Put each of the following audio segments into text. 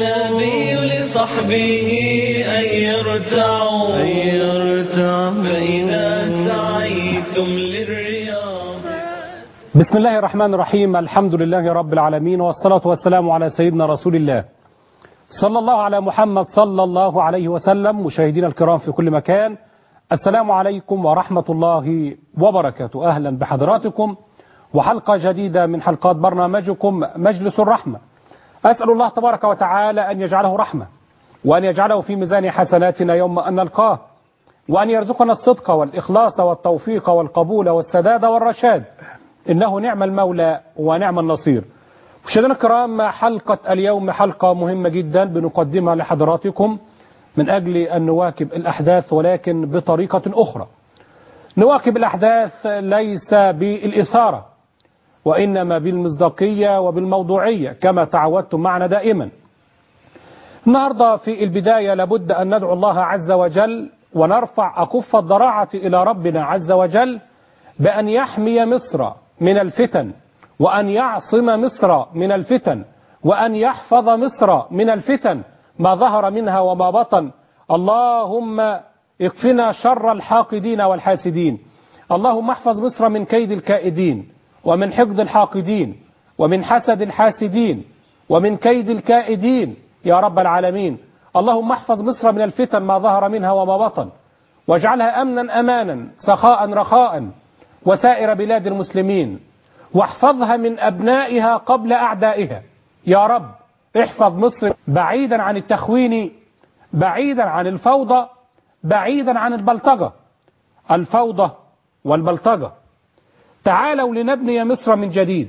النبي لصحبه أن يرتعوا أن يرتعوا فإذا سعيتم للرياض بسم الله الرحمن الرحيم الحمد لله رب العالمين والصلاة والسلام على سيدنا رسول الله صلى الله على محمد صلى الله عليه وسلم مشاهدينا الكرام في كل مكان السلام عليكم ورحمة الله وبركاته أهلا بحضراتكم وحلقة جديدة من حلقات برنامجكم مجلس الرحمة أسأل الله تبارك وتعالى أن يجعله رحمة وأن يجعله في ميزان حسناتنا يوم أن نلقاه وأن يرزقنا الصدق والإخلاص والتوفيق والقبول والسداد والرشاد إنه نعم المولى ونعم النصير مشاهدينا الكرام حلقة اليوم حلقة مهمة جدا بنقدمها لحضراتكم من أجل أن نواكب الأحداث ولكن بطريقة أخرى نواكب الأحداث ليس بالإثارة وإنما بالمصداقية وبالموضوعية كما تعودتم معنا دائما النهاردة في البداية لابد أن ندعو الله عز وجل ونرفع أكف الضراعة إلى ربنا عز وجل بأن يحمي مصر من الفتن وأن يعصم مصر من الفتن وأن يحفظ مصر من الفتن ما ظهر منها وما بطن اللهم اكفنا شر الحاقدين والحاسدين اللهم احفظ مصر من كيد الكائدين ومن حقد الحاقدين ومن حسد الحاسدين ومن كيد الكائدين يا رب العالمين اللهم احفظ مصر من الفتن ما ظهر منها وما بطن واجعلها أمنا أمانا سخاء رخاء وسائر بلاد المسلمين واحفظها من أبنائها قبل أعدائها يا رب احفظ مصر بعيدا عن التخوين بعيدا عن الفوضى بعيدا عن البلطجة الفوضى والبلطجة تعالوا لنبني مصر من جديد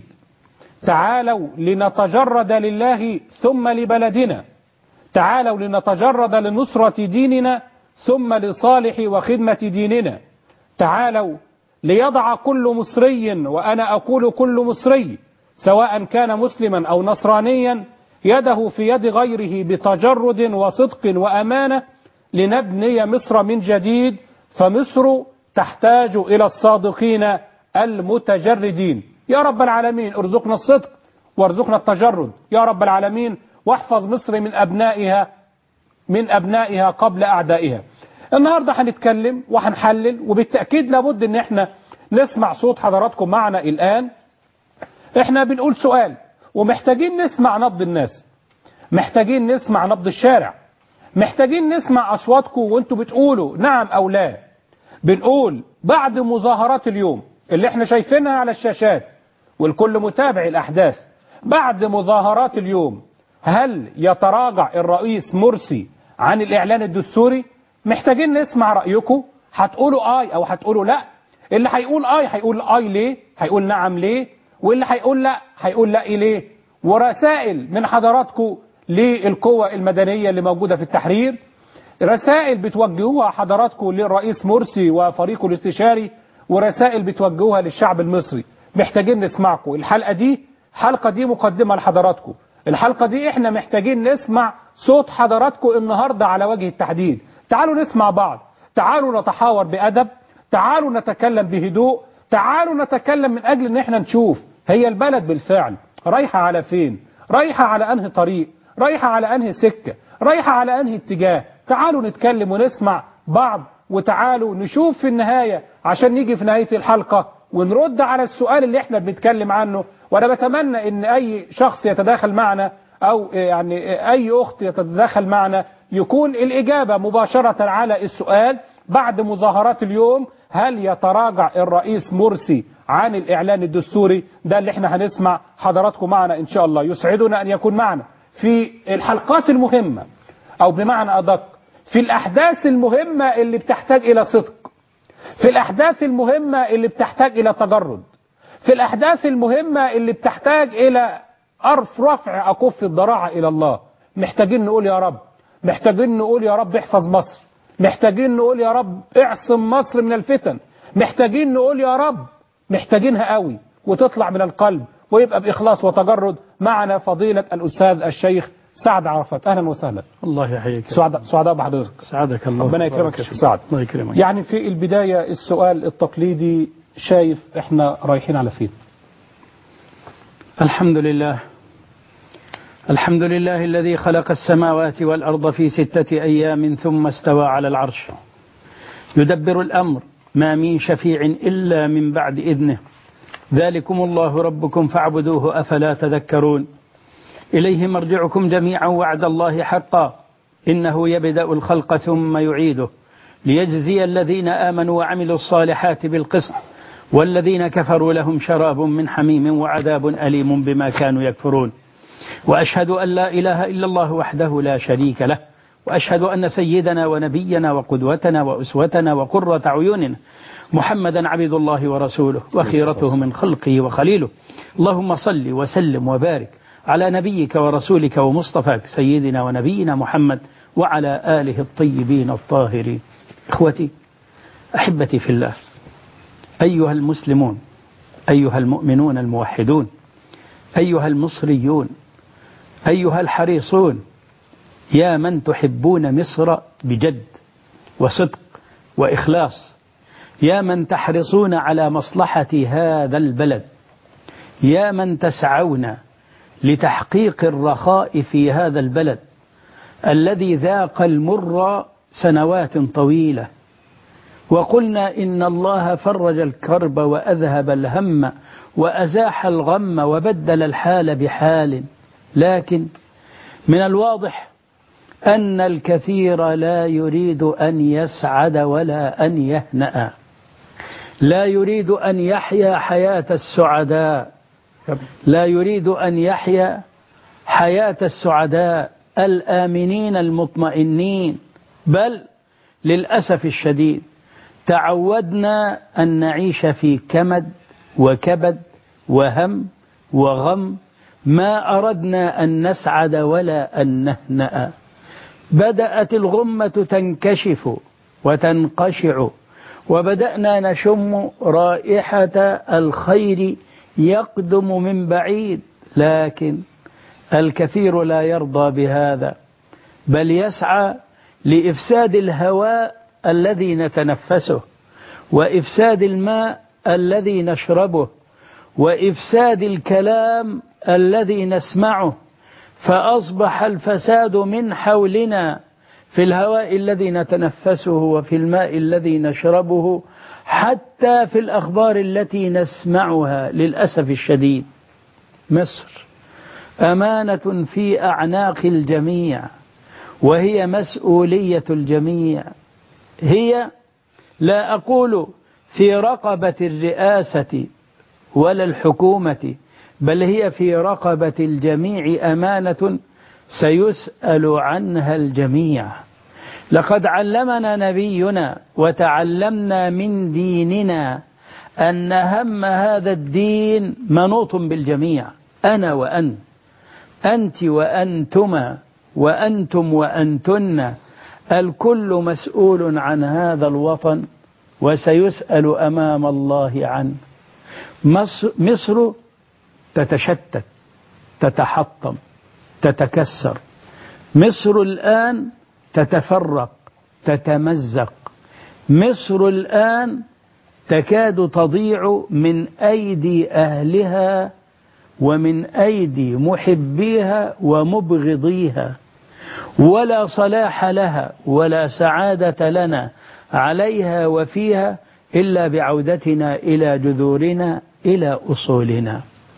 تعالوا لنتجرد لله ثم لبلدنا تعالوا لنتجرد لنصرة ديننا ثم لصالح وخدمة ديننا تعالوا ليضع كل مصري وأنا أقول كل مصري سواء كان مسلما أو نصرانيا يده في يد غيره بتجرد وصدق وأمانة لنبني مصر من جديد فمصر تحتاج إلى الصادقين المتجردين يا رب العالمين ارزقنا الصدق وارزقنا التجرد يا رب العالمين واحفظ مصر من أبنائها من أبنائها قبل أعدائها النهاردة هنتكلم وهنحلل وبالتأكيد لابد ان احنا نسمع صوت حضراتكم معنا الآن احنا بنقول سؤال ومحتاجين نسمع نبض الناس محتاجين نسمع نبض الشارع محتاجين نسمع أصواتكم وانتوا بتقولوا نعم أو لا بنقول بعد مظاهرات اليوم اللي احنا شايفينها على الشاشات والكل متابع الأحداث بعد مظاهرات اليوم هل يتراجع الرئيس مرسي عن الإعلان الدستوري محتاجين نسمع رأيكم هتقولوا آي أو هتقولوا لا اللي هيقول آي هيقول آي ليه هيقول نعم ليه واللي هيقول لا هيقول لا ليه ورسائل من حضراتكم للقوة المدنية اللي موجودة في التحرير رسائل بتوجهوها حضراتكم للرئيس مرسي وفريقه الاستشاري ورسائل بتوجهوها للشعب المصري محتاجين نسمعكم الحلقة دي حلقة دي مقدمة لحضراتكم الحلقة دي احنا محتاجين نسمع صوت حضراتكم النهاردة على وجه التحديد تعالوا نسمع بعض تعالوا نتحاور بأدب تعالوا نتكلم بهدوء تعالوا نتكلم من أجل ان احنا نشوف هي البلد بالفعل رايحة على فين رايحة على انهي طريق رايحة على انهي سكة رايحة على انهي اتجاه تعالوا نتكلم ونسمع بعض وتعالوا نشوف في النهاية عشان نيجي في نهاية الحلقة ونرد على السؤال اللي احنا بنتكلم عنه وانا بتمنى ان اي شخص يتداخل معنا او يعني اي اخت يتداخل معنا يكون الاجابة مباشرة على السؤال بعد مظاهرات اليوم هل يتراجع الرئيس مرسي عن الاعلان الدستوري ده اللي احنا هنسمع حضراتكم معنا ان شاء الله يسعدنا ان يكون معنا في الحلقات المهمة او بمعنى ادق في الاحداث المهمة اللي بتحتاج الى صدق في الأحداث المهمة اللي بتحتاج إلى تجرد في الأحداث المهمة اللي بتحتاج إلى أرف رفع أكف الضراعة إلى الله محتاجين نقول يا رب محتاجين نقول يا رب احفظ مصر محتاجين نقول يا رب اعصم مصر من الفتن محتاجين نقول يا رب محتاجينها قوي وتطلع من القلب ويبقى بإخلاص وتجرد معنا فضيلة الأستاذ الشيخ سعد عرفات أهلا وسهلا الله يحييك سعداء سعداء بحضرتك سعدك الله ربنا يكرمك يا شيخ سعد الله يكرمك يعني في البداية السؤال التقليدي شايف احنا رايحين على فين الحمد لله الحمد لله الذي خلق السماوات والأرض في ستة أيام ثم استوى على العرش يدبر الأمر ما من شفيع إلا من بعد إذنه ذلكم الله ربكم فاعبدوه أفلا تذكرون إليه مرجعكم جميعا وعد الله حقا إنه يبدأ الخلق ثم يعيده ليجزي الذين آمنوا وعملوا الصالحات بالقسط والذين كفروا لهم شراب من حميم وعذاب أليم بما كانوا يكفرون وأشهد أن لا إله إلا الله وحده لا شريك له وأشهد أن سيدنا ونبينا وقدوتنا وأسوتنا وقرة عيوننا محمدا عبد الله ورسوله وخيرته من خلقه وخليله اللهم صل وسلم وبارك على نبيك ورسولك ومصطفاك سيدنا ونبينا محمد وعلى آله الطيبين الطاهرين إخوتي أحبتي في الله أيها المسلمون أيها المؤمنون الموحدون أيها المصريون أيها الحريصون يا من تحبون مصر بجد وصدق وإخلاص يا من تحرصون على مصلحة هذا البلد يا من تسعون لتحقيق الرخاء في هذا البلد الذي ذاق المر سنوات طويلة وقلنا إن الله فرج الكرب وأذهب الهم وأزاح الغم وبدل الحال بحال لكن من الواضح أن الكثير لا يريد أن يسعد ولا أن يهنأ لا يريد أن يحيا حياة السعداء لا يريد أن يحيا حياة السعداء الآمنين المطمئنين بل للأسف الشديد تعودنا أن نعيش في كمد وكبد وهم وغم ما أردنا أن نسعد ولا أن نهنأ بدأت الغمة تنكشف وتنقشع وبدأنا نشم رائحة الخير يقدم من بعيد لكن الكثير لا يرضى بهذا بل يسعى لإفساد الهواء الذي نتنفسه وإفساد الماء الذي نشربه وإفساد الكلام الذي نسمعه فأصبح الفساد من حولنا في الهواء الذي نتنفسه وفي الماء الذي نشربه حتى في الأخبار التي نسمعها للأسف الشديد مصر أمانة في أعناق الجميع وهي مسؤولية الجميع هي لا أقول في رقبة الرئاسة ولا الحكومة بل هي في رقبة الجميع أمانة سيسأل عنها الجميع لقد علمنا نبينا وتعلمنا من ديننا أن هم هذا الدين منوط بالجميع أنا وأنت أنت وأنتما وأنتم وأنتن الكل مسؤول عن هذا الوطن وسيسأل أمام الله عنه مصر, مصر تتشتت تتحطم تتكسر مصر الآن تتفرق تتمزق مصر الآن تكاد تضيع من أيدي أهلها ومن أيدي محبيها ومبغضيها ولا صلاح لها ولا سعادة لنا عليها وفيها إلا بعودتنا إلى جذورنا إلى أصولنا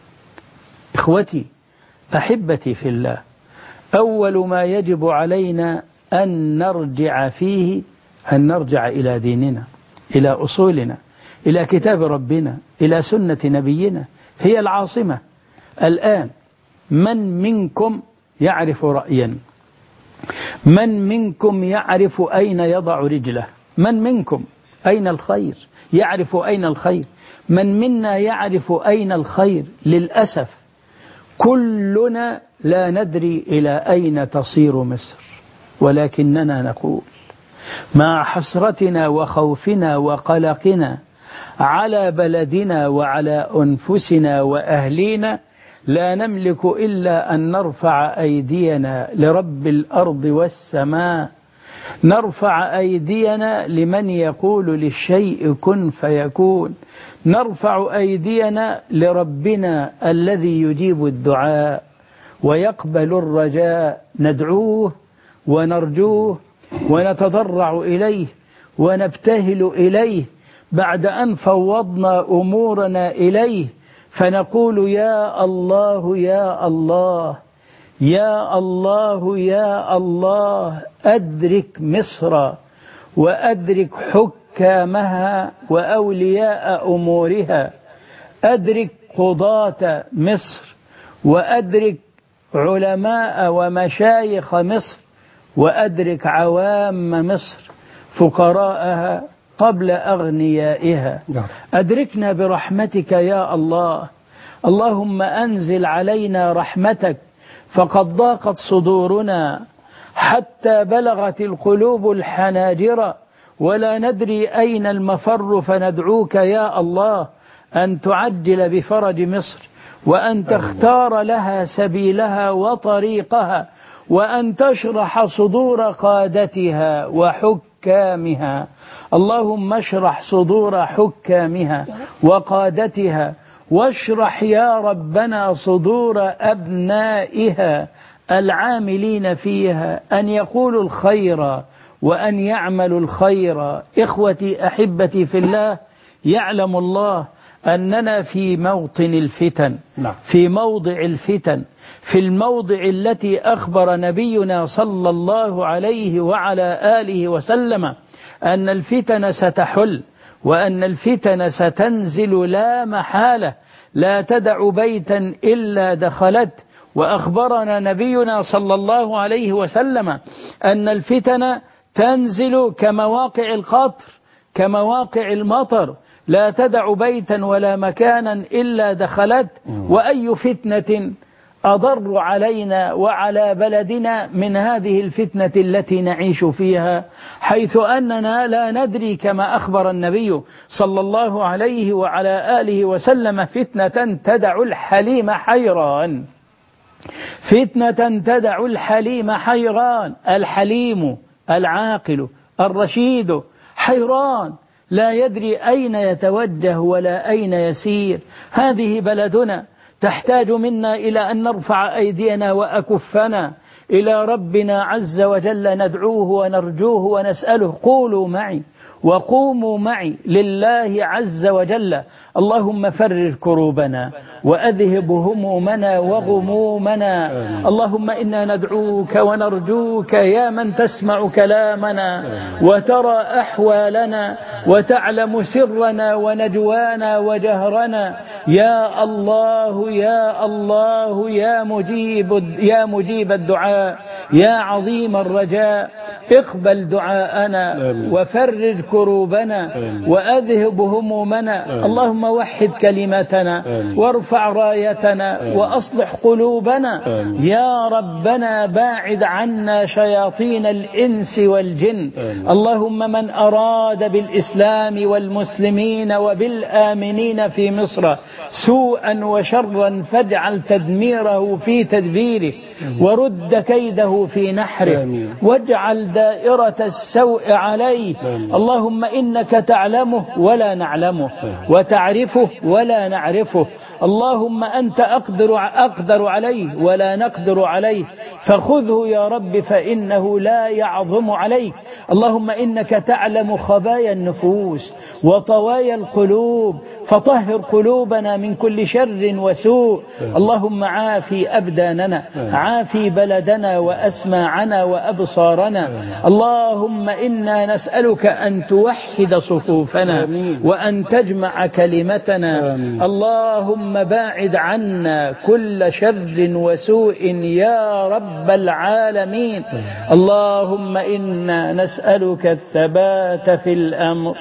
إخوتي أحبتي في الله أول ما يجب علينا أن نرجع فيه أن نرجع إلى ديننا إلى أصولنا إلى كتاب ربنا إلى سنة نبينا هي العاصمة الآن من منكم يعرف رأيا من منكم يعرف أين يضع رجله من منكم أين الخير يعرف أين الخير من منا يعرف أين الخير للأسف كلنا لا ندري إلى أين تصير مصر ولكننا نقول مع حسرتنا وخوفنا وقلقنا على بلدنا وعلى أنفسنا وأهلينا لا نملك إلا أن نرفع أيدينا لرب الأرض والسماء نرفع أيدينا لمن يقول للشيء كن فيكون نرفع أيدينا لربنا الذي يجيب الدعاء ويقبل الرجاء ندعوه ونرجوه ونتضرع إليه ونبتهل إليه بعد أن فوضنا أمورنا إليه فنقول يا الله يا الله يا الله يا الله أدرك مصر وأدرك حكامها وأولياء أمورها أدرك قضاة مصر وأدرك علماء ومشايخ مصر وأدرك عوام مصر فقراءها قبل أغنيائها نعم. أدركنا برحمتك يا الله اللهم أنزل علينا رحمتك فقد ضاقت صدورنا حتى بلغت القلوب الحناجر ولا ندري أين المفر فندعوك يا الله أن تعجل بفرج مصر وأن تختار لها سبيلها وطريقها وأن تشرح صدور قادتها وحكامها اللهم اشرح صدور حكامها وقادتها واشرح يا ربنا صدور أبنائها العاملين فيها أن يقولوا الخير وأن يعملوا الخير إخوتي أحبتي في الله يعلم الله أننا في موطن الفتن نعم. في موضع الفتن في الموضع التي أخبر نبينا صلى الله عليه وعلى آله وسلم أن الفتن ستحل وأن الفتن ستنزل لا محالة لا تدع بيتا إلا دخلت وأخبرنا نبينا صلى الله عليه وسلم أن الفتن تنزل كمواقع القطر كمواقع المطر لا تدع بيتا ولا مكانا إلا دخلت وأي فتنة أضر علينا وعلى بلدنا من هذه الفتنة التي نعيش فيها حيث أننا لا ندري كما أخبر النبي صلى الله عليه وعلى آله وسلم فتنة تدع الحليم حيران فتنة تدع الحليم حيران الحليم العاقل الرشيد حيران لا يدري أين يتوجه ولا أين يسير هذه بلدنا تحتاج منا إلى أن نرفع أيدينا وأكفنا إلى ربنا عز وجل ندعوه ونرجوه ونسأله قولوا معي وقوموا معي لله عز وجل اللهم فرج كروبنا وأذهب همومنا وغمومنا اللهم إنا ندعوك ونرجوك يا من تسمع كلامنا وترى أحوالنا وتعلم سرنا ونجوانا وجهرنا يا الله يا الله يا مجيب يا مجيب الدعاء يا عظيم الرجاء اقبل دعاءنا وفرج كروبنا وأذهب همومنا اللهم وحد كلمتنا وارفع رايتنا وأصلح قلوبنا يا ربنا باعد عنا شياطين الإنس والجن اللهم من أراد بالإسلام والمسلمين وبالآمنين في مصر سوءا وشرا فاجعل تدميره في تدبيره ورد كيده في نحره واجعل دائرة السوء عليه اللهم إنك تعلمه ولا نعلمه وتعرفه ولا نعرفه اللهم أنت أقدر, أقدر عليه ولا نقدر عليه فخذه يا رب فإنه لا يعظم عليك اللهم إنك تعلم خبايا النفوس وطوايا القلوب فطهر قلوبنا من كل شر وسوء اللهم عافي أبداننا عافي بلدنا وأسماعنا وأبصارنا اللهم إنا نسألك أن توحد صفوفنا وأن تجمع كلمتنا اللهم باعد عنا كل شر وسوء يا رب العالمين اللهم إنا نسألك الثبات في الأمر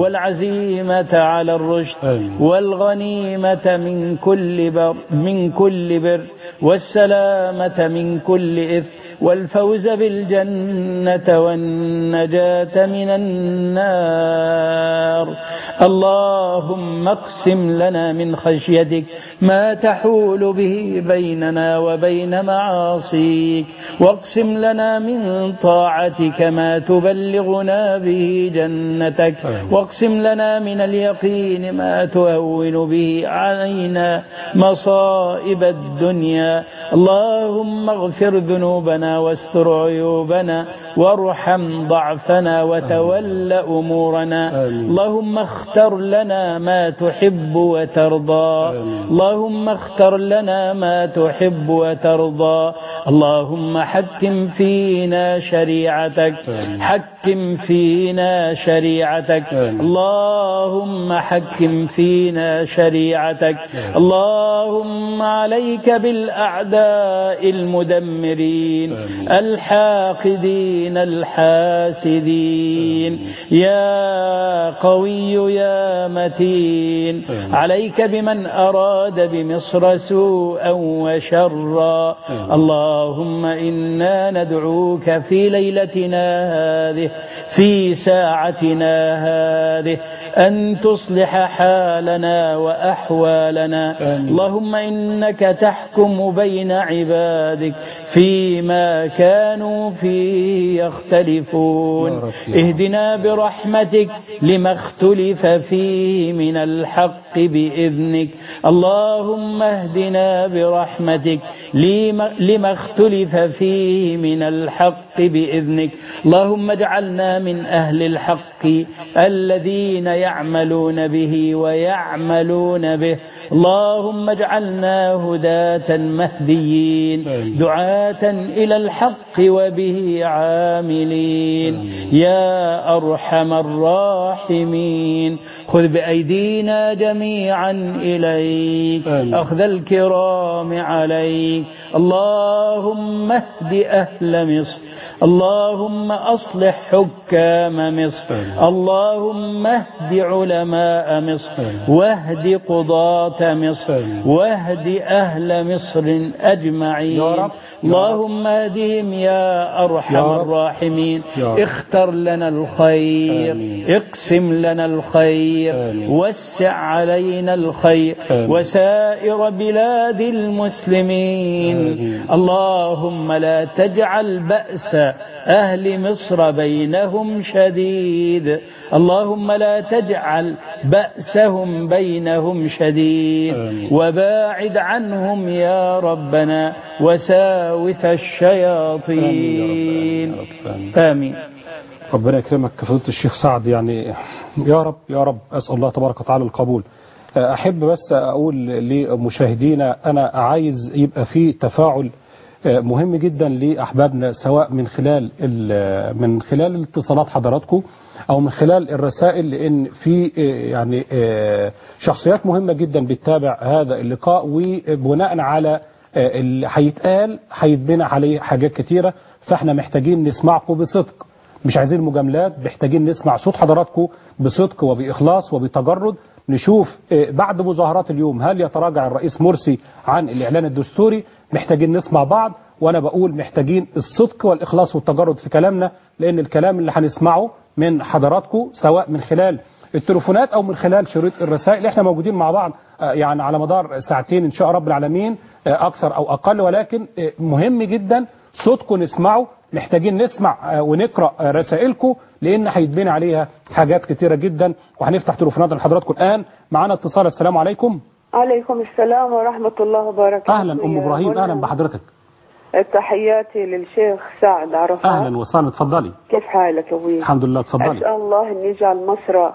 والعزيمة على الرشد والغنيمة من كل بر من كل بر والسلامة من كل إثم والفوز بالجنة والنجاة من النار اللهم اقسم لنا من خشيتك ما تحول به بيننا وبين معاصيك واقسم لنا من طاعتك ما تبلغنا به جنتك واقسم لنا من اليقين ما تهون به علينا مصائب الدنيا اللهم اغفر ذنوبنا واستر عيوبنا وارحم ضعفنا وتول أمورنا اللهم اختر لنا ما تحب وترضى اللهم اختر لنا ما تحب وترضى اللهم حكم فينا شريعتك حكم فينا شريعتك اللهم حكم فينا شريعتك اللهم عليك بالأعداء المدمرين الحاقدين الحاسدين يا قوي يا متين عليك بمن أراد بمصر سوءا وشرا اللهم إنا ندعوك في ليلتنا هذه في ساعتنا هذه أن تصلح حالنا وأحوالنا اللهم إنك تحكم بين عبادك فيما كانوا فيه يختلفون اهدنا برحمتك لما اختلف فيه من الحق بإذنك اللهم اهدنا برحمتك لما, لما اختلف فيه من الحق بإذنك اللهم اجعلنا من أهل الحق الذين يعملون به ويعملون به اللهم اجعلنا هداة مهديين دعاة إلى الحق وبه عاملين يا أرحم الراحمين خذ بأيدينا جميعا إليك أخذ الكرام عليك اللهم اهد أهل مصر اللهم أصلح حكام مصر اللهم اهد علماء مصر واهد قضاة مصر واهد أهل مصر أجمعين يا رب. اللهم اهدهم يا أرحم يا رب. الراحمين يا رب. اختر لنا الخير آمين. اقسم لنا الخير آمين. وسع علينا الخير آمين. وسائر بلاد المسلمين آمين. اللهم لا تجعل بأس أهل مصر بينهم شديد اللهم لا تجعل بأسهم بينهم شديد آمين. وباعد عنهم يا ربنا وساوس الشياطين آمين يا رب. آمين. آمين ربنا يكرمك فضيلة الشيخ سعد يعني يا رب يا رب أسأل الله تبارك وتعالى القبول أحب بس أقول لمشاهدينا أنا عايز يبقى في تفاعل مهم جدا لأحبابنا سواء من خلال ال- من خلال الاتصالات حضراتكم أو من خلال الرسائل لأن في يعني شخصيات مهمة جدا بتتابع هذا اللقاء وبناء على اللي هيتقال هيتبنى عليه حاجات كتيرة فاحنا محتاجين نسمعكم بصدق مش عايزين مجاملات محتاجين نسمع صوت حضراتكم بصدق وبإخلاص وبتجرد نشوف آه، بعد مظاهرات اليوم هل يتراجع الرئيس مرسي عن الإعلان الدستوري محتاجين نسمع بعض وأنا بقول محتاجين الصدق والإخلاص والتجرد في كلامنا لأن الكلام اللي هنسمعه من حضراتكم سواء من خلال التليفونات أو من خلال شريط الرسائل احنا موجودين مع بعض آه، يعني على مدار ساعتين إن شاء رب العالمين آه، أكثر أو أقل ولكن آه، مهم جدا صوتكم نسمعه محتاجين نسمع آه، ونقرا آه، رسائلكم لان هيتبني عليها حاجات كتيره جدا وهنفتح تليفونات لحضراتكم الان معانا اتصال السلام عليكم عليكم السلام ورحمة الله وبركاته اهلا ام يا ابراهيم منى. اهلا بحضرتك تحياتي للشيخ سعد عرفات اهلا وسهلا اتفضلي كيف حالك أبوي الحمد لله أسأل اتفضلي الله أن يجعل مصر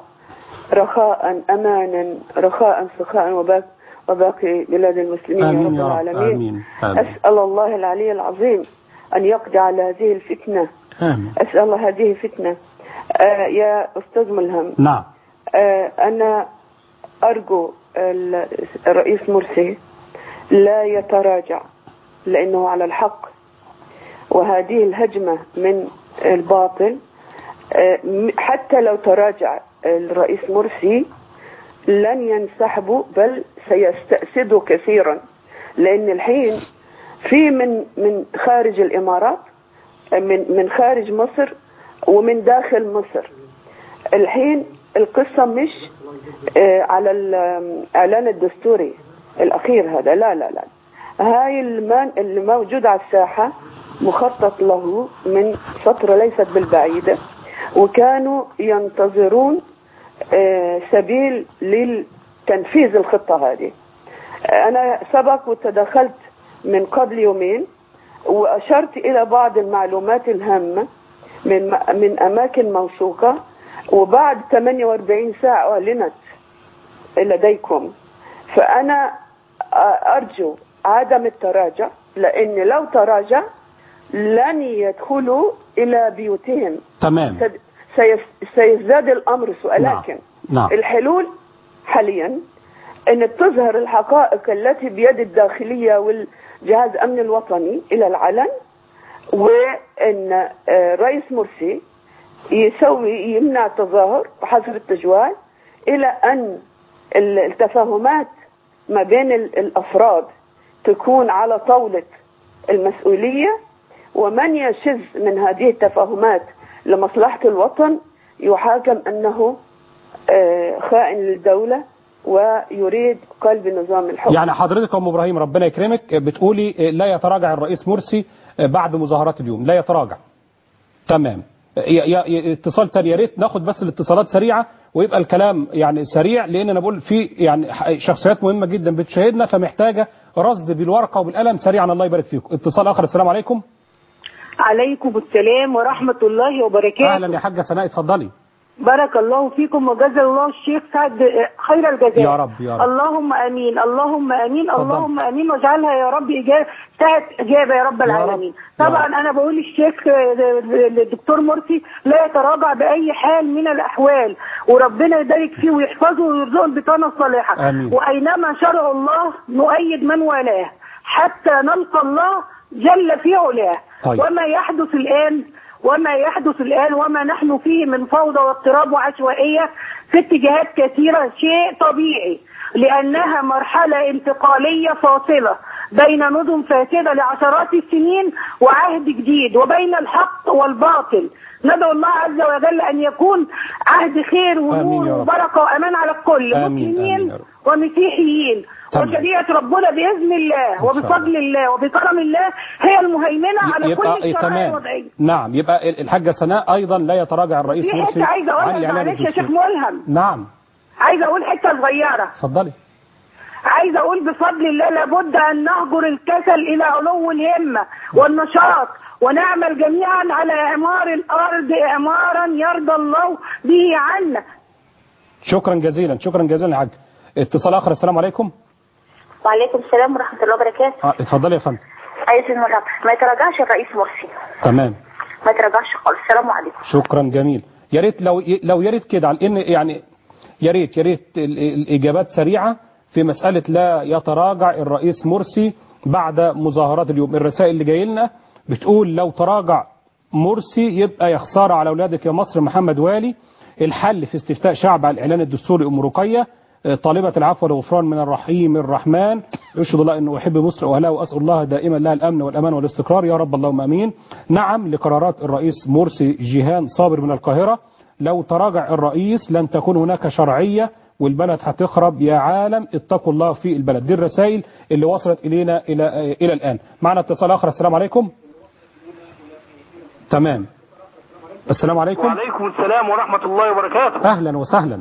رخاء أمانا رخاء سخاء وباقي, وباقي بلاد المسلمين امين يا يا رب رب العالمين امين امين أسأل الله العلي العظيم أن يقضي على هذه الفتنة امين أسأل الله هذه فتنة آه يا أستاذ ملهم نعم آه، أنا أرجو ال- الرئيس مرسي لا يتراجع لأنه على الحق وهذه الهجمة من الباطل آه، م- حتى لو تراجع الرئيس مرسي لن ينسحبوا بل سيستأسدوا كثيرا لأن الحين في من من خارج الإمارات من من خارج مصر ومن داخل مصر الحين القصة مش آه، على الإعلان الدستوري الأخير هذا لا لا لا هاي المان اللي موجود على الساحة مخطط له من فترة ليست بالبعيدة وكانوا ينتظرون آه، سبيل لتنفيذ الخطة هذه آه، أنا سبق وتدخلت من قبل يومين وأشرت إلى بعض المعلومات الهامة من من أماكن موثوقة وبعد 48 ساعة أعلنت لديكم فأنا أرجو عدم التراجع لأن لو تراجع لن يدخلوا إلى بيوتهم تمام سد- سيس- سيزداد الأمر سوء نعم. لكن نعم. الحلول حاليا أن تظهر الحقائق التي بيد الداخلية والجهاز الأمن الوطني إلى العلن وأن آه، رئيس مرسي يسوي يمنع التظاهر وحظر التجوال إلى أن ال- التفاهمات ما بين ال- الأفراد تكون على طاولة المسؤولية ومن يشذ من هذه التفاهمات لمصلحة الوطن يحاكم أنه آه، خائن للدولة ويريد قلب نظام الحكم يعني حضرتك يا ام ابراهيم ربنا يكرمك بتقولي لا يتراجع الرئيس مرسي بعد مظاهرات اليوم لا يتراجع تمام يا يا اتصال تاني يا ريت ناخد بس الاتصالات سريعه ويبقى الكلام يعني سريع لان انا بقول في يعني شخصيات مهمه جدا بتشاهدنا فمحتاجه رصد بالورقه وبالقلم سريعا الله يبارك فيكم اتصال اخر السلام عليكم عليكم السلام ورحمة الله وبركاته اهلا يا حاجه سناء اتفضلي بارك الله فيكم وجزا الله الشيخ سعد خير الجزاء يا رب، يا رب. اللهم امين اللهم امين اتفضل. اللهم امين واجعلها يا رب اجابه ساعه اجابه يا رب العالمين يا طبعا رب. انا بقول الشيخ الدكتور مرسي لا يتراجع باي حال من الاحوال وربنا يبارك فيه ويحفظه ويرزقه البطانه الصالحه آمين. واينما شرع الله نؤيد من والاه حتى نلقى الله جل في علاه طيب. وما يحدث الآن وما يحدث الآن وما نحن فيه من فوضى واضطراب وعشوائية في اتجاهات كثيرة شيء طبيعي لأنها مرحلة انتقالية فاصلة بين نظم فاسدة لعشرات السنين وعهد جديد وبين الحق والباطل ندعو الله عز وجل أن يكون عهد خير آمين يا ونور رب. وبركة وأمان على الكل آمين، آمين مسلمين يا رب. ومسيحيين تمام. وشريعة ربنا بإذن الله إن شاء وبفضل الله وبكرم الله هي المهيمنة على كل يبقى الشرائع تمام الوضعية نعم يبقى الحاجه سناء ايضا لا يتراجع الرئيس في مرسي حتة عايزة عن أقولها الاعلان معلش يا شيخ الدستوري ملهم نعم عايزة أقول حتة صغيرة اتفضلي عايزة أقول بفضل الله لابد أن نهجر الكسل إلى علو الهمة والنشاط ونعمل جميعا على إعمار الأرض إعمارا يرضى الله به عنا شكرا جزيلا شكرا جزيلا يا حاج اتصال اخر السلام عليكم وعليكم السلام ورحمة الله وبركاته آه، اتفضلي يا فندم عايز المرحب ما يتراجعش الرئيس مرسي تمام ما يتراجعش خالص السلام عليكم شكرا جميل يا ريت لو لو يا ريت كده على ان يعني يا ريت يا ريت ال- ال- الاجابات سريعه في مساله لا يتراجع الرئيس مرسي بعد مظاهرات اليوم الرسائل اللي جاي لنا بتقول لو تراجع مرسي يبقى يا خساره على اولادك يا مصر محمد والي الحل في استفتاء شعب على الاعلان الدستوري ام رقيه طالبة العفو والغفران من الرحيم الرحمن أشهد الله أنه أحب مصر وأهلها وأسأل الله دائما لها الأمن والأمان والاستقرار يا رب اللهم أمين نعم لقرارات الرئيس مرسي جيهان صابر من القاهرة لو تراجع الرئيس لن تكون هناك شرعية والبلد هتخرب يا عالم اتقوا الله في البلد دي الرسائل اللي وصلت إلينا إلى, إلى الآن معنا اتصال آخر السلام عليكم تمام السلام عليكم وعليكم السلام ورحمة الله وبركاته أهلا وسهلا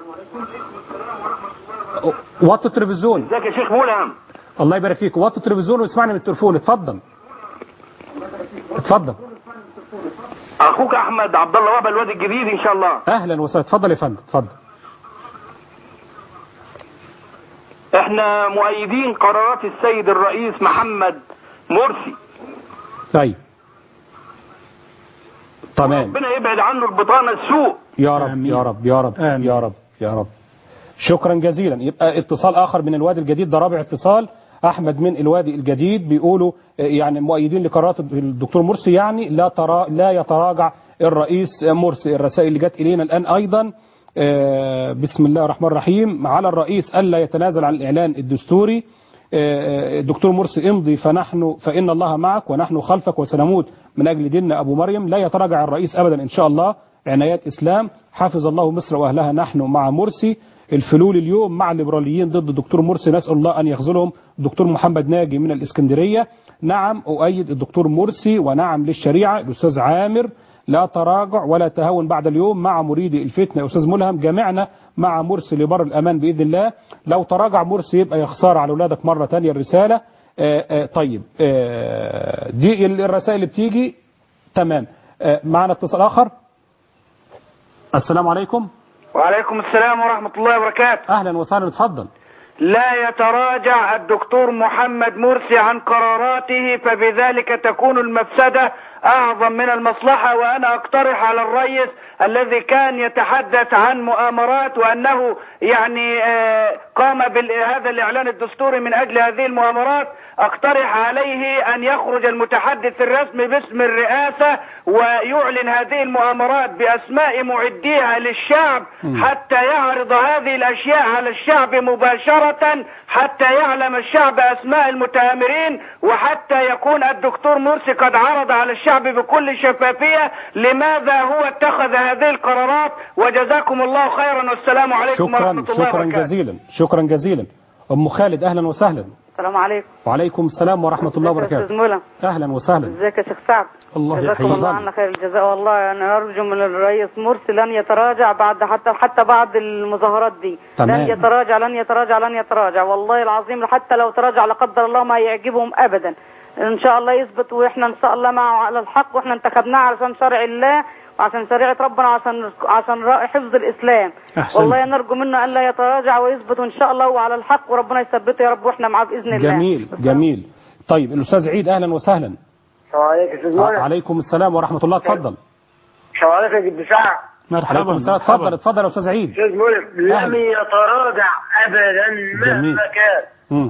وطوا التلفزيون ازيك يا شيخ ملهم الله يبارك فيك وطوا التلفزيون واسمعني من التليفون اتفضل اتفضل اخوك احمد عبد الله وهبه الواد الجديد ان شاء الله اهلا وسهلا اتفضل يا فندم اتفضل احنا مؤيدين قرارات السيد الرئيس محمد مرسي طيب تمام ربنا يبعد عنه البطانة السوء يا رب آمين. يا رب يا رب آمين. يا رب يا رب شكرا جزيلا يبقى اتصال اخر من الوادي الجديد ده رابع اتصال احمد من الوادي الجديد بيقولوا آه، يعني مؤيدين لقرارات الدكتور مرسي يعني لا ترى لا يتراجع الرئيس مرسي الرسائل اللي جت الينا الان ايضا آه، بسم الله الرحمن الرحيم على الرئيس الا يتنازل عن الاعلان الدستوري آه، الدكتور مرسي امضي فنحن فإن الله معك ونحن خلفك وسنموت من أجل ديننا أبو مريم لا يتراجع الرئيس أبدا إن شاء الله عنايات إسلام حافظ الله مصر وأهلها نحن مع مرسي الفلول اليوم مع الليبراليين ضد الدكتور مرسي نسأل الله أن يخذلهم الدكتور محمد ناجي من الإسكندرية نعم أؤيد الدكتور مرسي ونعم للشريعة الأستاذ عامر لا تراجع ولا تهاون بعد اليوم مع مريدي الفتنة يا أستاذ ملهم جميعنا مع مرسي لبر الأمان بإذن الله لو تراجع مرسي يبقى يا خسارة على أولادك مرة تانية الرسالة آه، آه، طيب آه، دي الرسائل اللي بتيجي تمام آه، معنا اتصال آخر السلام عليكم وعليكم السلام ورحمة الله وبركاته أهلا وسهلا اتفضل لا يتراجع الدكتور محمد مرسي عن قراراته فبذلك تكون المفسدة أعظم من المصلحة وأنا أقترح على الرئيس الذي كان يتحدث عن مؤامرات وأنه يعني آه، قام بهذا الإعلان الدستوري من أجل هذه المؤامرات أقترح عليه أن يخرج المتحدث الرسمي باسم الرئاسة ويعلن هذه المؤامرات بأسماء معديها للشعب حتى يعرض هذه الأشياء على الشعب مباشرة حتى يعلم الشعب أسماء المتآمرين وحتى يكون الدكتور مرسي قد عرض على الشعب بكل شفافية لماذا هو اتخذ هذه القرارات وجزاكم الله خيرا والسلام عليكم شكرا ورحمة الله شكرا وبركاته جزيلا شكرا جزيلا أم خالد أهلا وسهلا السلام عليكم وعليكم السلام ورحمة الله ازيك يا وبركاته استاذ مولى أهلا وسهلا ازيك يا شيخ سعد الله جزاكم يحييك. الله عنا خير الجزاء والله انا ارجو من الرئيس مرسي لن يتراجع بعد حتى حتى بعد المظاهرات دي تمام. لن يتراجع لن يتراجع لن يتراجع والله العظيم حتى لو تراجع لا قدر الله ما يعجبهم ابدا ان شاء الله يثبت واحنا ان شاء الله معه على الحق واحنا انتخبناه علشان شرع الله وعشان شريعة ربنا وعشان عشان را- حفظ الإسلام أحسنت. والله نرجو منه ألا يتراجع ويثبت إن شاء الله هو على الحق وربنا يثبته يا رب وإحنا معاه بإذن الله جميل جميل طيب الأستاذ عيد أهلا وسهلا السلام عليكم يا استاذ منى عليكم السلام ورحمة الله اتفضل السلام عليكم يا جد سعد مرحبا عليكم السلام اتفضل اتفضل يا أستاذ عيد استاذ منى أهلا. لم يتراجع ابدا جميل. مهما كان مم.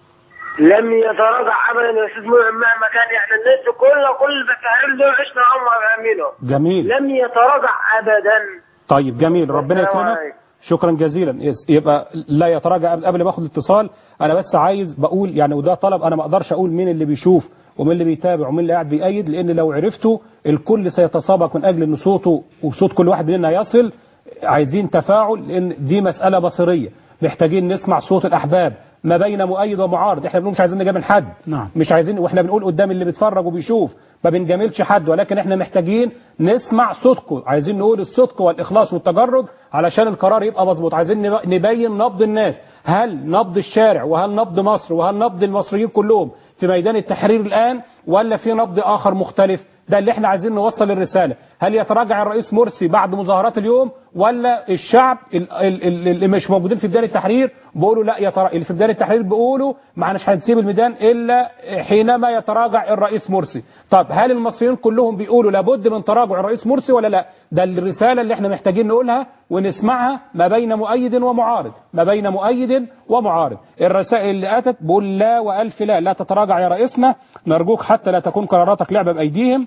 لم يتراجع ابدا يا استاذ منى مهما كان احنا الناس كل كل التحرير دول عشنا هم فاهمينه جميل لم يتراجع ابدا طيب جميل ربنا السلام يكرمك عليكم. شكرا جزيلا يس- يبقى لا يتراجع قبل- قبل ما اخد الاتصال انا بس عايز بقول يعني وده طلب انا ما اقدرش اقول مين اللي بيشوف ومين اللي بيتابع ومين اللي قاعد بيأيد لان لو عرفته الكل سيتسابق من اجل ان صوته وصوت كل واحد مننا يصل عايزين تفاعل لان دي مسألة بصرية محتاجين نسمع صوت الاحباب ما بين مؤيد ومعارض احنا بنقول مش عايزين نجامل حد نعم. مش عايزين واحنا بنقول قدام اللي بيتفرج وبيشوف ما بنجاملش حد ولكن احنا محتاجين نسمع صوتكم عايزين نقول الصدق والاخلاص والتجرد علشان القرار يبقى مظبوط عايزين نب- نبين نبض الناس هل نبض الشارع وهل نبض مصر وهل نبض المصريين كلهم في ميدان التحرير الان ولا في نبض اخر مختلف ده اللي احنا عايزين نوصل الرسالة هل يتراجع الرئيس مرسي بعد مظاهرات اليوم ولا الشعب ال- ال- ال- اللي مش موجودين في ميدان التحرير بيقولوا لا يترا... اللي في ميدان التحرير بيقولوا ما احناش هنسيب الميدان الا حينما يتراجع الرئيس مرسي طب هل المصريين كلهم بيقولوا لابد من تراجع الرئيس مرسي ولا لا ده الرسالة اللي احنا محتاجين نقولها ونسمعها ما بين مؤيد ومعارض ما بين مؤيد ومعارض الرسائل اللي اتت بقول لا والف لا لا تتراجع يا رئيسنا نرجوك حتى لا تكون قراراتك لعبة بايديهم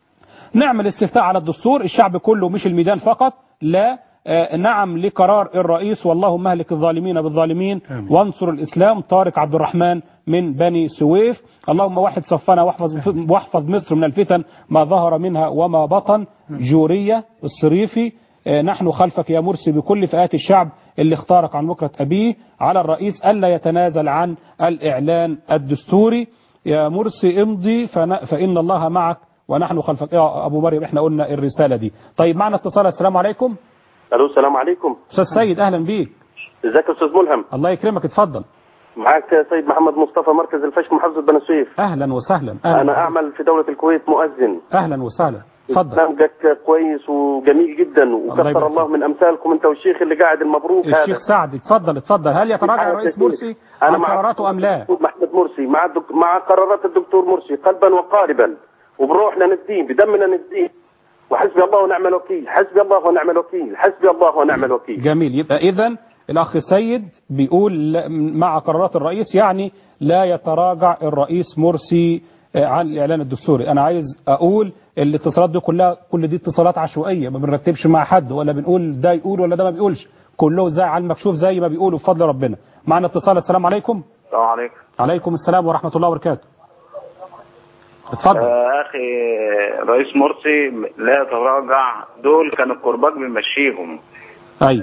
نعمل استفتاء على الدستور الشعب كله مش الميدان فقط لا آه، نعم لقرار الرئيس واللهم اهلك الظالمين بالظالمين وانصر الاسلام طارق عبد الرحمن من بني سويف اللهم وحد صفنا واحفظ واحفظ مصر من الفتن ما ظهر منها وما بطن جوريه الصريفي آه، نحن خلفك يا مرسي بكل فئات الشعب اللي اختارك عن بكرة أبيه على الرئيس ألا يتنازل عن الإعلان الدستوري يا مرسي امضي فن- فإن الله معك ونحن خلفك يا أبو مريم احنا قلنا الرسالة دي طيب معنا اتصال السلام عليكم الو السلام عليكم أستاذ سيد أهلا بيك ازيك يا استاذ ملهم الله يكرمك اتفضل معاك سيد محمد مصطفى مركز الفشم محافظه بني سويف أهلا وسهلا أهلا انا اعمل في دوله الكويت مؤذن أهلا وسهلا اتفضل برنامجك كويس وجميل جدا الله وكثر يبارك الله من امثالكم انت والشيخ اللي قاعد المبروك الشيخ هذا سعد اتفضل اتفضل هل يتراجع حاجة الرئيس كتير. مرسي أنا عن مع قراراته أم لا الدكتور محمد مرسي مع الدك... مع قرارات الدكتور مرسي قلبا وقالبا وبروحنا ندين بدمنا ندين وحسبي الله ونعم الوكيل حسبي الله ونعم الوكيل حسبي الله ونعم الوكيل جميل يبقى إذا الأخ سيد بيقول لا- مع قرارات الرئيس يعني لا يتراجع الرئيس مرسي آه، عن الإعلان الدستوري أنا عايز أقول الاتصالات دي كلها كل دي اتصالات عشوائية ما بنرتبش مع حد ولا بنقول ده يقول ولا ده ما بيقولش كله زي على المكشوف زي ما بيقولوا بفضل ربنا معنا اتصال السلام عليكم السلام عليكم عليكم السلام ورحمة الله وبركاته اتفضل آه اخي رئيس مرسي لا يتراجع دول كان الكرباج بيمشيهم ايوه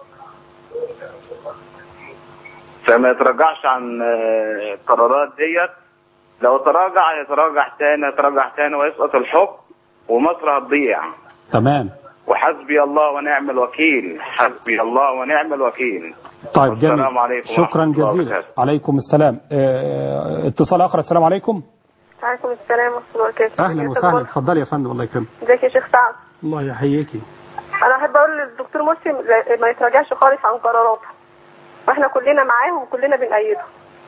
فما يتراجعش عن آه، القرارات ديت لو تراجع يتراجع تاني يتراجع تاني ويسقط الحكم ومصر هتضيع تمام وحسبي الله ونعم الوكيل حسبي الله ونعم الوكيل طيب جميل والسلام عليكم شكرا ورحمة الله جزيلا وبركاته. عليكم السلام اه اتصال اخر السلام عليكم عليكم السلام ورحمة الله وبركاته اهلا وسهلا اتفضلي يا فندم الله يكرمك ازيك يا شيخ سعد الله يحييكي انا احب اقول للدكتور مرسي لا- ما يتراجعش خالص عن قراراته واحنا كلنا معاه وكلنا بنأيده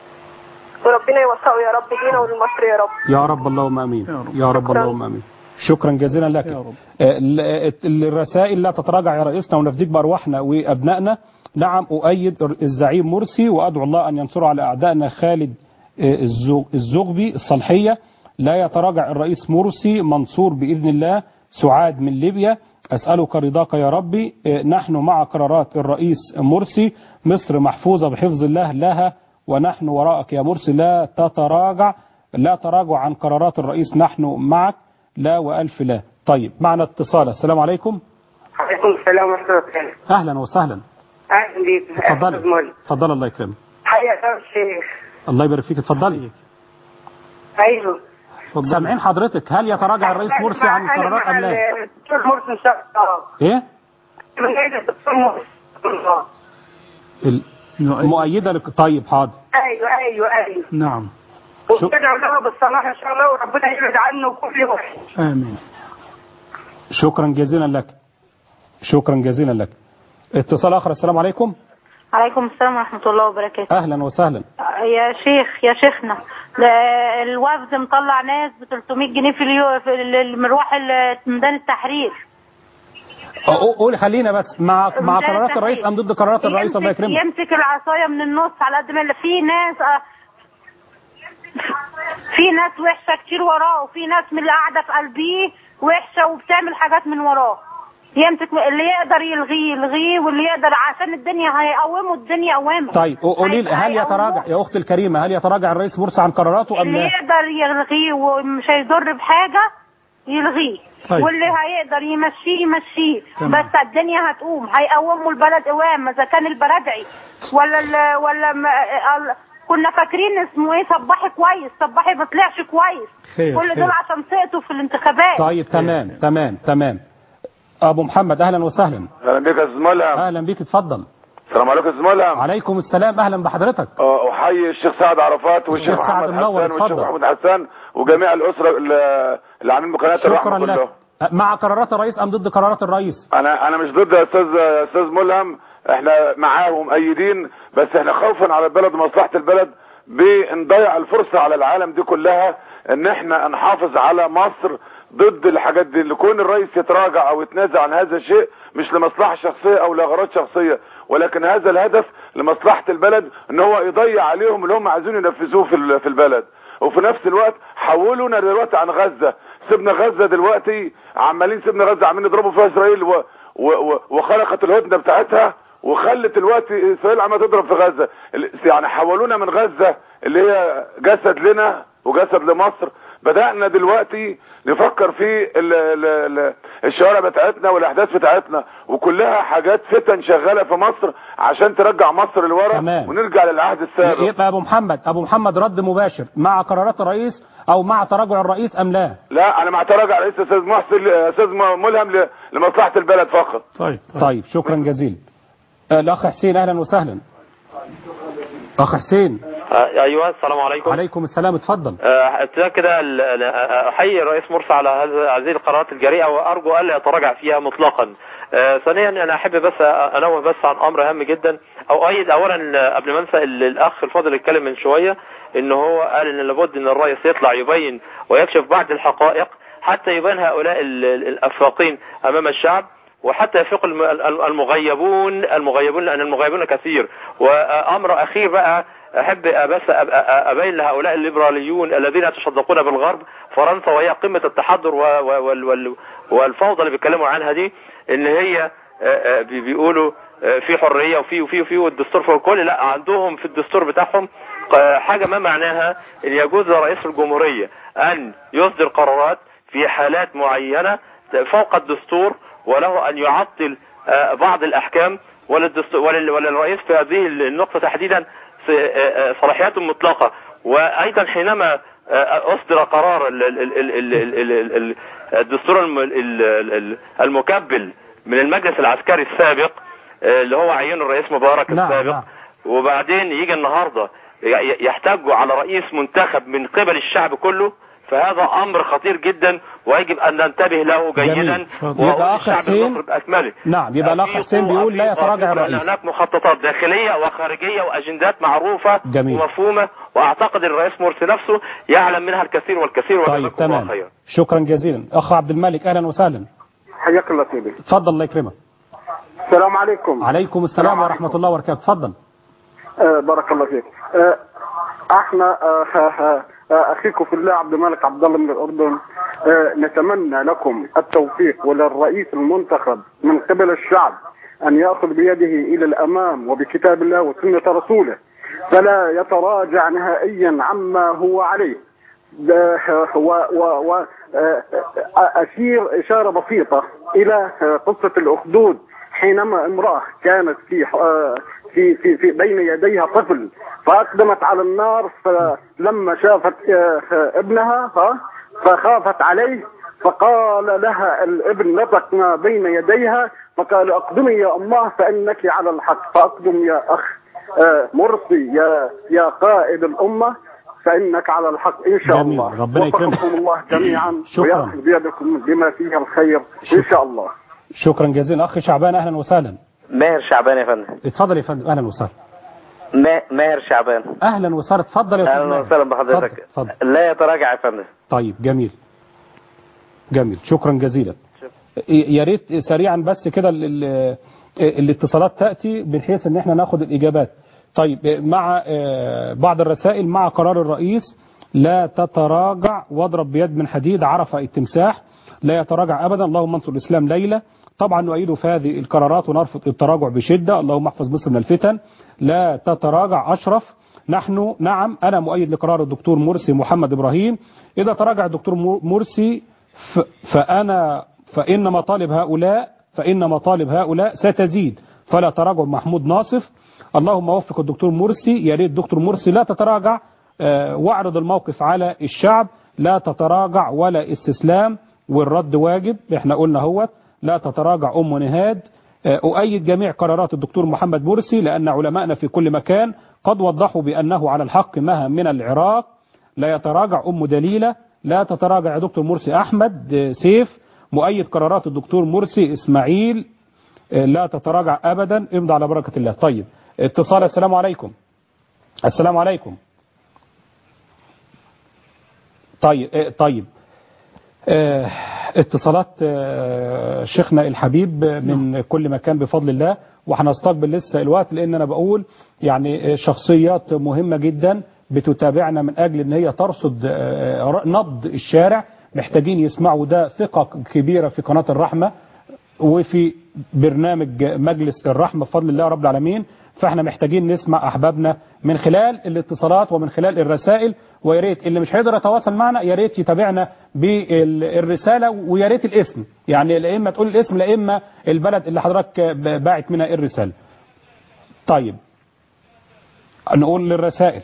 وربنا يوفقه يا رب لينا ولمصر يا رب يا رب اللهم امين يا رب اللهم امين شكرا جزيلا لك آه، ال- ال- الرسائل لا تتراجع يا رئيسنا ونفديك بارواحنا وابنائنا نعم اؤيد الزعيم مرسي وادعو الله ان ينصره على اعدائنا خالد آه، الزو- الزغبي الصالحيه لا يتراجع الرئيس مرسي منصور باذن الله سعاد من ليبيا اسالك رضاك يا ربي آه، نحن مع قرارات الرئيس مرسي مصر محفوظه بحفظ الله لها ونحن وراءك يا مرسي لا تتراجع لا تراجع عن قرارات الرئيس نحن معك لا وألف لا طيب معنا اتصال السلام عليكم عليكم السلام ورحمة الله وبركاته أهلا وسهلا أهلا بيك اتفضلي أستاذ مولى. اتفضلي الله يكرمك حياك الله الشيخ الله يبارك فيك اتفضلي أيوه سامعين حضرتك هل يتراجع الرئيس مرسي عن القرارات أم لا الدكتور مرسي إن شاء الله إيه من أيد الدكتور مرسي إن شاء الله. ال- مؤيدة لك طيب حاضر أيوه أيوه أيوه نعم شو- وبدعو له بالصلاح إن شاء الله وربنا يبعد عنه كل وحش آمين شكرا جزيلا لك شكرا جزيلا لك اتصال آخر السلام عليكم عليكم السلام ورحمة الله وبركاته أهلا وسهلا يا شيخ يا شيخنا ده الوفد مطلع ناس ب 300 جنيه في اليوم في ال- المروح ال- ميدان التحرير أو- قول خلينا بس مع مع ميدان قرارات الرئيس أم ضد قرارات الرئيس الله يمسك, يكرمك يمسك العصاية من النص على قد ما اللي- في ناس آه، في ناس وحشة كتير وراه وفي ناس من اللي قاعدة في قلبيه وحشة وبتعمل حاجات من وراه يمسك اللي يقدر يلغيه يلغيه واللي يقدر عشان الدنيا هيقومه الدنيا قوامه طيب قولي لي هل يتراجع يا اختي الكريمه هل يتراجع الرئيس مرسي عن قراراته ام اللي لا؟ يقدر يلغيه ومش هيضر بحاجة يلغيه طيب. واللي هيقدر يمشيه يمشيه تمام. بس الدنيا هتقوم هيقوموا البلد قوام اذا كان البرادعي ولا ال ولا م... ال... كنا فاكرين اسمه ايه صباحي كويس صباحي ما طلعش كويس خير، كل خير. دول عشان سقطوا في الانتخابات طيب تمام تمام تمام ابو محمد اهلا وسهلا اهلا بك يا استاذ ملهم اهلا بيك اتفضل السلام عليكم يا استاذ ملهم عليكم السلام اهلا بحضرتك آه، احيي الشيخ سعد عرفات والشيخ الشيخ سعد محمد منور، حسان والشيخ اتفضل. محمود حسان وجميع الاسره اللي اللي عاملين بقناه شكرا الرحمه لك كلهم مع قرارات الرئيس ام ضد قرارات الرئيس؟ انا انا مش ضد يا استاذ يا استاذ ملهم احنا معاه ومؤيدين بس احنا خوفا على البلد ومصلحه البلد بنضيع الفرصه على العالم دي كلها ان احنا نحافظ على مصر ضد الحاجات دي اللي كون الرئيس يتراجع او يتنازل عن هذا الشيء مش لمصلحه شخصيه او لاغراض شخصيه ولكن هذا الهدف لمصلحه البلد ان هو يضيع عليهم اللي هم عايزين ينفذوه في ال- في البلد وفي نفس الوقت حولونا دلوقتي عن غزه سيبنا غزه دلوقتي عمالين سيبنا غزه عمالين يضربوا فيها اسرائيل و و و وخلقت الهدنه بتاعتها وخلت الوقت اسرائيل عماله تضرب في غزه ال- يعني حولونا من غزه اللي هي جسد لنا وجسد لمصر بدأنا دلوقتي نفكر في ال ال ال الشوارع بتاعتنا والاحداث بتاعتنا وكلها حاجات فتن شغاله في مصر عشان ترجع مصر لورا تمام. ونرجع للعهد السابق يبقى ابو محمد ابو محمد رد مباشر مع قرارات الرئيس او مع تراجع الرئيس ام لا؟ لا انا مع تراجع رئيس استاذ محسن استاذ ملهم ل- لمصلحه البلد فقط طيب طيب شكرا جزيلا آه، الاخ حسين اهلا وسهلا اخ حسين ايوه السلام عليكم عليكم السلام اتفضل آه، ابتداء كده ال- ال- احيي الرئيس مرسي على هذا- هذه القرارات الجريئه وارجو الا يتراجع فيها مطلقا. آه، ثانيا انا احب بس انوه بس عن امر هام جدا او ايد اولا قبل ما انسى ال- الاخ الفاضل اللي اتكلم من شويه ان هو قال ان لابد ان الرئيس يطلع يبين ويكشف بعض الحقائق حتى يبان هؤلاء ال- ال- الافاقين امام الشعب وحتى يفيق الم- ال- المغيبون المغيبون لان المغيبون كثير وامر اخير بقى احب بس أب- أ- ابين لهؤلاء الليبراليون الذين يتشدقون بالغرب فرنسا وهي قمه التحضر و- و- وال- وال- والفوضى اللي بيتكلموا عنها دي ان هي آه، آه، بي- بيقولوا آه، في حريه وفي وفي وفي والدستور فوق الكل لا عندهم في الدستور بتاعهم ق- حاجة ما معناها ان يجوز لرئيس الجمهورية ان يصدر قرارات في حالات معينة فوق الدستور وله ان يعطل آه، بعض الاحكام وللدستور ولل- وللرئيس في هذه النقطة تحديدا س- آه، آه، صلاحيات مطلقة وايضا حينما آه، اصدر قرار ال- ال- ال- ال- ال- ال- ال- الدستور الم- ال- ال- ال- المكبل من المجلس العسكري السابق آه، اللي هو عينه الرئيس مبارك نعم، السابق نعم. وبعدين يجي النهارده ي- يحتاجوا على رئيس منتخب من قبل الشعب كله فهذا امر خطير جدا ويجب ان ننتبه له جيدا جميل. وهو يبقى أخ الشعب حسين- المصري باكمله نعم يبقى الأخ أفيقوا- حسين بيقول لا أفيقوا- يتراجع أفيقوا لأن الرئيس هناك مخططات داخليه وخارجيه واجندات معروفه جميل. ومفهومه واعتقد الرئيس مرسي نفسه يعلم منها الكثير والكثير طيب وجزاكم الله تمام خيرا شكرا جزيلا أخ عبد الملك أهلا وسهلا حياك الله سيدي اتفضل الله يكرمك السلام عليكم عليكم السلام ورحمة الله وبركاته اتفضل آه بارك الله فيك آه احنا آه آه آه اخيكم في الله عبد الملك عبد الله من الاردن آه نتمنى لكم التوفيق وللرئيس المنتخب من قبل الشعب ان ياخذ بيده الى الامام وبكتاب الله وسنه رسوله فلا يتراجع نهائيا عما هو عليه ده- و و و آه، أشير إشارة بسيطة إلى آه، قصة الأخدود حينما امرأة كانت في آه، في في في بين يديها طفل فأقدمت على النار فلما شافت آه، آه، ابنها ها فخافت عليه فقال لها الابن نطق ما بين يديها فقال اقدمي يا الله فإنك على الحق فأقدم يا أخ آه، مرسي يا يا قائد الأمة فإنك على الحق إن شاء جميل. الله ربنا يكرمك. وفقكم الله جميعا شكرا. ويأخذ بيدكم بما فيه الخير إن شاء الله شكرا جزيلا أخ شعبان أهلا وسهلا ماهر شعبان يا فندم اتفضل يا فندم أهلا وسهلا ما- ماهر شعبان أهلا وسهلا اتفضل يا أستاذ اهلا ماهر. وسهلا بحضرتك اتفضل اتفضل. لا يتراجع يا فندم طيب جميل جميل شكرا جزيلا يا ريت سريعا بس كده ال- ال- الاتصالات تأتي بحيث ان احنا ناخد الإجابات طيب مع آه، بعض الرسائل مع قرار الرئيس لا تتراجع واضرب بيد من حديد عرف التمساح لا يتراجع أبدا اللهم انصر الإسلام ليلة طبعا نؤيد في هذه القرارات ونرفض التراجع بشدة اللهم احفظ مصر من الفتن لا تتراجع أشرف نحن نعم أنا مؤيد لقرار الدكتور مرسي محمد إبراهيم إذا تراجع الدكتور مر- مرسي ف- فأنا فإن مطالب هؤلاء فإن مطالب هؤلاء ستزيد فلا تراجع محمود ناصف اللهم وفق الدكتور مرسي يا ريت دكتور مرسي لا تتراجع آه، واعرض الموقف على الشعب لا تتراجع ولا استسلام والرد واجب احنا قلنا هو لا تتراجع أم نهاد آه، أؤيد جميع قرارات الدكتور محمد مرسي لأن علماءنا في كل مكان قد وضحوا بأنه على الحق مها من العراق لا يتراجع أم دليلة لا تتراجع يا دكتور مرسي أحمد آه، سيف مؤيد قرارات الدكتور مرسي إسماعيل آه، لا تتراجع أبدا امضى على بركة الله طيب اتصال السلام عليكم السلام عليكم طيب آه، طيب آه، اتصالات آه، شيخنا الحبيب من كل مكان بفضل الله وهنستقبل لسه الوقت لان انا بقول يعني آه، شخصيات مهمة جدا بتتابعنا من اجل ان هي ترصد آه، نبض الشارع محتاجين يسمعوا ده ثقة كبيرة في قناة الرحمة وفي برنامج مجلس الرحمة بفضل الله رب العالمين فاحنا محتاجين نسمع احبابنا من خلال الاتصالات ومن خلال الرسائل ويا ريت اللي مش هيقدر يتواصل معنا يا ريت يتابعنا بالرساله ويا ريت الاسم يعني لا اما تقول الاسم لا اما البلد اللي حضرتك باعت منها الرساله. طيب نقول للرسائل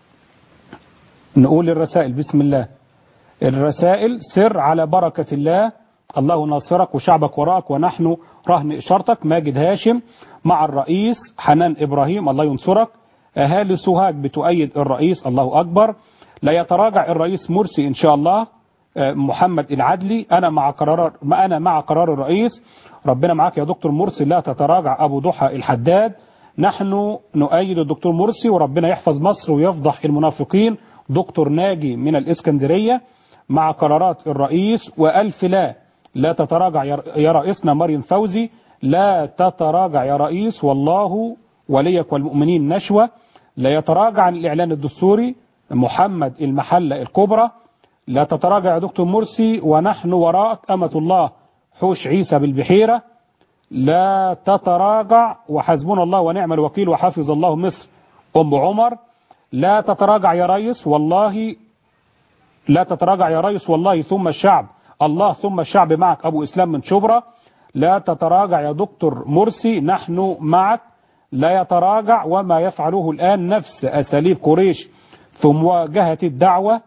نقول للرسائل بسم الله الرسائل سر على بركة الله الله ناصرك وشعبك وراك ونحن رهن إشارتك ماجد هاشم مع الرئيس حنان إبراهيم الله ينصرك أهالي سوهاج بتؤيد الرئيس الله أكبر لا يتراجع الرئيس مرسي إن شاء الله آه، محمد العدلي أنا مع قرار ما أنا مع قرار الرئيس ربنا معاك يا دكتور مرسي لا تتراجع أبو ضحى الحداد نحن نؤيد الدكتور مرسي وربنا يحفظ مصر ويفضح المنافقين دكتور ناجي من الإسكندرية مع قرارات الرئيس وألف لا لا تتراجع يا- يا رئيسنا مريم فوزي لا تتراجع يا رئيس والله وليك والمؤمنين نشوة لا يتراجع عن الإعلان الدستوري محمد المحلة الكبرى لا تتراجع يا دكتور مرسي ونحن وراءك أمة الله حوش عيسى بالبحيرة لا تتراجع وحسبنا الله ونعم الوكيل وحفظ الله مصر أم عمر لا تتراجع يا ريس والله لا تتراجع يا ريس والله ثم الشعب الله ثم الشعب معك أبو إسلام من شبرا لا تتراجع يا دكتور مرسي نحن معك لا يتراجع وما يفعله الآن نفس أساليب قريش في مواجهة الدعوة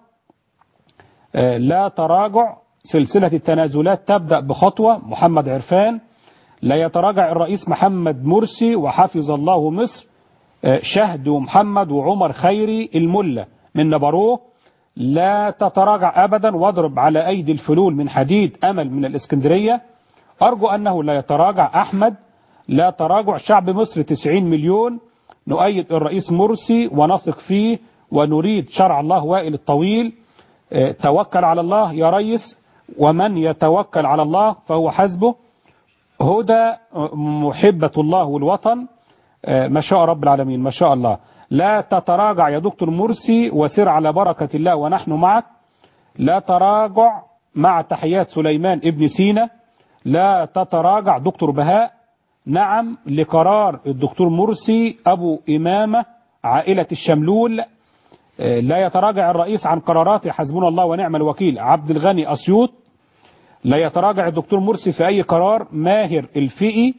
لا تراجع سلسلة التنازلات تبدأ بخطوة محمد عرفان لا يتراجع الرئيس محمد مرسي وحفظ الله مصر شهد ومحمد وعمر خيري الملة من نبروه لا تتراجع أبدا واضرب على أيدي الفلول من حديد أمل من الإسكندرية أرجو أنه لا يتراجع أحمد لا تراجع شعب مصر 90 مليون نؤيد الرئيس مرسي ونثق فيه ونريد شرع الله وائل الطويل توكل على الله يا ريس ومن يتوكل على الله فهو حسبه هدى محبة الله والوطن ما شاء رب العالمين ما شاء الله لا تتراجع يا دكتور مرسي وسر على بركة الله ونحن معك لا تراجع مع تحيات سليمان ابن سينا لا تتراجع دكتور بهاء نعم لقرار الدكتور مرسي أبو إمامة عائلة الشملول لا يتراجع الرئيس عن قراراته حسبنا الله ونعم الوكيل عبد الغني أسيوط لا يتراجع الدكتور مرسي في أي قرار ماهر الفئي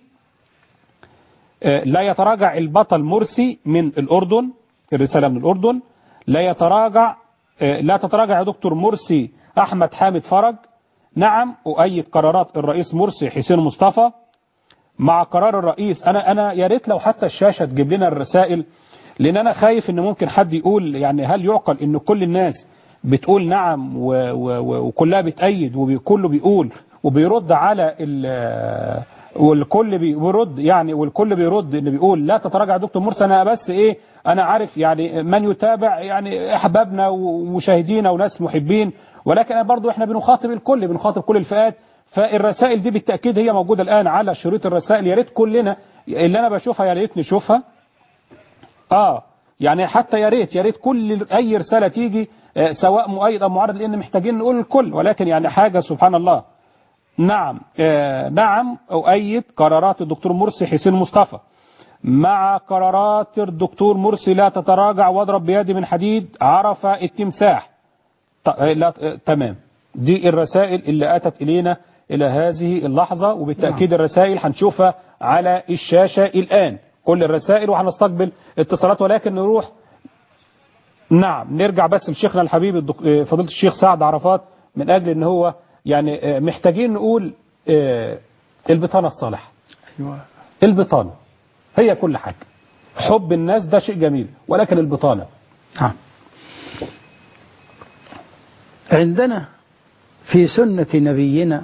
لا يتراجع البطل مرسي من الأردن الرسالة من الأردن لا يتراجع لا تتراجع يا دكتور مرسي أحمد حامد فرج نعم أؤيد قرارات الرئيس مرسي حسين مصطفى مع قرار الرئيس أنا أنا يا ريت لو حتى الشاشة تجيب لنا الرسائل لأن أنا خايف إن ممكن حد يقول يعني هل يعقل إن كل الناس بتقول نعم و و وكلها بتأيد وكله بيقول وبيرد على والكل بيرد يعني والكل بيرد ان بيقول لا تتراجع دكتور مرسي انا بس ايه انا عارف يعني من يتابع يعني احبابنا ومشاهدينا وناس محبين ولكن أنا برضو احنا بنخاطب الكل بنخاطب كل الفئات فالرسائل دي بالتأكيد هي موجودة الآن على شريط الرسائل يا ريت كلنا اللي أنا بشوفها يا ريت نشوفها آه يعني حتى يا ريت يا ريت كل أي رسالة تيجي سواء مؤيد أو معارض لأن محتاجين نقول الكل ولكن يعني حاجة سبحان الله نعم آه نعم أؤيد قرارات الدكتور مرسي حسين مصطفى مع قرارات الدكتور مرسي لا تتراجع واضرب بيدي من حديد عرف التمساح لا تمام دي الرسائل اللي أتت إلينا إلى هذه اللحظة وبالتأكيد الرسائل هنشوفها على الشاشة الآن كل الرسائل وهنستقبل اتصالات ولكن نروح نعم نرجع بس لشيخنا الحبيب الدك... فضيلة الشيخ سعد عرفات من أجل أن هو يعني محتاجين نقول البطانة الصالحة أيوة. البطانة هي كل حاجة حب الناس ده شيء جميل ولكن البطانة نعم عندنا في سنة نبينا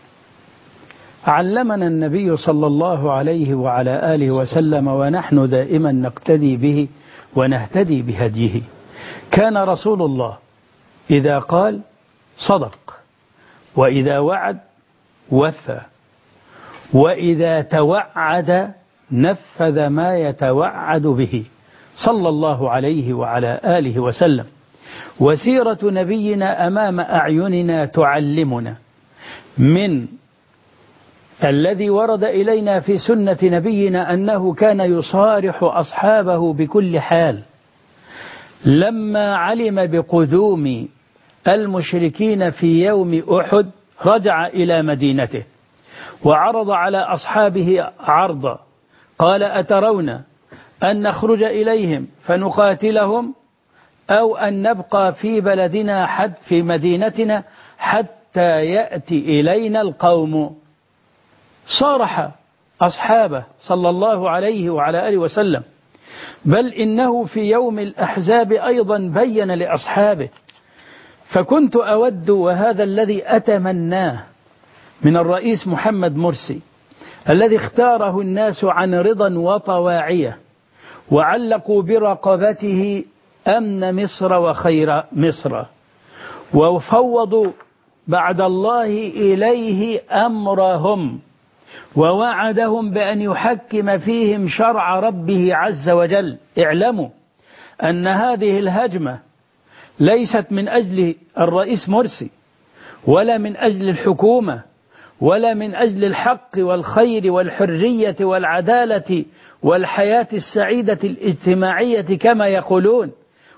علمنا النبي صلى الله عليه وعلى آله وسلم ونحن دائما نقتدي به ونهتدي بهديه كان رسول الله إذا قال صدق وإذا وعد وفى وإذا توعد نفذ ما يتوعد به صلى الله عليه وعلى آله وسلم وسيرة نبينا أمام أعيننا تعلمنا من الذي ورد إلينا في سنة نبينا أنه كان يصارح أصحابه بكل حال لما علم بقدوم المشركين في يوم أحد رجع إلى مدينته وعرض على أصحابه عرضا قال أترون أن نخرج إليهم فنقاتلهم أو أن نبقى في بلدنا حد في مدينتنا حتى يأتي إلينا القوم صارح أصحابه صلى الله عليه وعلى آله وسلم بل إنه في يوم الأحزاب أيضا بين لأصحابه فكنت أود وهذا الذي أتمناه من الرئيس محمد مرسي الذي اختاره الناس عن رضا وطواعية وعلقوا برقبته أمن مصر وخير مصر وفوضوا بعد الله إليه أمرهم ووعدهم بأن يحكم فيهم شرع ربه عز وجل اعلموا أن هذه الهجمة ليست من أجل الرئيس مرسي ولا من أجل الحكومة ولا من أجل الحق والخير والحرية والعدالة والحياة السعيدة الاجتماعية كما يقولون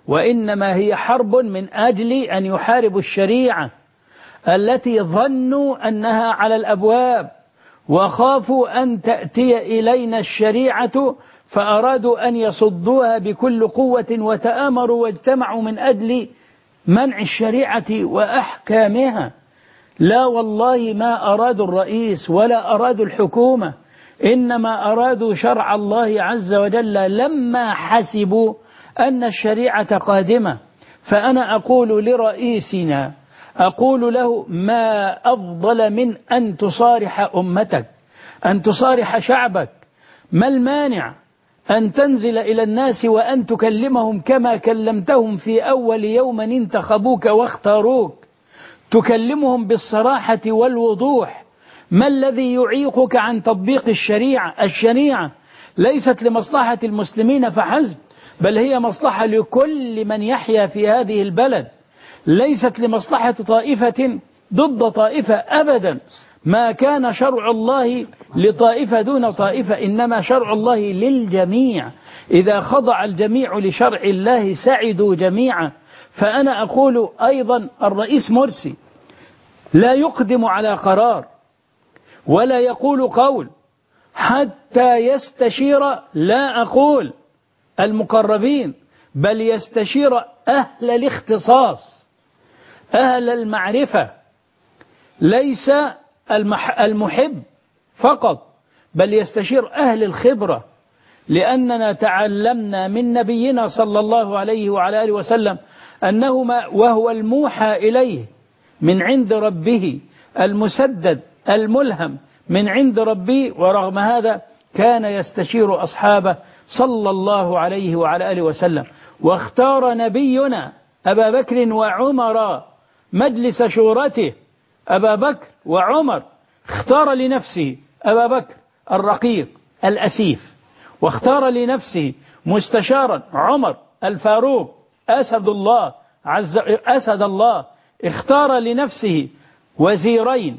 وإنما هي حرب من أجل أن يحاربوا الشريعة التي ظنوا أنها على الأبواب وخافوا أن تأتي إلينا الشريعة فأرادوا أن يصدوها بكل قوة وتآمروا واجتمعوا من أجل منع الشريعة وأحكامها لا والله ما أرادوا الرئيس ولا أرادوا الحكومة إنما أرادوا شرع الله عز وجل لما حسبوا أن الشريعة قادمة فأنا أقول لرئيسنا أقول له ما أفضل من أن تصارح أمتك أن تصارح شعبك ما المانع أن تنزل إلى الناس وأن تكلمهم كما كلمتهم في أول يوم انتخبوك واختاروك تكلمهم بالصراحة والوضوح ما الذي يعيقك عن تطبيق الشريعة الشريعة ليست لمصلحة المسلمين فحسب بل هي مصلحة لكل من يحيا في هذه البلد ليست لمصلحة طائفة ضد طائفة أبدا ما كان شرع الله لطائفة دون طائفة إنما شرع الله للجميع إذا خضع الجميع لشرع الله سعدوا جميعا فأنا أقول أيضا الرئيس مرسي لا يقدم على قرار ولا يقول قول حتى يستشير لا أقول المقربين بل يستشير أهل الاختصاص أهل المعرفة ليس المح المحب فقط بل يستشير أهل الخبرة لأننا تعلمنا من نبينا صلى الله عليه وعلى آله وسلم أنه ما وهو الموحى إليه من عند ربه المسدد الملهم من عند ربه ورغم هذا كان يستشير أصحابه صلى الله عليه وعلى آله وسلم واختار نبينا أبا بكر وعمر مجلس شورته أبا بكر وعمر اختار لنفسه أبا بكر الرقيق الأسيف واختار لنفسه مستشارا عمر الفاروق أسد الله عز أسد الله اختار لنفسه وزيرين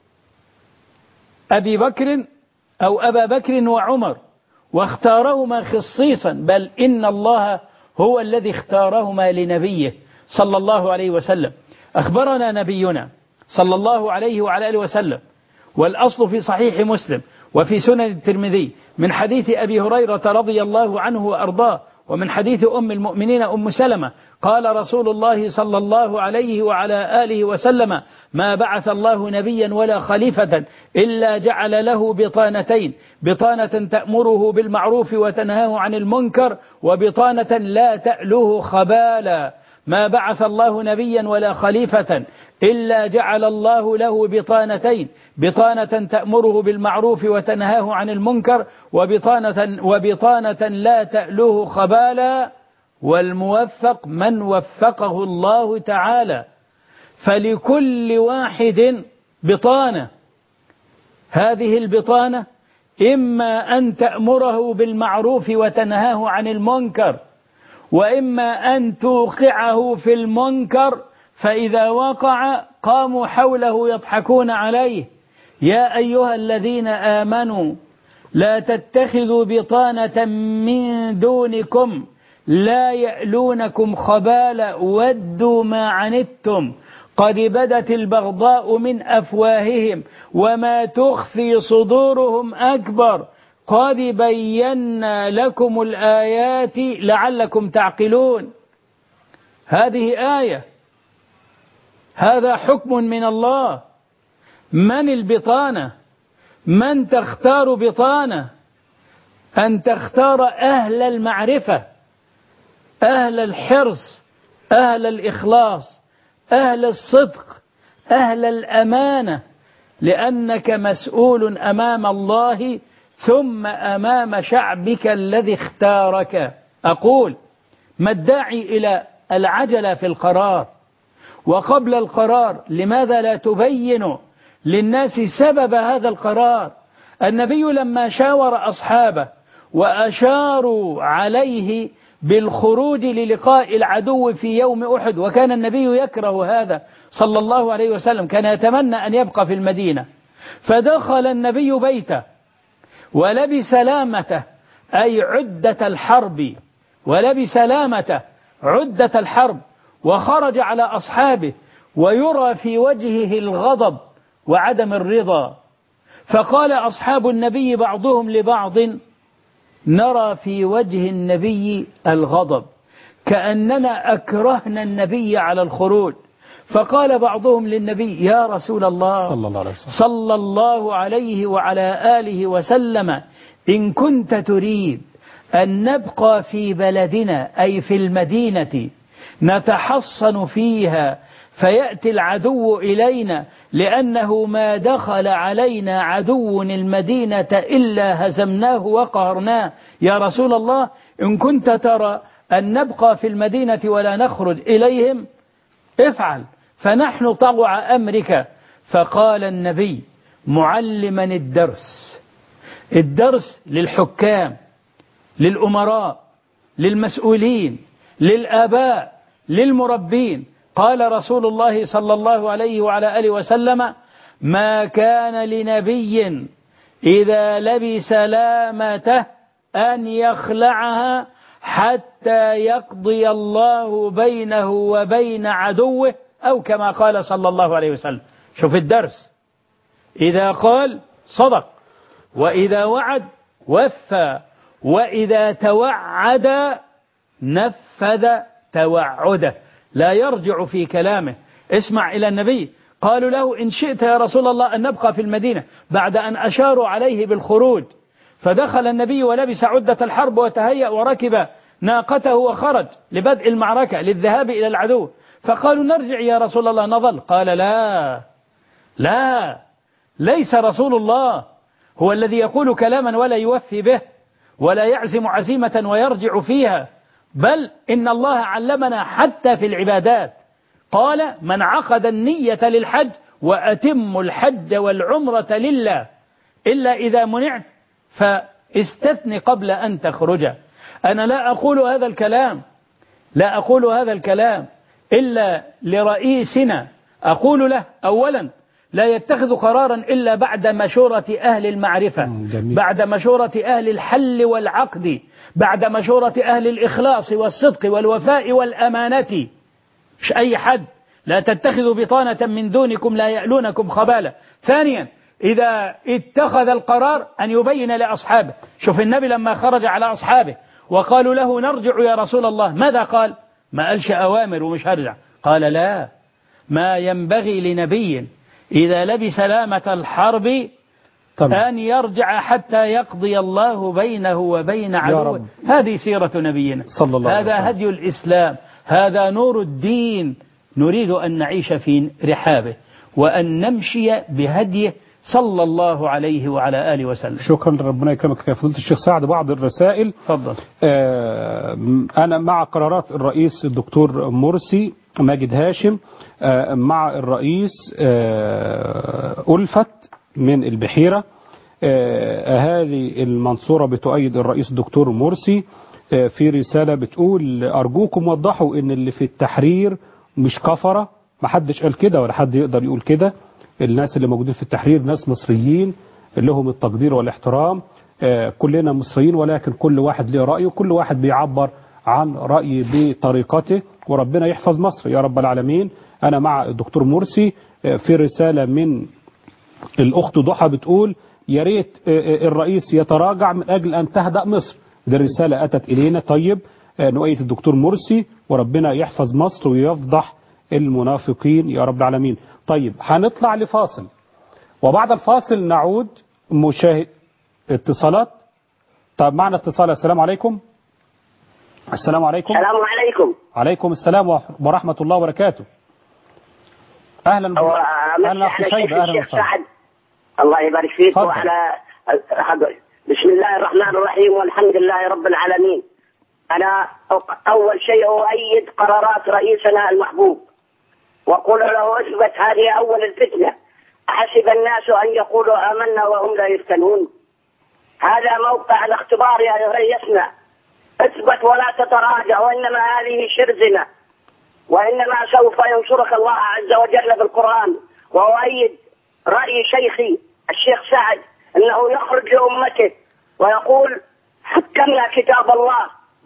أبي بكر أو أبا بكر وعمر واختارهما خصيصا بل إن الله هو الذي اختارهما لنبيه صلى الله عليه وسلم أخبرنا نبينا صلى الله عليه وعلى آله وسلم والأصل في صحيح مسلم وفي سنن الترمذي من حديث أبي هريرة رضي الله عنه وأرضاه ومن حديث أم المؤمنين أم سلمة قال رسول الله صلى الله عليه وعلى آله وسلم ما بعث الله نبيا ولا خليفة إلا جعل له بطانتين بطانة تأمره بالمعروف وتنهاه عن المنكر وبطانة لا تأله خبالا ما بعث الله نبيا ولا خليفة إلا جعل الله له بطانتين بطانة تأمره بالمعروف وتنهاه عن المنكر وبطانة, وبطانة لا تألوه خبالا والموفق من وفقه الله تعالى فلكل واحد بطانة هذه البطانة إما أن تأمره بالمعروف وتنهاه عن المنكر وإما أن توقعه في المنكر فإذا وقع قاموا حوله يضحكون عليه يا أيها الذين آمنوا لا تتخذوا بطانة من دونكم لا يألونكم خبالا ودوا ما عنتم قد بدت البغضاء من أفواههم وما تخفي صدورهم أكبر قد بينا لكم الآيات لعلكم تعقلون هذه آية هذا حكم من الله من البطانة من تختار بطانة أن تختار أهل المعرفة أهل الحرص أهل الإخلاص أهل الصدق أهل الأمانة لأنك مسؤول أمام الله ثم أمام شعبك الذي اختارك أقول ما الداعي إلى العجلة في القرار وقبل القرار لماذا لا تبين للناس سبب هذا القرار النبي لما شاور أصحابه وأشاروا عليه بالخروج للقاء العدو في يوم أحد وكان النبي يكره هذا صلى الله عليه وسلم كان يتمنى أن يبقى في المدينة فدخل النبي بيته ولبس لامته أي عدة الحرب ولبس لامته عدة الحرب وخرج على أصحابه ويرى في وجهه الغضب وعدم الرضا فقال أصحاب النبي بعضهم لبعض نرى في وجه النبي الغضب كأننا أكرهنا النبي على الخروج فقال بعضهم للنبي يا رسول الله صلى الله عليه وسلم صلى الله عليه وعلى آله وسلم إن كنت تريد أن نبقى في بلدنا أي في المدينة نتحصن فيها فيأتي العدو إلينا لأنه ما دخل علينا عدو المدينة إلا هزمناه وقهرناه يا رسول الله إن كنت ترى أن نبقى في المدينة ولا نخرج إليهم افعل فنحن طوع أمرك فقال النبي معلما الدرس الدرس للحكام للأمراء للمسؤولين للآباء للمربين قال رسول الله صلى الله عليه وعلى آله وسلم ما كان لنبي إذا لبس لامته أن يخلعها حتى يقضي الله بينه وبين عدوه أو كما قال صلى الله عليه وسلم شوف الدرس إذا قال صدق وإذا وعد وفى وإذا توعد نفذ توعده لا يرجع في كلامه اسمع إلى النبي قالوا له إن شئت يا رسول الله أن نبقى في المدينة بعد أن أشاروا عليه بالخروج فدخل النبي ولبس عدة الحرب وتهيأ وركب ناقته وخرج لبدء المعركة للذهاب إلى العدو فقالوا نرجع يا رسول الله نظل قال لا لا ليس رسول الله هو الذي يقول كلاما ولا يوفي به ولا يعزم عزيمة ويرجع فيها بل إن الله علمنا حتى في العبادات قال من عقد النية للحج وأتم الحج والعمرة لله إلا إذا منعت فاستثن قبل أن تخرج أنا لا أقول هذا الكلام لا أقول هذا الكلام إلا لرئيسنا أقول له أولا لا يتخذ قرارا إلا بعد مشورة أهل المعرفة بعد مشورة أهل الحل والعقد بعد مشورة أهل الإخلاص والصدق والوفاء والأمانة مش أي حد لا تتخذوا بطانة من دونكم لا يألونكم خبالا ثانيا إذا اتخذ القرار أن يبين لأصحابه شوف النبي لما خرج على أصحابه وقالوا له نرجع يا رسول الله ماذا قال ما قالش أوامر ومش هرجع قال لا ما ينبغي لنبي إذا لبس لامة الحرب طبعا. أن يرجع حتى يقضي الله بينه وبين عدوه هذه سيرة نبينا صلى الله هذا عليه هدي الإسلام هذا نور الدين نريد أن نعيش في رحابه وأن نمشي بهديه صلى الله عليه وعلى آله وسلم شكرا ربنا يكرمك يا فضيلة الشيخ سعد بعض الرسائل تفضل آه أنا مع قرارات الرئيس الدكتور مرسي ماجد هاشم آه مع الرئيس آه ألفت من البحيرة أهالي المنصورة بتؤيد الرئيس الدكتور مرسي في رسالة بتقول أرجوكم وضحوا إن اللي في التحرير مش كفرة محدش قال كده ولا حد يقدر يقول كده الناس اللي موجودين في التحرير ناس مصريين لهم التقدير والاحترام كلنا مصريين ولكن كل واحد له رأيه وكل واحد بيعبر عن رأيه بطريقته وربنا يحفظ مصر يا رب العالمين أنا مع الدكتور مرسي في رسالة من الأخت ضحى بتقول يا ريت الرئيس يتراجع من أجل أن تهدأ مصر دي الرسالة أتت إلينا طيب نؤيد الدكتور مرسي وربنا يحفظ مصر ويفضح المنافقين يا رب العالمين طيب هنطلع لفاصل وبعد الفاصل نعود مشاهد اتصالات طب معنا اتصال السلام عليكم السلام عليكم السلام عليكم عليكم السلام ورحمة الله وبركاته أهلا أهلا أخي شيبة أهلا وسهلا الله يبارك فيك وعلى بسم الله الرحمن الرحيم والحمد لله رب العالمين أنا أول شيء أؤيد قرارات رئيسنا المحبوب وقل له اثبت هذه أول الفتنة أحسب الناس أن يقولوا آمنا وهم لا يفتنون هذا موقع الاختبار يا ريسنا اثبت ولا تتراجع وإنما هذه شرذمة وإنما سوف ينصرك الله عز وجل بالقرآن وأؤيد رأي شيخي الشيخ سعد أنه يخرج لأمته ويقول حكمنا كتاب الله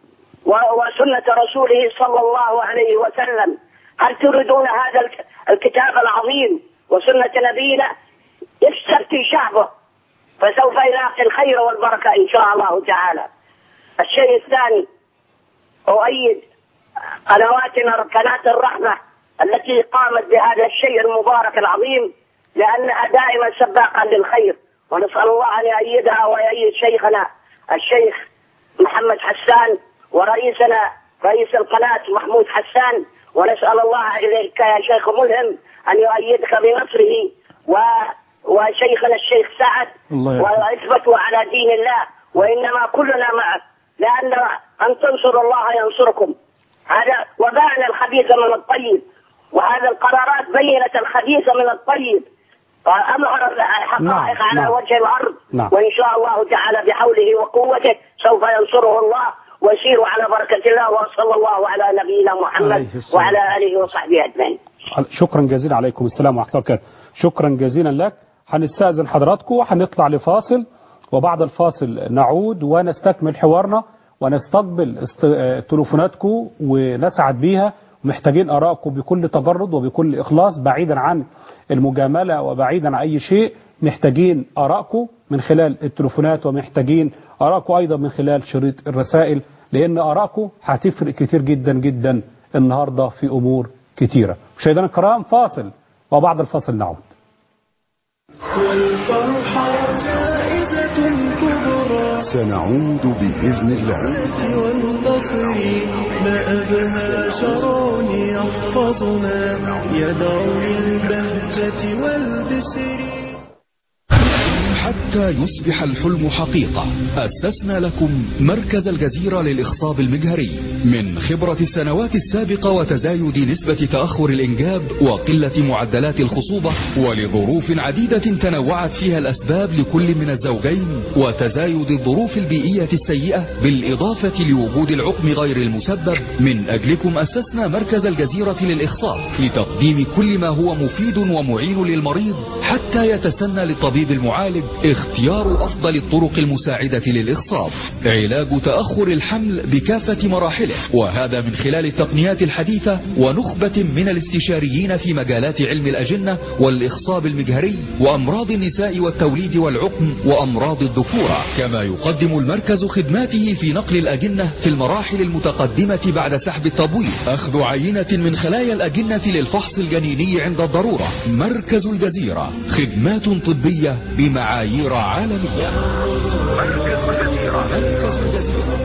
و- وسنة رسوله صلى الله عليه وسلم هل تريدون هذا الك- الكتاب العظيم وسنة نبينا يستفتي شعبه فسوف يلاقي الخير والبركة إن شاء الله تعالى الشيء الثاني أؤيد قنواتنا قناة الرحمة التي قامت بهذا الشيء المبارك العظيم لأنها دائما سباقة للخير ونسأل الله أن يأيدها ويأيد شيخنا الشيخ محمد حسان ورئيسنا رئيس القناة محمود حسان ونسأل الله إليك يا شيخ ملهم أن يؤيدك بنصره و وشيخنا الشيخ سعد الله يرحمه. واثبتوا على دين الله وإنما كلنا معك لأن أن تنصروا الله ينصركم هذا وبان الخبيث من الطيب وهذه القرارات بينت الخبيث من الطيب وأظهر الحقائق نعم، على نعم. وجه الأرض نعم. وإن شاء الله تعالى بحوله وقوته سوف ينصره الله ويسير على بركة الله وصلى الله على نبينا محمد عليه الصلاة وعلى آله وصحبه أجمعين شكرا جزيلا عليكم السلام ورحمة الله وبركاته شكرا جزيلا لك هنستأذن حضراتكم وهنطلع لفاصل وبعد الفاصل نعود ونستكمل حوارنا ونستقبل است- آه، تليفوناتكم ونسعد بيها محتاجين آرائكم بكل تجرد وبكل إخلاص بعيدا عن المجاملة وبعيدا عن أي شيء محتاجين آرائكم من خلال التليفونات ومحتاجين آرائكم أيضا من خلال شريط الرسائل لأن آرائكم هتفرق كتير جدا جدا النهاردة في أمور كتيرة مشاهدينا الكرام فاصل وبعد الفاصل نعود والفرحة جائزة كبرى سنعود بإذن الله والنصر ما أبهى شرع يحفظنا يدعو للبهجة والبسر حتى يصبح الحلم حقيقة أسسنا لكم مركز الجزيرة للإخصاب المجهري من خبرة السنوات السابقة وتزايد نسبة تأخر الإنجاب وقلة معدلات الخصوبة ولظروف عديدة تنوعت فيها الأسباب لكل من الزوجين وتزايد الظروف البيئية السيئة بالإضافة لوجود العقم غير المسبب من أجلكم أسسنا مركز الجزيرة للإخصاب لتقديم كل ما هو مفيد ومعين للمريض حتى يتسنى للطبيب المعالج اختيار أفضل الطرق المساعدة للإخصاب علاج تأخر الحمل بكافة مراحله وهذا من خلال التقنيات الحديثة ونخبة من الاستشاريين في مجالات علم الأجنة والإخصاب المجهري وأمراض النساء والتوليد والعقم وأمراض الذكورة كما يقدم المركز خدماته في نقل الأجنة في المراحل المتقدمة بعد سحب التبويض أخذ عينة من خلايا الأجنة للفحص الجنيني عند الضرورة مركز الجزيرة خدمات طبية بمعايير عالمية مركز الجزيرة مركز الجزيرة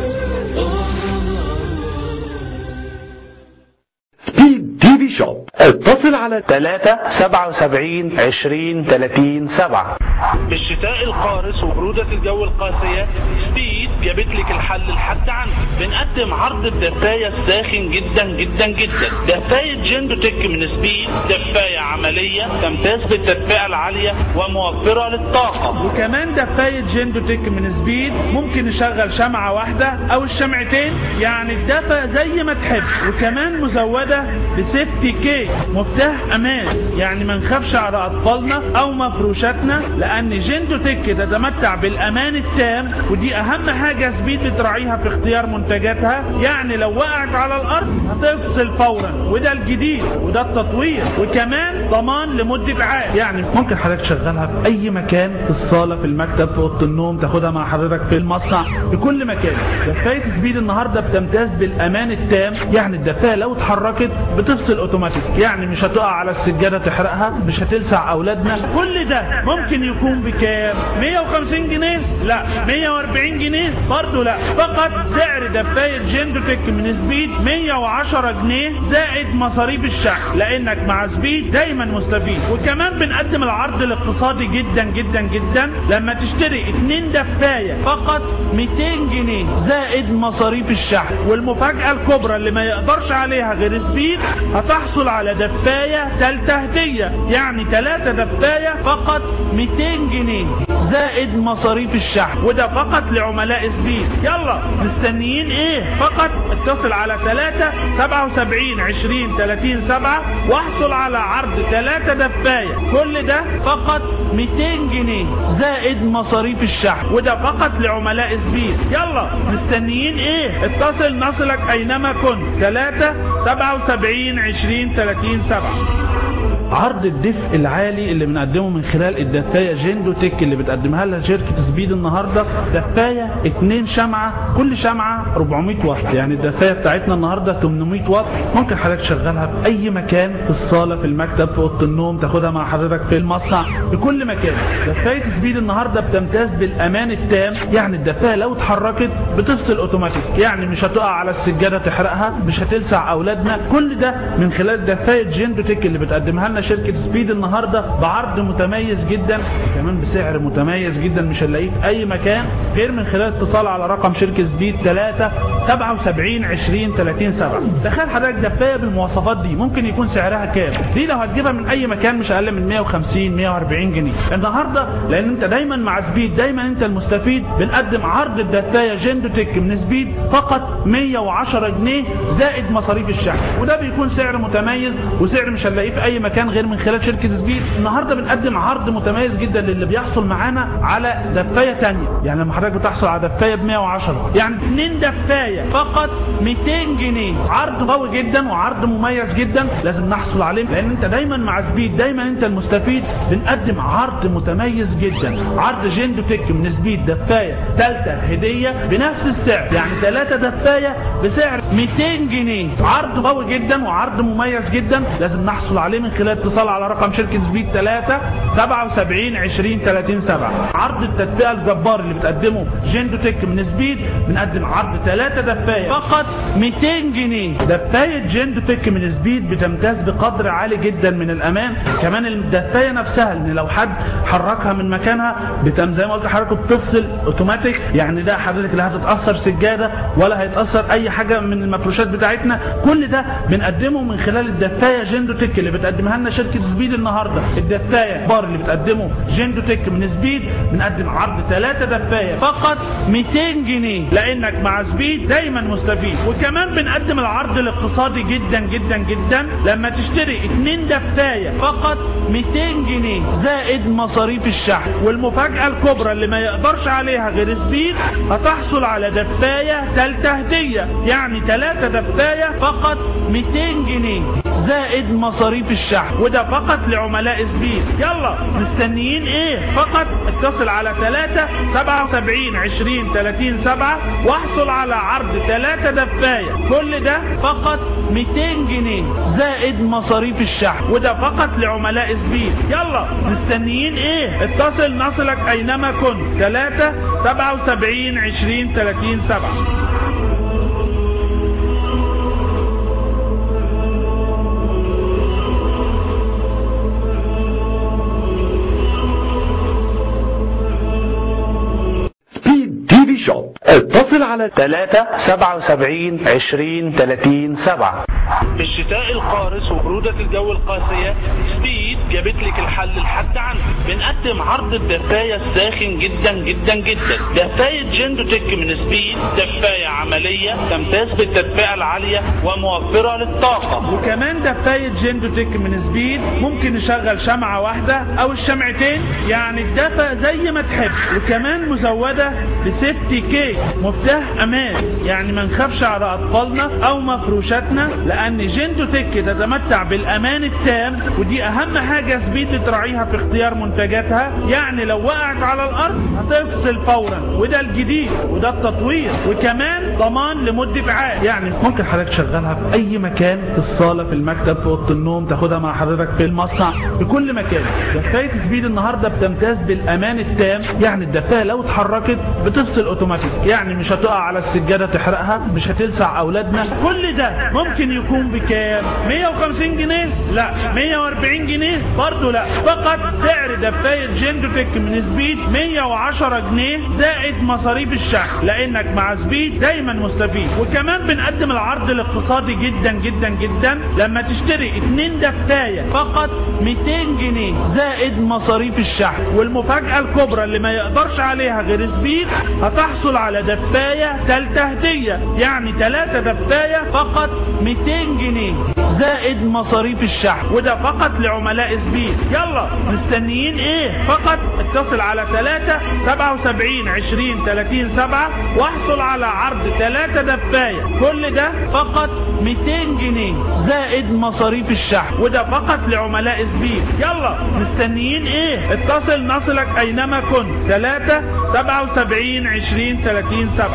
سبيد تي في شوب اتصل على 3 77 20 30 7 بالشتاء القارس وبرودة الجو القاسية سبيد جابت لك الحل لحد عندك بنقدم عرض الدفاية الساخن جدا جدا جدا دفاية جندو تك من سبيد دفاية عملية تمتاز بالتدفئة العالية وموفرة للطاقة وكمان دفاية جندو تك من سبيد ممكن نشغل شمعة واحدة او الشمعتين يعني الدفا زي ما تحب وكمان مزودة بسيفتي كي مفتاح امان يعني ما نخافش على اطفالنا او مفروشاتنا لان جندو تك تتمتع بالامان التام ودي اهم حاجة سبيد بتراعيها في اختيار منتجاتها يعني لو وقعت على الارض هتفصل فورا وده الجديد وده التطوير وكمان ضمان لمدة عام يعني ممكن حضرتك تشغلها في اي مكان في الصالة في المكتب في اوضه النوم تاخدها مع حضرتك في المصنع في كل مكان دفاية سبيد النهاردة بتمتاز بالامان التام يعني الدفاية لو اتحركت بتفصل اوتوماتيك يعني مش هتقع على السجادة تحرقها مش هتلسع اولادنا كل ده ممكن يكون بكام 150 جنيه لا 140 جنيه برضه لا فقط سعر دفاية جندوتك من سبيد 110 جنيه زائد مصاريف الشحن لانك مع سبيد دايما مستفيد وكمان بنقدم العرض الاقتصادي جدا جدا جدا لما تشتري اتنين دفاية فقط 200 جنيه زائد مصاريف الشحن والمفاجأة الكبرى اللي ما يقدرش عليها غير سبيد هتحصل على دفاية تالتة هدية يعني ثلاثة دفاية فقط 200 جنيه زائد مصاريف الشحن وده فقط لعملاء سبيد يلا مستنيين ايه فقط اتصل على 3 77 20 30 7 واحصل على عرض 3 دفاية كل ده فقط 200 جنيه زائد مصاريف الشحن وده فقط لعملاء سبيد يلا مستنيين ايه اتصل نصلك اينما كنت 3 77 20 30 7 عرض الدفء العالي اللي بنقدمه من خلال الدفاية جيندو تك اللي بتقدمها لها شركة سبيد النهاردة دفاية اتنين شمعة كل شمعة 400 واط يعني الدفاية بتاعتنا النهاردة 800 واط ممكن حضرتك تشغلها في اي مكان في الصالة في المكتب في اوضة النوم تاخدها مع حضرتك في المصنع في كل مكان دفاية سبيد النهاردة بتمتاز بالامان التام يعني الدفاية لو اتحركت بتفصل اوتوماتيك يعني مش هتقع على السجادة تحرقها مش هتلسع اولادنا كل ده من خلال دفاية جيندو تك اللي بتقدمها لنا شركة سبيد النهاردة بعرض متميز جدا كمان بسعر متميز جدا مش هنلاقيه في اي مكان غير من خلال اتصال على رقم شركة سبيد 3 77 20 30 7 تخيل حضرتك دفاية بالمواصفات دي ممكن يكون سعرها كام دي لو هتجيبها من اي مكان مش اقل من 150 140 جنيه النهارده لان انت دايما مع سبيد دايما انت المستفيد بنقدم عرض الدفاية جيندو تك من سبيد فقط 110 جنيه زائد مصاريف الشحن وده بيكون سعر متميز وسعر مش هنلاقيه في اي مكان غير من خلال شركة سبيد النهاردة بنقدم عرض متميز جدا للي بيحصل معانا على دفاية تانية يعني لما حضرتك بتحصل على دفاية ب 110 يعني اتنين دفاية فقط 200 جنيه عرض قوي جدا وعرض مميز جدا لازم نحصل عليه لان انت دايما مع سبيد دايما انت المستفيد بنقدم عرض متميز جدا عرض جيندو تك من سبيد دفاية ثالثة هدية بنفس السعر يعني ثلاثة دفاية بسعر 200 جنيه عرض قوي جدا وعرض مميز جدا لازم نحصل عليه من خلال اتصال على رقم شركة سبيد 3 77 20 30 7 عرض التدفئة الجبار اللي بتقدمه جيندو تك من سبيد بنقدم عرض 3 دفاية فقط 200 جنيه دفاية جيندو تك من سبيد بتمتاز بقدر عالي جدا من الامان كمان الدفاية نفسها ان لو حد حركها من مكانها بتم زي ما قلت لحضرتك بتفصل اوتوماتيك يعني ده حضرتك لا هتتاثر سجاده ولا هيتاثر اي حاجه من المفروشات بتاعتنا كل ده بنقدمه من خلال الدفايه جيندو تك اللي بتقدمها لنا شركه سبيد النهارده الدفايه بار اللي بتقدمه جيندو تك من سبيد بنقدم عرض ثلاثة دفايه فقط 200 جنيه لانك مع سبيد دايما مستفيد وكمان بنقدم العرض الاقتصادي جدا جدا جدا لما تشتري اتنين دفايه فقط 200 جنيه زائد مصاريف الشحن والمفاجاه الكبرى اللي ما يقدرش عليها غير سبيد هتحصل على دفايه ثالثه هديه يعني ثلاثة دفايه فقط 200 جنيه زائد مصاريف الشحن وده فقط لعملاء سبيد يلا مستنيين ايه فقط اتصل على 3 77 20 30 7 واحصل على عرض 3 دفاية كل ده فقط 200 جنيه زائد مصاريف الشحن وده فقط لعملاء سبيد يلا مستنيين ايه اتصل نصلك اينما كنت 3 77 20 30 7 سبيد تي في شوب اتصل على 3 77 20 30 7 في الشتاء القارس وبرودة الجو القاسية سبيد جابت لك الحل لحد عندك بنقدم عرض الدفاية الساخن جدا جدا جدا دفاية جندو تك من سبيد دفاية عملية تمتاز بالتدفئة العالية وموفرة للطاقة وكمان دفاية جيندو تك من سبيد ممكن نشغل شمعة واحدة او الشمعتين يعني الدفا زي ما تحب وكمان مزودة بسيفتي كيك مفتاح امان يعني ما نخافش على اطفالنا او مفروشاتنا لان جيندو تك تتمتع بالامان التام ودي اهم حاجة سبيد بتراعيها في اختيار منتجاتها يعني لو وقعت على الارض هتفصل فورا وده الجديد وده التطوير وكمان ضمان لمدة عام يعني ممكن حضرتك تشغلها في اي مكان في الصالة في المكتب في اوضه النوم تاخدها مع حضرتك في المصنع في كل مكان دفاية سبيد النهاردة بتمتاز بالامان التام يعني الدفاية لو اتحركت بتفصل اوتوماتيك يعني مش هتقع على السجادة تحرقها مش هتلسع اولادنا كل ده ممكن يكون بكام 150 جنيه لا 140 جنيه برضه لا فقط سعر دفاية جيندو تك من سبيد 110 جنيه زائد مصاريف الشحن لانك مع سبيد دايما دايما مستفيد وكمان بنقدم العرض الاقتصادي جدا جدا جدا لما تشتري اتنين دفاية فقط 200 جنيه زائد مصاريف الشحن والمفاجأة الكبرى اللي ما يقدرش عليها غير سبيد هتحصل على دفاية تالتة هدية يعني تلاتة دفاية فقط 200 جنيه زائد مصاريف الشحن وده فقط لعملاء سبيد يلا مستنيين ايه فقط اتصل على 3 77 20 30 7 واحصل على عرض 3 دفاية كل ده فقط 200 جنيه زائد مصاريف الشحن وده فقط لعملاء سبيد يلا مستنيين ايه اتصل نصلك اينما كنت 3 77 20 30 7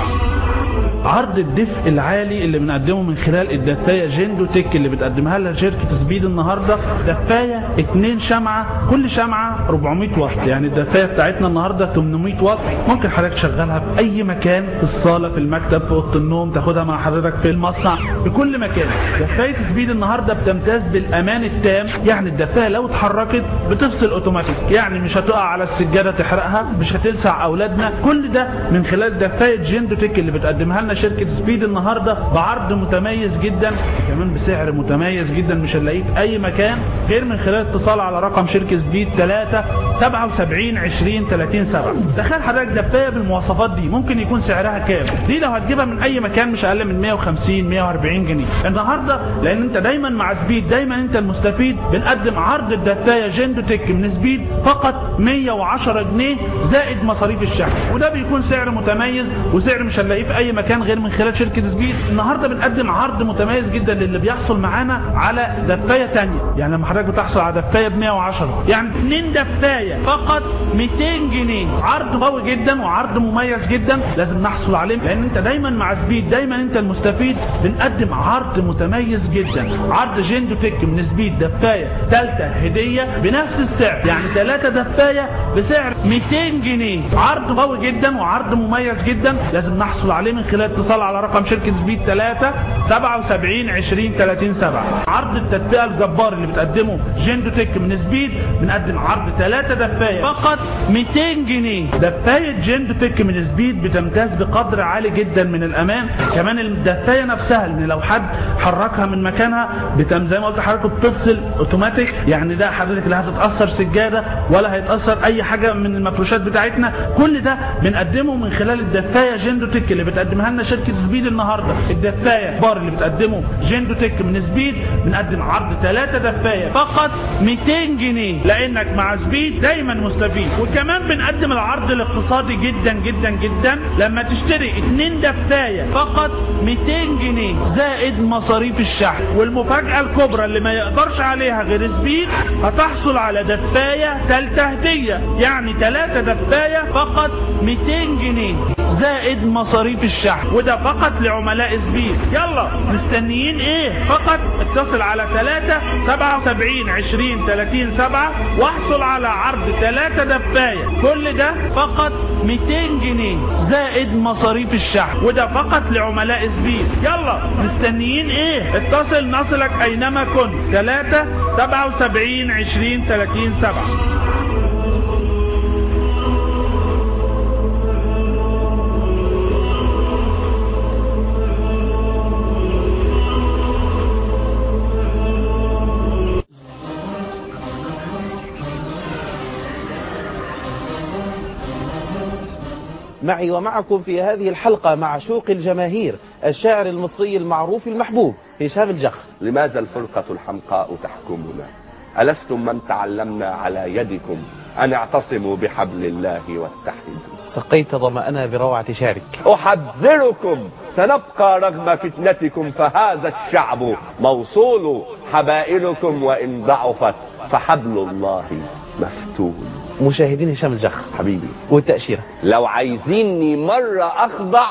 عرض الدفء العالي اللي بنقدمه من خلال الدفايه جندو تك اللي بتقدمها لها شركه سبيد النهارده دفايه اتنين شمعه كل شمعه 400 واط يعني الدفايه بتاعتنا النهارده 800 واط ممكن حضرتك تشغلها في اي مكان في الصاله في المكتب في اوضه النوم تاخدها مع حضرتك في المصنع في كل مكان دفايه سبيد النهارده بتمتاز بالامان التام يعني الدفايه لو اتحركت بتفصل اوتوماتيك يعني مش هتقع على السجاده تحرقها مش هتلسع اولادنا كل ده من خلال دفايه جندو تك اللي بتقدمها لنا شركه سبيد النهارده بعرض متميز جدا كمان بسعر متميز جدا مش هنلاقيه في اي مكان غير من خلال اتصال على رقم شركه سبيد 3 77 20 30 7 تخيل حضرتك دفايه بالمواصفات دي ممكن يكون سعرها كام دي لو هتجيبها من اي مكان مش اقل من 150 140 جنيه النهارده لان انت دايما مع سبيد دايما انت المستفيد بنقدم عرض الدفايه جندو تك من سبيد فقط 110 جنيه زائد مصاريف الشحن وده بيكون سعر متميز وسعر مش هنلاقيه في اي مكان غير من خلال شركه سبيد النهارده بنقدم عرض متميز جدا للي بيحصل معانا على دفايه تانية يعني لما حضرتك بتحصل على دفايه ب 110 يعني اتنين دفايه فقط 200 جنيه عرض قوي جدا وعرض مميز جدا لازم نحصل عليه لان انت دايما مع سبيد دايما انت المستفيد بنقدم عرض متميز جدا عرض جندو تك من سبيد دفايه ثالثه هديه بنفس السعر يعني ثلاثه دفايه بسعر 200 جنيه عرض قوي جدا وعرض مميز جدا لازم نحصل عليه من خلال اتصال على رقم شركه سبيد 3 77 20 30 7 عرض التدفئه الجبار اللي بتقدمه جندو تك من سبيد بنقدم عرض ثلاثه دفايه فقط 200 جنيه دفايه جندو تك من سبيد بتمتاز بقدر عالي جدا من الامان كمان الدفايه نفسها ان لو حد حركها من مكانها بتم زي ما قلت لحضرتك بتفصل اوتوماتيك يعني ده حضرتك لا هتتاثر سجاده ولا هيتاثر اي حاجه من المفروشات بتاعتنا كل ده بنقدمه من خلال الدفايه جندو تك اللي بتقدمها لنا شركه سبيد النهارده الدفايه بار اللي بتقدمه جندو تك من سبيد بنقدم عرض ثلاثه دفايه فقط 200 جنيه لانك مع سبيد دايما مستفيد وكمان بنقدم العرض الاقتصادي جدا جدا جدا لما تشتري اتنين دفايه فقط 200 جنيه زائد مصاريف الشحن والمفاجاه الكبرى اللي ما يقدرش عليها غير سبيد هتحصل على دفايه ثالثه هديه يعني ثلاثه دفايه فقط 200 جنيه زائد مصاريف الشحن وده فقط لعملاء سبيد يلا مستنيين ايه فقط اتصل على 3 77 20 30 7 واحصل على عرض 3 دفاية كل ده فقط 200 جنيه زائد مصاريف الشحن وده فقط لعملاء سبيد يلا مستنيين ايه اتصل نصلك اينما كنت 3 77 20 30 7 معي ومعكم في هذه الحلقة معشوق الجماهير الشاعر المصري المعروف المحبوب هشام الجخ لماذا الفرقة الحمقاء تحكمنا ألستم من تعلمنا على يدكم أن اعتصموا بحبل الله واتحدوا سقيت ظمأنا بروعة شعرك أحذركم سنبقى رغم فتنتكم فهذا الشعب موصول حبائلكم وإن ضعفت فحبل الله مفتون مشاهدين هشام الجخ حبيبي والتأشيرة لو عايزيني مرة أخضع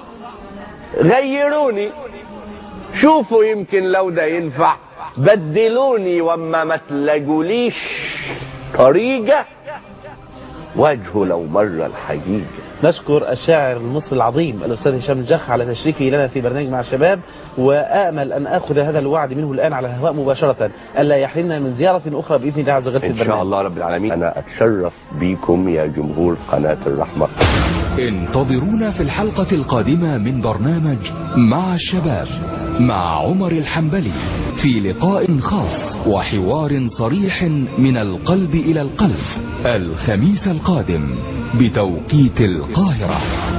غيروني شوفوا يمكن لو ده ينفع بدلوني وما ما تلاقوليش طريقة وجهه لو مر الحجيج نشكر الشاعر المصري العظيم الأستاذ هشام الجح على تشريفه لنا في برنامج مع الشباب وآمل أن أخذ هذا الوعد منه الآن على الهواء مباشرة ألا يحرمنا من زيارة أخرى بإذن الله عز وجل في إن البرنامج شاء الله رب العالمين أنا أتشرف بكم يا جمهور قناة الرحمة انتظرونا في الحلقة القادمة من برنامج مع الشباب مع عمر الحنبلي في لقاء خاص وحوار صريح من القلب إلى القلب الخميس القادم بتوقيت القاهرة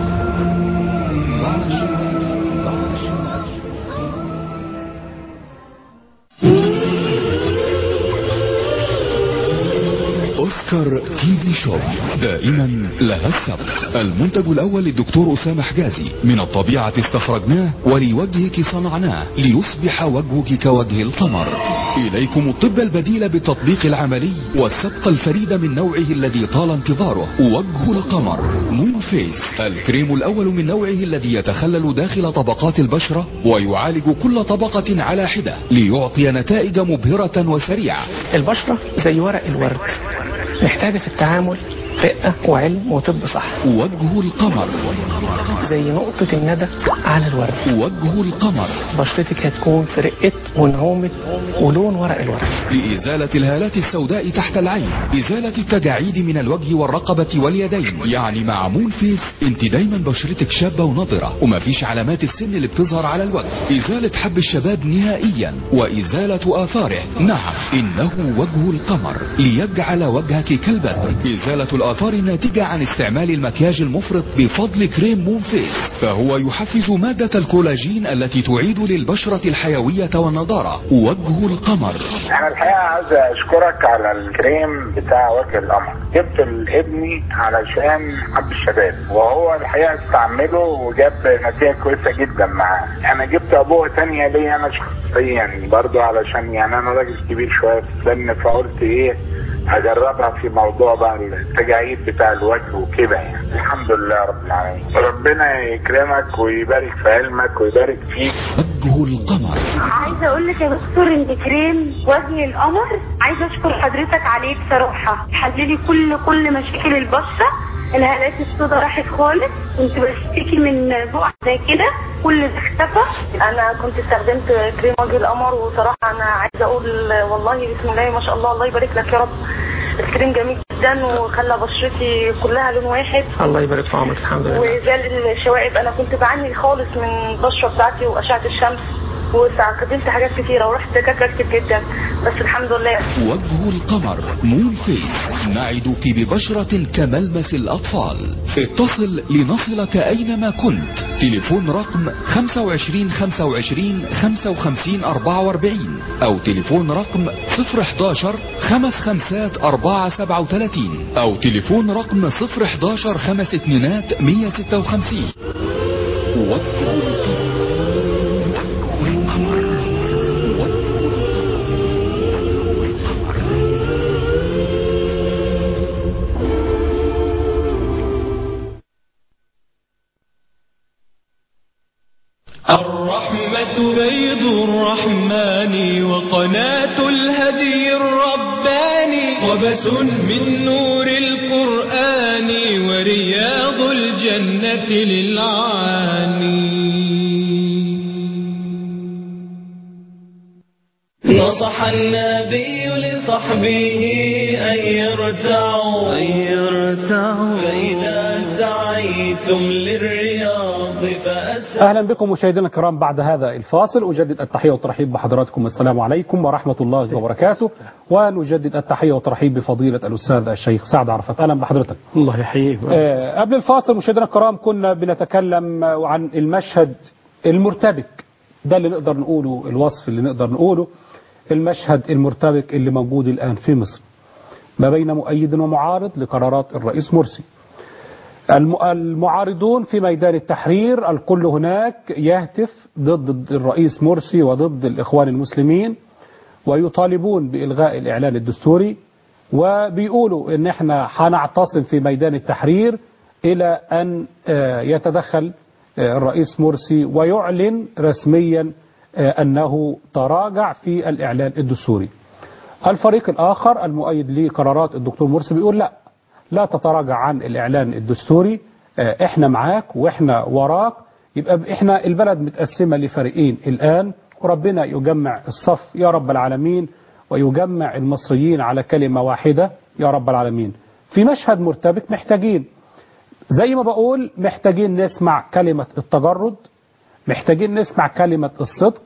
اوسكار تي في شوب دائما لها السبق المنتج الاول للدكتور اسامه حجازي من الطبيعه استخرجناه ولوجهك صنعناه ليصبح وجهك كوجه القمر اليكم الطب البديل بالتطبيق العملي والسبق الفريد من نوعه الذي طال انتظاره وجه القمر مون فيس الكريم الاول من نوعه الذي يتخلل داخل طبقات البشره ويعالج كل طبقه على حده ليعطي نتائج مبهره وسريعه البشرة زي ورق الورد محتاجة في التعامل رقة وعلم وطب صح وجه القمر زي نقطة الندى على الورد وجه القمر بشرتك هتكون في رقة ونعومة ولون ورق الورد لإزالة الهالات السوداء تحت العين إزالة التجاعيد من الوجه والرقبة واليدين يعني مع مون فيس انت دايما بشرتك شابة ونضرة ومفيش علامات السن اللي بتظهر على الوجه إزالة حب الشباب نهائيا وإزالة آثاره نعم إنه وجه القمر ليجعل وجهك كالبدر إزالة الآثار الناتجة عن استعمال المكياج المفرط بفضل كريم مون فيس فهو يحفز مادة الكولاجين التي تعيد للبشرة الحيوية والنضارة وجه القمر انا الحقيقه عايز اشكرك على الكريم بتاع وجه القمر جبت لابني علشان حب الشباب وهو الحقيقه استعمله وجاب نتيجه كويسه جدا معاه انا جبت ابوه تانية ليا انا شخصيا برضو علشان يعني انا راجل كبير شويه في السن فقلت ايه هجربها في موضوع بقى التجاعيد بتاع الوجه وكده يعني الحمد لله رب العالمين ربنا يكرمك ويبارك في علمك ويبارك فيك وجه القمر عايزه اقول لك يا دكتور ان كريم وجه القمر عايزه اشكر حضرتك عليه بصراحه حللي كل كل مشاكل البشره الهالات السوداء راحت خالص كنت بشتكي من بقع زي كده كل ده اختفى انا كنت استخدمت كريم وجه القمر وصراحه انا عايزه اقول والله بسم الله ما شاء الله الله يبارك لك يا رب الكريم جميل جدا وخلى بشرتي كلها لون واحد الله يبارك في عمرك الحمد لله وزال الشوائب انا كنت بعاني خالص من البشره بتاعتي واشعه الشمس واستخدمت حاجات كتيره ورحت دكاتره كتير جدا بس الحمد لله وجه القمر مون فيس نعدك ببشرة كملمس الأطفال اتصل لنصلك أينما كنت تليفون رقم 25 25 55 44 أو تليفون رقم 011 خمس خمسات 4 37 أو تليفون رقم 011 خمس اتنينات 156 وجه الرحمة بيض الرحمن وقناة الهدي الرباني وبس من نور القرآن ورياض الجنة للعاني نصح النبي لصحبه أن يرتعوا أن يرتعوا فإذا سعيتم للرياض فأسعوا أهلا بكم مشاهدينا الكرام بعد هذا الفاصل أجدد التحية والترحيب بحضراتكم السلام عليكم ورحمة الله وبركاته ونجدد التحية والترحيب بفضيلة الأستاذ الشيخ سعد عرفت أهلا بحضرتك الله يحييك آه قبل الفاصل مشاهدينا الكرام كنا بنتكلم عن المشهد المرتبك ده اللي نقدر نقوله الوصف اللي نقدر نقوله المشهد المرتبك اللي موجود الآن في مصر ما بين مؤيد ومعارض لقرارات الرئيس مرسي المعارضون في ميدان التحرير الكل هناك يهتف ضد الرئيس مرسي وضد الإخوان المسلمين ويطالبون بإلغاء الإعلان الدستوري وبيقولوا ان احنا هنعتصم في ميدان التحرير إلى أن يتدخل الرئيس مرسي ويعلن رسميا أنه تراجع في الإعلان الدستوري الفريق الآخر المؤيد لقرارات الدكتور مرسي بيقول لا لا تتراجع عن الإعلان الدستوري آه، احنا معاك واحنا وراك يبقى احنا البلد متقسمة لفريقين الآن وربنا يجمع الصف يا رب العالمين ويجمع المصريين على كلمة واحدة يا رب العالمين في مشهد مرتبك محتاجين زي ما بقول محتاجين نسمع كلمة التجرد محتاجين نسمع كلمة الصدق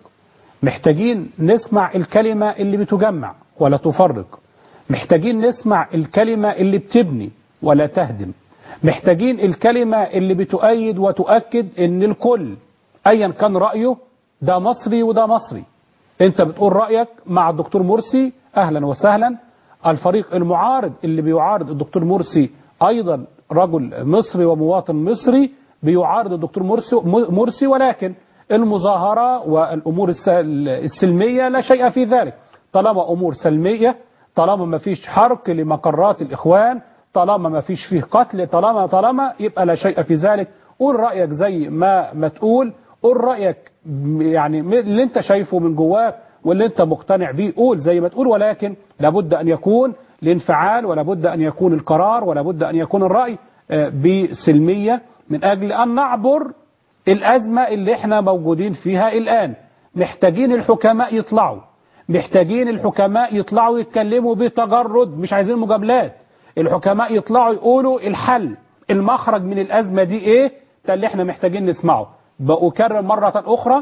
محتاجين نسمع الكلمة اللي بتجمع ولا تفرق محتاجين نسمع الكلمة اللي بتبني ولا تهدم محتاجين الكلمة اللي بتؤيد وتؤكد ان الكل ايا كان رأيه ده مصري وده مصري انت بتقول رأيك مع الدكتور مرسي اهلا وسهلا الفريق المعارض اللي بيعارض الدكتور مرسي ايضا رجل مصري ومواطن مصري بيعارض الدكتور مرسي, مرسي ولكن المظاهرة والامور الس- السلمية لا شيء في ذلك طالما امور سلمية طالما ما فيش حرق لمقرات الاخوان طالما ما فيش فيه قتل طالما طالما يبقى لا شيء في ذلك قول رأيك زي ما ما تقول قول رأيك يعني اللي انت شايفه من جواك واللي انت مقتنع بيه قول زي ما تقول ولكن لابد ان يكون الانفعال ولابد ان يكون القرار ولابد ان يكون الرأي آه، بسلمية من اجل ان نعبر الازمة اللي احنا موجودين فيها الان محتاجين الحكماء يطلعوا محتاجين الحكماء يطلعوا يتكلموا بتجرد مش عايزين مجاملات الحكماء يطلعوا يقولوا الحل المخرج من الأزمة دي ايه ده اللي احنا محتاجين نسمعه بأكرر مرة أخرى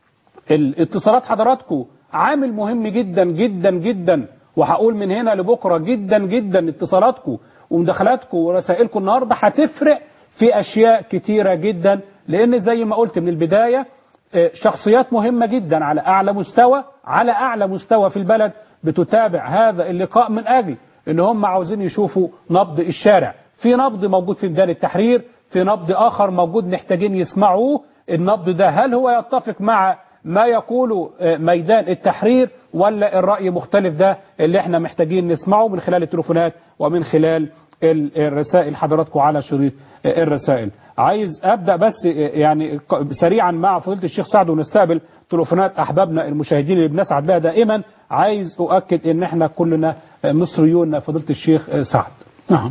الاتصالات حضراتكم عامل مهم جدا جدا جدا وهقول من هنا لبكرة جدا جدا اتصالاتكم ومداخلاتكم ورسائلكم النهاردة هتفرق في أشياء كتيرة جدا لأن زي ما قلت من البداية آه، شخصيات مهمة جدا على أعلى مستوى على أعلى مستوى في البلد بتتابع هذا اللقاء من أجل ان هم عاوزين يشوفوا نبض الشارع في نبض موجود في ميدان التحرير في نبض اخر موجود محتاجين يسمعوه النبض ده هل هو يتفق مع ما يقوله آه، ميدان التحرير ولا الرأي مختلف ده اللي احنا محتاجين نسمعه من خلال التليفونات ومن خلال ال- الرسائل حضراتكم على شريط آه، الرسائل عايز ابدا بس آه، يعني ق- سريعا مع فضيله الشيخ سعد ونستقبل تليفونات احبابنا المشاهدين اللي بنسعد بها دائما عايز اؤكد ان احنا كلنا آه، مصريون فضيله الشيخ آه، سعد نعم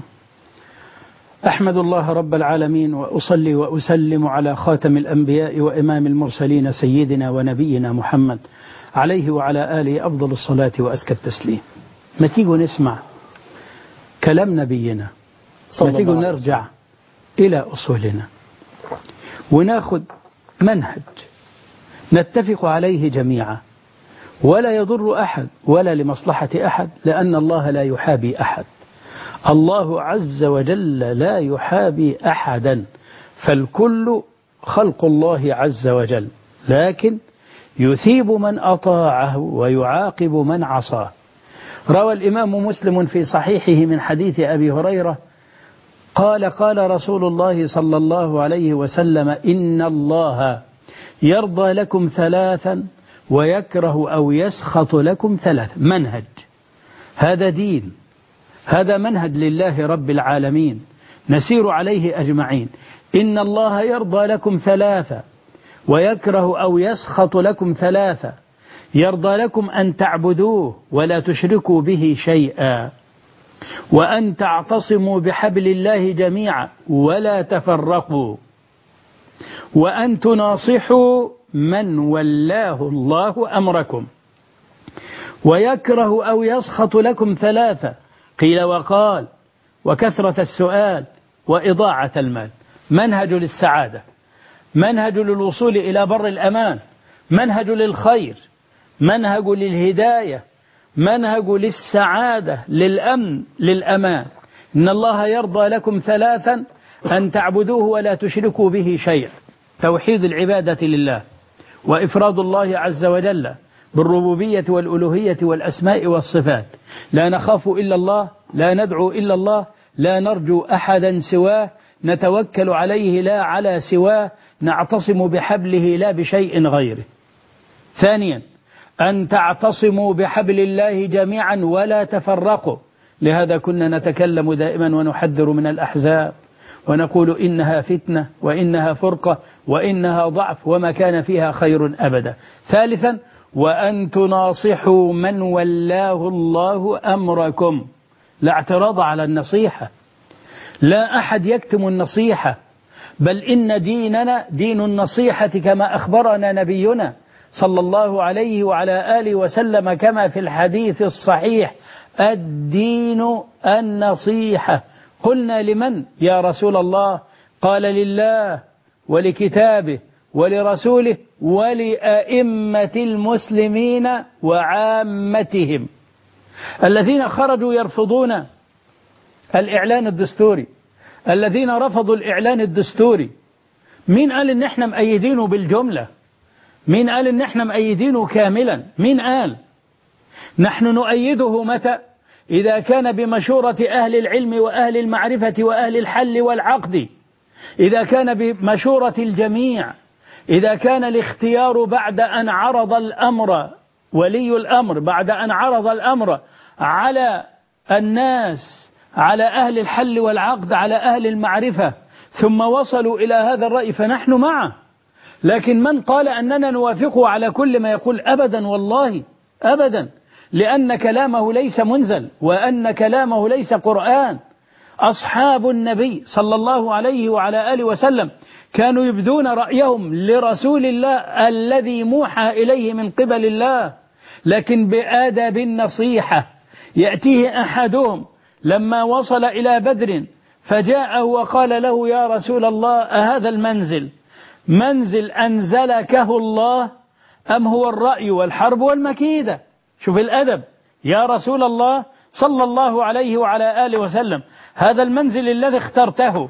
أحمد الله رب العالمين وأصلي وأسلم على خاتم الأنبياء وإمام المرسلين سيدنا ونبينا محمد عليه وعلى آله أفضل الصلاة وأزكى التسليم ما تيجوا نسمع كلام نبينا صلى ما تيجوا الله عليه نرجع إلى أصولنا وناخد منهج نتفق عليه جميعا ولا يضر أحد ولا لمصلحة أحد لأن الله لا يحابي أحد الله عز وجل لا يحابي أحدا فالكل خلق الله عز وجل لكن يثيب من أطاعه ويعاقب من عصاه روى الإمام مسلم في صحيحه من حديث أبي هريرة قال قال رسول الله صلى الله عليه وسلم إن الله يرضى لكم ثلاثا ويكره أو يسخط لكم ثلاثا منهج هذا دين هذا منهج لله رب العالمين نسير عليه أجمعين إن الله يرضى لكم ثلاثة ويكره أو يسخط لكم ثلاثة يرضى لكم أن تعبدوه ولا تشركوا به شيئا وأن تعتصموا بحبل الله جميعا ولا تفرقوا وأن تناصحوا من ولاه الله أمركم ويكره أو يسخط لكم ثلاثة قيل وقال وكثرة السؤال وإضاعة المال منهج للسعادة منهج للوصول إلى بر الأمان منهج للخير منهج للهداية منهج للسعادة للأمن للأمان إن الله يرضى لكم ثلاثا أن تعبدوه ولا تشركوا به شيئا توحيد العبادة لله وإفراد الله عز وجل بالربوبية والألوهية والأسماء والصفات لا نخاف إلا الله لا ندعو إلا الله لا نرجو أحدا سواه نتوكل عليه لا على سواه نعتصم بحبله لا بشيء غيره ثانيا أن تعتصموا بحبل الله جميعا ولا تفرقوا لهذا كنا نتكلم دائما ونحذر من الأحزاب ونقول إنها فتنة وإنها فرقة وإنها ضعف وما كان فيها خير أبدا ثالثا وأن تناصحوا من ولاه الله أمركم لا اعتراض على النصيحة لا أحد يكتم النصيحة بل إن ديننا دين النصيحة كما أخبرنا نبينا صلى الله عليه وعلى آله وسلم كما في الحديث الصحيح الدين النصيحة قلنا لمن يا رسول الله قال لله ولكتابه ولرسوله ولأئمة المسلمين وعامتهم الذين خرجوا يرفضون الإعلان الدستوري الذين رفضوا الإعلان الدستوري مين قال إن إحنا مأيدينه بالجملة مين قال إن إحنا مأيدينه كاملا مين قال نحن نؤيده متى إذا كان بمشورة أهل العلم وأهل المعرفة وأهل الحل والعقد إذا كان بمشورة الجميع إذا كان الاختيار بعد أن عرض الأمر ولي الأمر بعد أن عرض الأمر على الناس على أهل الحل والعقد على أهل المعرفة ثم وصلوا إلى هذا الرأي فنحن معه لكن من قال أننا نوافقه على كل ما يقول أبدا والله أبدا لأن كلامه ليس منزل وأن كلامه ليس قرآن أصحاب النبي صلى الله عليه وعلى آله وسلم كانوا يبدون رأيهم لرسول الله الذي موحى إليه من قبل الله لكن بآداب النصيحة يأتيه أحدهم لما وصل إلى بدر فجاءه وقال له يا رسول الله أهذا المنزل منزل أنزلكه الله أم هو الرأي والحرب والمكيدة شوف الأدب يا رسول الله صلى الله عليه وعلى آله وسلم هذا المنزل الذي اخترته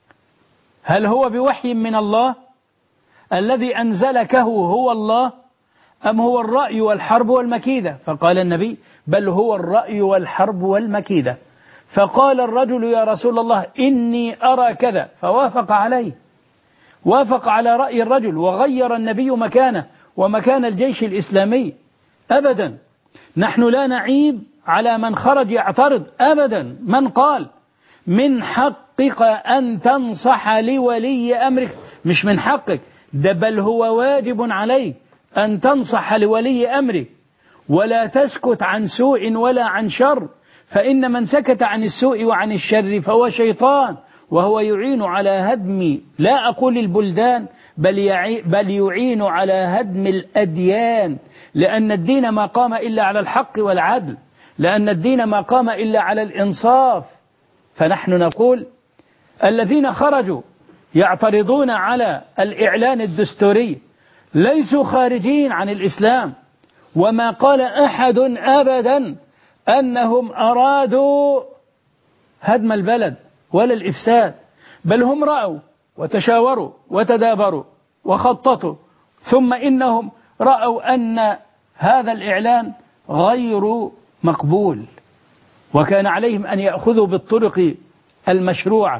هل هو بوحي من الله الذي أنزلكه هو الله أم هو الرأي والحرب والمكيدة فقال النبي بل هو الرأي والحرب والمكيدة فقال الرجل يا رسول الله إني أرى كذا فوافق عليه وافق على رأي الرجل وغير النبي مكانه ومكان الجيش الإسلامي أبدا نحن لا نعيب على من خرج يعترض أبدا من قال من حقك أن تنصح لولي أمرك مش من حقك ده بل هو واجب عليك أن تنصح لولي أمرك ولا تسكت عن سوء ولا عن شر فإن من سكت عن السوء وعن الشر فهو شيطان وهو يعين على هدم لا أقول البلدان بل, يعي بل يعين على هدم الأديان لأن الدين ما قام إلا على الحق والعدل لأن الدين ما قام إلا على الإنصاف فنحن نقول الذين خرجوا يعترضون على الإعلان الدستوري ليسوا خارجين عن الإسلام وما قال أحد أبدا أنهم أرادوا هدم البلد ولا الإفساد بل هم رأوا وتشاوروا وتدابروا وخططوا ثم إنهم رأوا أن هذا الإعلان غير مقبول وكان عليهم أن يأخذوا بالطرق المشروعة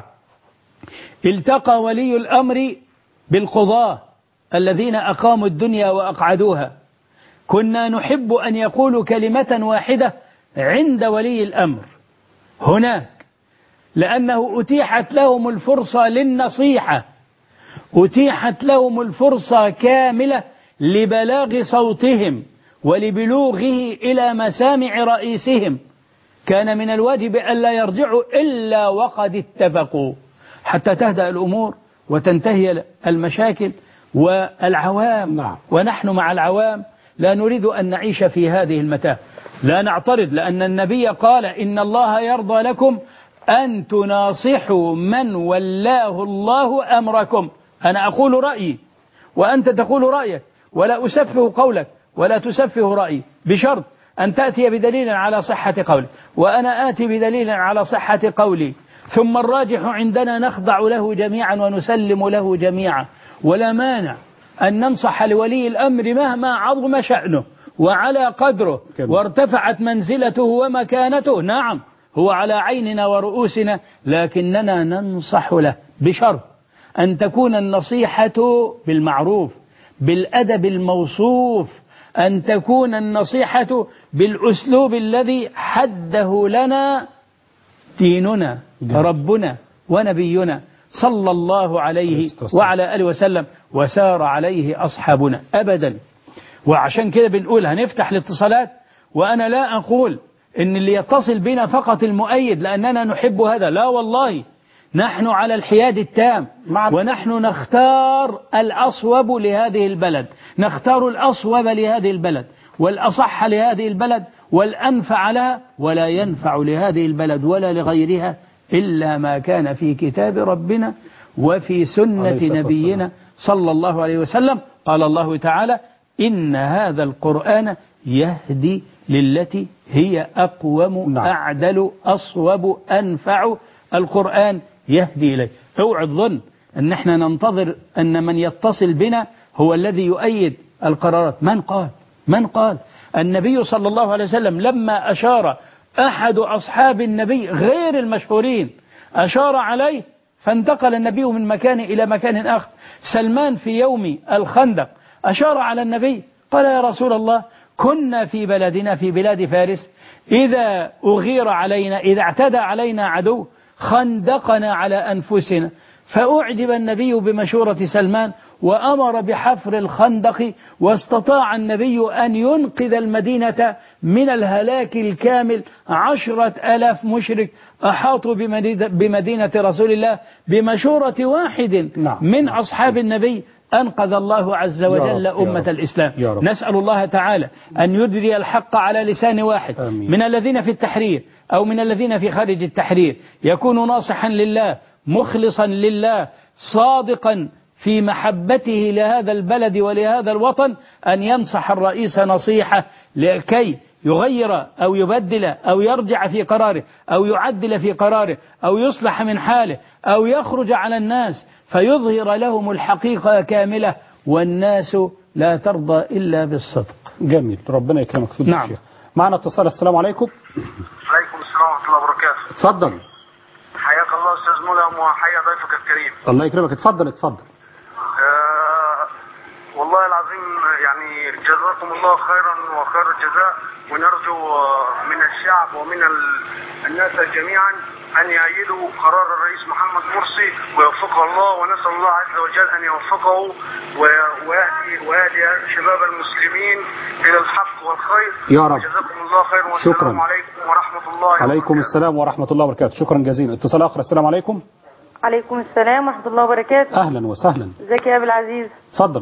التقى ولي الأمر بالقضاة الذين أقاموا الدنيا وأقعدوها كنا نحب أن يقولوا كلمة واحدة عند ولي الأمر هناك لأنه أتيحت لهم الفرصة للنصيحة أتيحت لهم الفرصة كاملة لبلاغ صوتهم ولبلوغه إلى مسامع رئيسهم كان من الواجب ألا يرجعوا إلا وقد اتفقوا حتى تهدأ الأمور وتنتهي المشاكل والعوام نعم. ونحن مع العوام لا نريد أن نعيش في هذه المتاهة لا نعترض لأن النبي قال إن الله يرضى لكم أن تناصحوا من ولاه الله أمركم أنا أقول رأيي وأنت تقول رأيك ولا أسفه قولك ولا تسفه رأيي بشرط أن تأتي بدليل على صحة قولي وأنا آتي بدليل على صحة قولي ثم الراجح عندنا نخضع له جميعا ونسلم له جميعا ولا مانع أن ننصح لولي الأمر مهما عظم شأنه وعلى قدره وارتفعت منزلته ومكانته نعم هو على عيننا ورؤوسنا لكننا ننصح له بشرط أن تكون النصيحة بالمعروف بالأدب الموصوف أن تكون النصيحة بالأسلوب الذي حده لنا ديننا ربنا ونبينا صلى الله عليه وعلى آله وسلم وسار عليه أصحابنا أبدا وعشان كده بنقول هنفتح الاتصالات وأنا لا أقول إن اللي يتصل بنا فقط المؤيد لأننا نحب هذا لا والله نحن على الحياد التام ونحن نختار الأصوب لهذه البلد نختار الأصوب لهذه البلد والأصح لهذه البلد والأنفع لها ولا ينفع لهذه البلد ولا لغيرها إلا ما كان في كتاب ربنا وفي عليه سنة الصلاة نبينا صلى الله عليه وسلم قال الله تعالى إن هذا القرآن يهدي للتي هي أقوم نعم. أعدل أصوب أنفع القرآن يهدي إليه اوعى تظن أن احنا ننتظر أن من يتصل بنا هو الذي يؤيد القرارات من قال من قال النبي صلى الله عليه وسلم لما أشار أحد أصحاب النبي غير المشهورين أشار عليه فانتقل النبي من مكان إلى مكان آخر سلمان في يوم الخندق أشار على النبي قال يا رسول الله كنا في بلدنا في بلاد فارس إذا أغير علينا إذا اعتدى علينا عدو خندقنا على أنفسنا فأعجب النبي بمشورة سلمان وأمر بحفر الخندق واستطاع النبي أن ينقذ المدينة من الهلاك الكامل عشرة ألاف مشرك أحاطوا بمدينة, بمدينة رسول الله بمشورة واحد نعم. من أصحاب النبي أنقذ الله عز وجل يا رب، يا أمة رب. الإسلام يا رب. نسأل الله تعالى أن يدري الحق على لسان واحد آمين. من الذين في التحرير أو من الذين في خارج التحرير يكون ناصحا لله مخلصا لله صادقا في محبته لهذا البلد ولهذا الوطن أن ينصح الرئيس نصيحة لكي يغير أو يبدل أو يرجع في قراره أو يعدل في قراره أو يصلح من حاله أو يخرج على الناس فيظهر لهم الحقيقة كاملة والناس لا ترضى إلا بالصدق جميل ربنا يكرمك في نعم. الشيخ معنا اتصال السلام عليكم عليكم السلام ورحمة الله وبركاته اتفضل حياك الله أستاذ ملهم وحيا ضيفك الكريم الله يكرمك اتفضل اتفضل آه والله العظيم يعني جزاكم الله خيرا وخير الجزاء ونرجو آه، من الشعب ومن ال- الناس جميعا أن يأيدوا قرار الرئيس محمد مرسي ويوفقه الله ونسأل الله عز وجل أن يوفقه و- ويهدي ويهدي شباب المسلمين إلى الحق والخير يا رب. جزاكم الله خير والسلام شكراً. عليكم ورحمة الله عليكم السلام ورحمة الله وبركاته شكرا جزيلا اتصال آخر السلام عليكم عليكم السلام ورحمة الله وبركاته أهلا وسهلا ازيك يا أبو العزيز اتفضل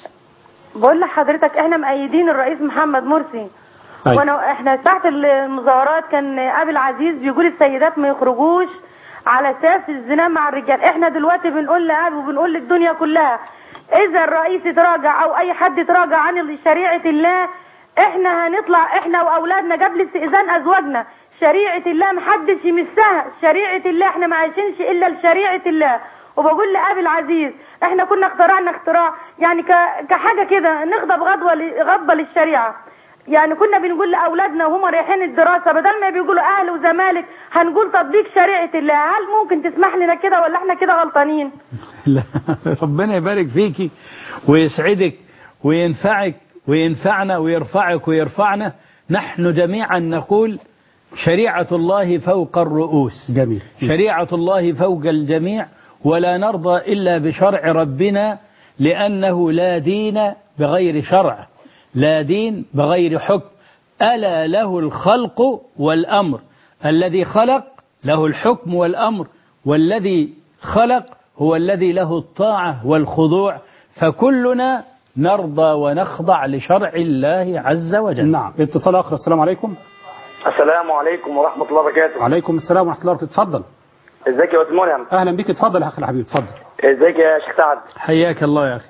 بقول لحضرتك احنا مأيدين الرئيس محمد مرسي أيوة. وانا احنا ساعة المظاهرات كان ابي العزيز بيقول السيدات ما يخرجوش على اساس الزنا مع الرجال احنا دلوقتي بنقول لابي وبنقول للدنيا كلها اذا الرئيس يتراجع او اي حد يتراجع عن شريعة الله احنا هنطلع احنا واولادنا قبل استئذان ازواجنا شريعة الله محدش يمسها شريعة الله احنا ما عايشينش الا لشريعة الله وبقول لابي العزيز احنا كنا اخترعنا اختراع يعني ك- كحاجه كده نغضب غضوه ل- غضبه للشريعه يعني كنا بنقول لاولادنا وهم رايحين الدراسه بدل ما بيقولوا اهل وزمالك هنقول تطبيق شريعه الله هل ممكن تسمح لنا كده ولا احنا كده غلطانين لا ربنا يبارك فيكي ويسعدك وينفعك وينفعنا ويرفعك ويرفعنا نحن جميعا نقول شريعة الله فوق الرؤوس جميل شريعة الله فوق الجميع ولا نرضى إلا بشرع ربنا لأنه لا دين بغير شرع لا دين بغير حكم ألا له الخلق والأمر الذي خلق له الحكم والأمر والذي خلق هو الذي له الطاعة والخضوع فكلنا نرضى ونخضع لشرع الله عز وجل نعم اتصال آخر السلام عليكم السلام عليكم ورحمة الله وبركاته عليكم السلام ورحمة الله وبركاته اتفضل ازيك يا استاذ ملهم أهلا بك اتفضل يا أخي الحبيب اتفضل ازيك يا شيخ سعد حياك الله يا أخي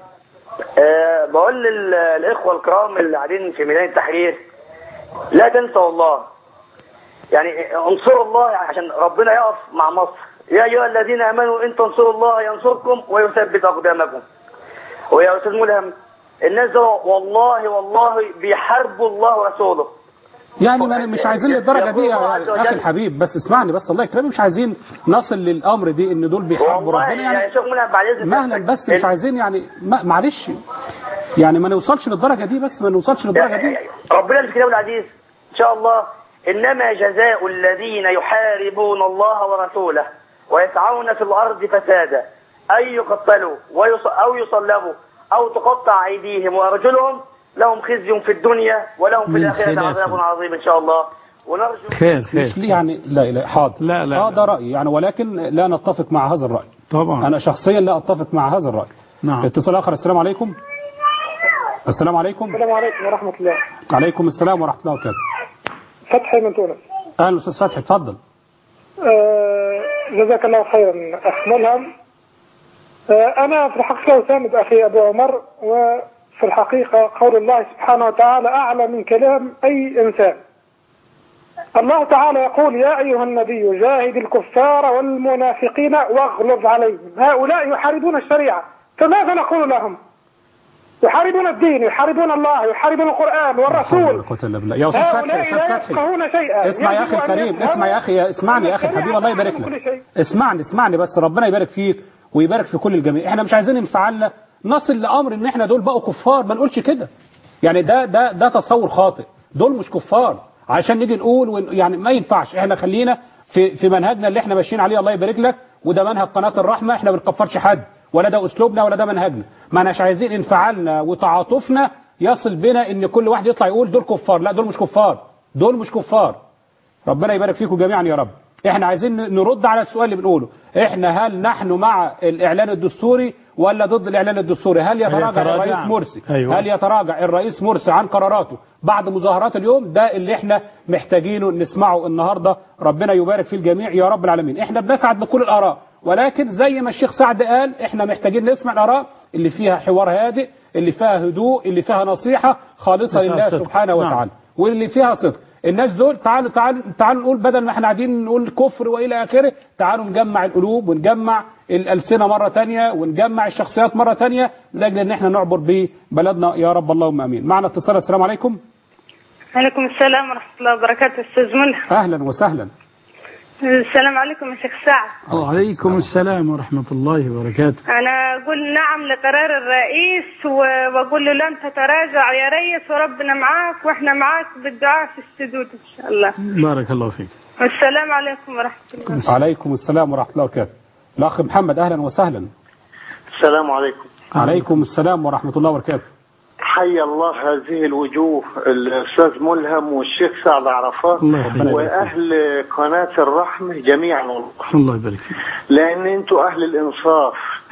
أه بقول للإخوة الكرام اللي قاعدين في ميدان التحرير لا تنسوا الله يعني انصروا الله عشان ربنا يقف مع مصر يا أيها الذين آمنوا إن تنصروا الله ينصركم ويثبت أقدامكم ويا أستاذ ملهم الناس دول والله والله بيحاربوا الله ورسوله يعني ما مش عايزين للدرجة دي يقول الله عز يا وجل- أخي الحبيب بس اسمعني بس الله يكرمك مش عايزين نصل للأمر دي إن دول بيحاربوا والله ربنا يا يعني شيخ ملهم بعد إذن مهلا بس مش عايزين يعني ما- معلش يعني ما نوصلش للدرجة دي بس ما نوصلش للدرجة دي ربنا في كتابه العزيز ان شاء الله انما جزاء الذين يحاربون الله ورسوله ويسعون في الارض فسادا ان يقتلوا ويص... او يصلبوا او تقطع ايديهم وارجلهم لهم خزي في الدنيا ولهم في من الاخره خلاف. عذاب عظيم ان شاء الله ونرجو خير خير مش ليه يعني لا لا حاضر لا لا اه ده رأيي يعني ولكن لا نتفق مع هذا الرأي طبعا أنا شخصيا لا أتفق مع هذا الرأي نعم اتصال آخر السلام عليكم السلام عليكم السلام عليكم ورحمة الله عليكم السلام ورحمة الله وبركاته فتحي من تونس أهلا أستاذ فتحي اتفضل آه، جزاك الله خيرا أخ ملهم آه، أنا في الحقيقة أساند أخي أبو عمر وفي الحقيقة قول الله سبحانه وتعالى أعلى من كلام أي إنسان الله تعالى يقول يا أيها النبي جاهد الكفار والمنافقين واغلظ عليهم هؤلاء يحاربون الشريعة فماذا نقول لهم يحاربون الدين يحاربون الله يحاربون القرآن والرسول قوة إلا بالله يا أستاذ فتحي هؤلاء أستاذ لا فتحي يفقهون شيئا اسمع يا أخي يجب أن الكريم يفهموا اسمع يا أخي يا- اسمعني يا أخي الحبيب الله يبارك لك اسمعني اسمعني بس ربنا يبارك فيك ويبارك في كل الجميع احنا مش عايزين انفعالنا نصل لأمر إن احنا دول بقوا كفار ما نقولش كده يعني ده ده ده تصور خاطئ دول مش كفار عشان نيجي نقول ون- يعني ما ينفعش احنا خلينا في في منهجنا اللي احنا ماشيين عليه الله يبارك لك وده منهج قناة الرحمة احنا ما بنكفرش حد ولا ده اسلوبنا ولا ده منهجنا ما اناش عايزين انفعالنا وتعاطفنا يصل بنا ان كل واحد يطلع يقول دول كفار لا دول مش كفار دول مش كفار ربنا يبارك فيكم جميعا يا رب احنا عايزين نرد على السؤال اللي بنقوله احنا هل نحن مع الاعلان الدستوري ولا ضد الاعلان الدستوري هل يتراجع يتراجع. الرئيس مرسي أيوة. هل يتراجع الرئيس مرسي عن قراراته بعد مظاهرات اليوم ده اللي احنا محتاجينه نسمعه النهارده ربنا يبارك في الجميع يا رب العالمين احنا بنسعد بكل الاراء ولكن زي ما الشيخ سعد قال احنا محتاجين نسمع الاراء اللي فيها حوار هادئ اللي فيها هدوء اللي فيها نصيحه خالصه اللي فيها لله صدق. سبحانه نعم. وتعالى واللي فيها صدق الناس دول تعالوا تعالوا تعالوا نقول بدل ما احنا قاعدين نقول كفر والى اخره تعالوا نجمع القلوب ونجمع الالسنه مره تانية ونجمع الشخصيات مره تانية لاجل ان احنا نعبر ببلدنا يا رب اللهم امين معنا اتصال السلام عليكم عليكم السلام ورحمة الله وبركاته أستاذ ملهم اهلا وسهلا السلام عليكم يا شيخ سعد وعليكم السلام ورحمة الله وبركاته أنا أقول نعم لقرار الرئيس و- وأقول له لن تتراجع يا ريس وربنا معاك وإحنا معاك بالدعاء في السدود إن شاء الله بارك الله فيك والسلام عليكم ورحمة الله عليكم السلام ورحمه الله وبركاته الاخ محمد اهلا وسهلا السلام عليكم عليكم السلام ورحمه الله وبركاته حي الله هذه الوجوه الأستاذ ملهم والشيخ سعد عرفات الله يحفظك. وأهل قناة الرحمة جميعا والله الله يبارك فيك لأن أنتوا أهل الإنصاف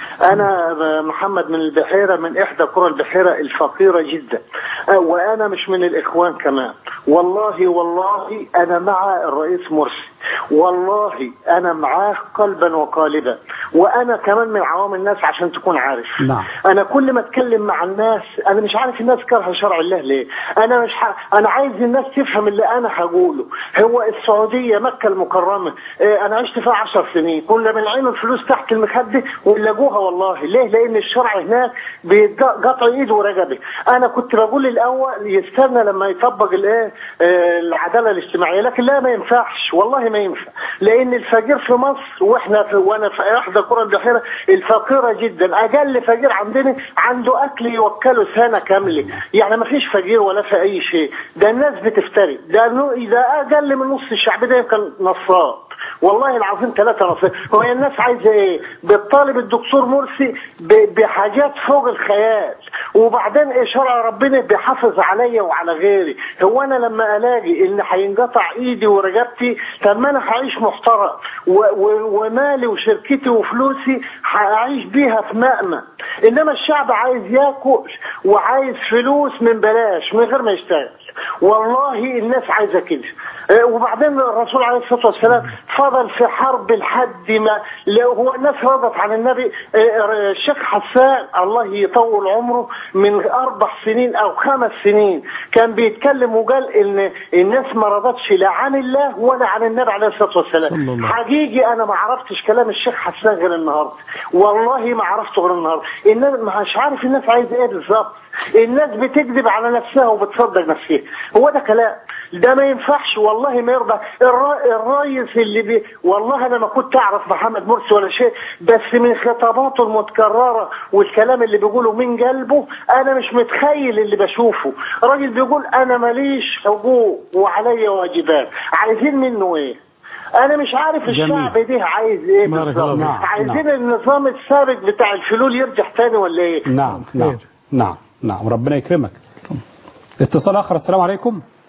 أنا محمد من البحيرة من إحدى قرى البحيرة الفقيرة جدا وأنا مش من الإخوان كمان والله والله أنا مع الرئيس مرسي والله أنا معاه قلبا وقالبا وأنا كمان من عوام الناس عشان تكون عارف نعم انا كل ما اتكلم مع الناس انا مش عارف الناس كارهه شرع الله ليه انا مش ح... انا عايز الناس تفهم اللي انا هقوله هو السعوديه مكه المكرمه إيه انا عشت فيها عشر سنين كنا بنعين الفلوس تحت المخده ونلاقوها والله ليه لان الشرع هناك بيقطع ايده ورقبه انا كنت بقول الاول يستنى لما يطبق الايه آه، العداله الاجتماعيه لكن لا ما ينفعش والله ما ينفع لان الفقير في مصر واحنا في وانا في احدى قرى البحيره الفقيره جدا اقل فقير عندنا عنده اكل يوكله سنه كامله يعني ما فيش فقير ولا في اي شيء ده الناس بتفتري ده نو- اذا اقل من نص الشعب ده يمكن نصاب والله العظيم ثلاثة نصاب هو الناس عايزة ايه بتطالب الدكتور مرسي ب- بحاجات فوق الخيال وبعدين ايه شرع ربنا بيحافظ عليا وعلى غيري هو انا لما الاقي ان هينقطع ايدي ورقبتي طب ما انا هعيش محترم و- و- ومالي وشركتي وفلوسي هعيش بيها في مأمن انما الشعب عايز ياكل وعايز فلوس من بلاش من غير ما يشتغل والله الناس عايزه كده آه، وبعدين الرسول عليه الصلاه والسلام فضل في حرب لحد ما لو هو الناس رضت عن النبي آه، آه، الشيخ حسان الله يطول عمره من اربع سنين او خمس سنين كان بيتكلم وقال ان الناس ما رضتش لا عن الله ولا عن النبي عليه الصلاه والسلام حقيقي انا ما عرفتش كلام الشيخ حسان غير النهارده والله ما عرفته غير النهارده الناس مش عارف الناس عايزه ايه بالظبط الناس بتكذب على نفسها وبتصدق نفسها هو ده كلام ده ما ينفعش والله ما يرضى الر- الرئيس اللي بي والله انا ما كنت اعرف محمد مرسي ولا شيء بس من خطاباته المتكرره والكلام اللي بيقوله من قلبه انا مش متخيل اللي بشوفه راجل بيقول انا ماليش حقوق وعليا واجبات عايزين منه ايه انا مش عارف جميل. الشعب ده عايز ايه بارك بالظبط الله فيك. عايزين نعم. النظام السابق بتاع الفلول يرجع تاني ولا ايه نعم نعم نعم نعم ربنا يكرمك اتصال اخر السلام عليكم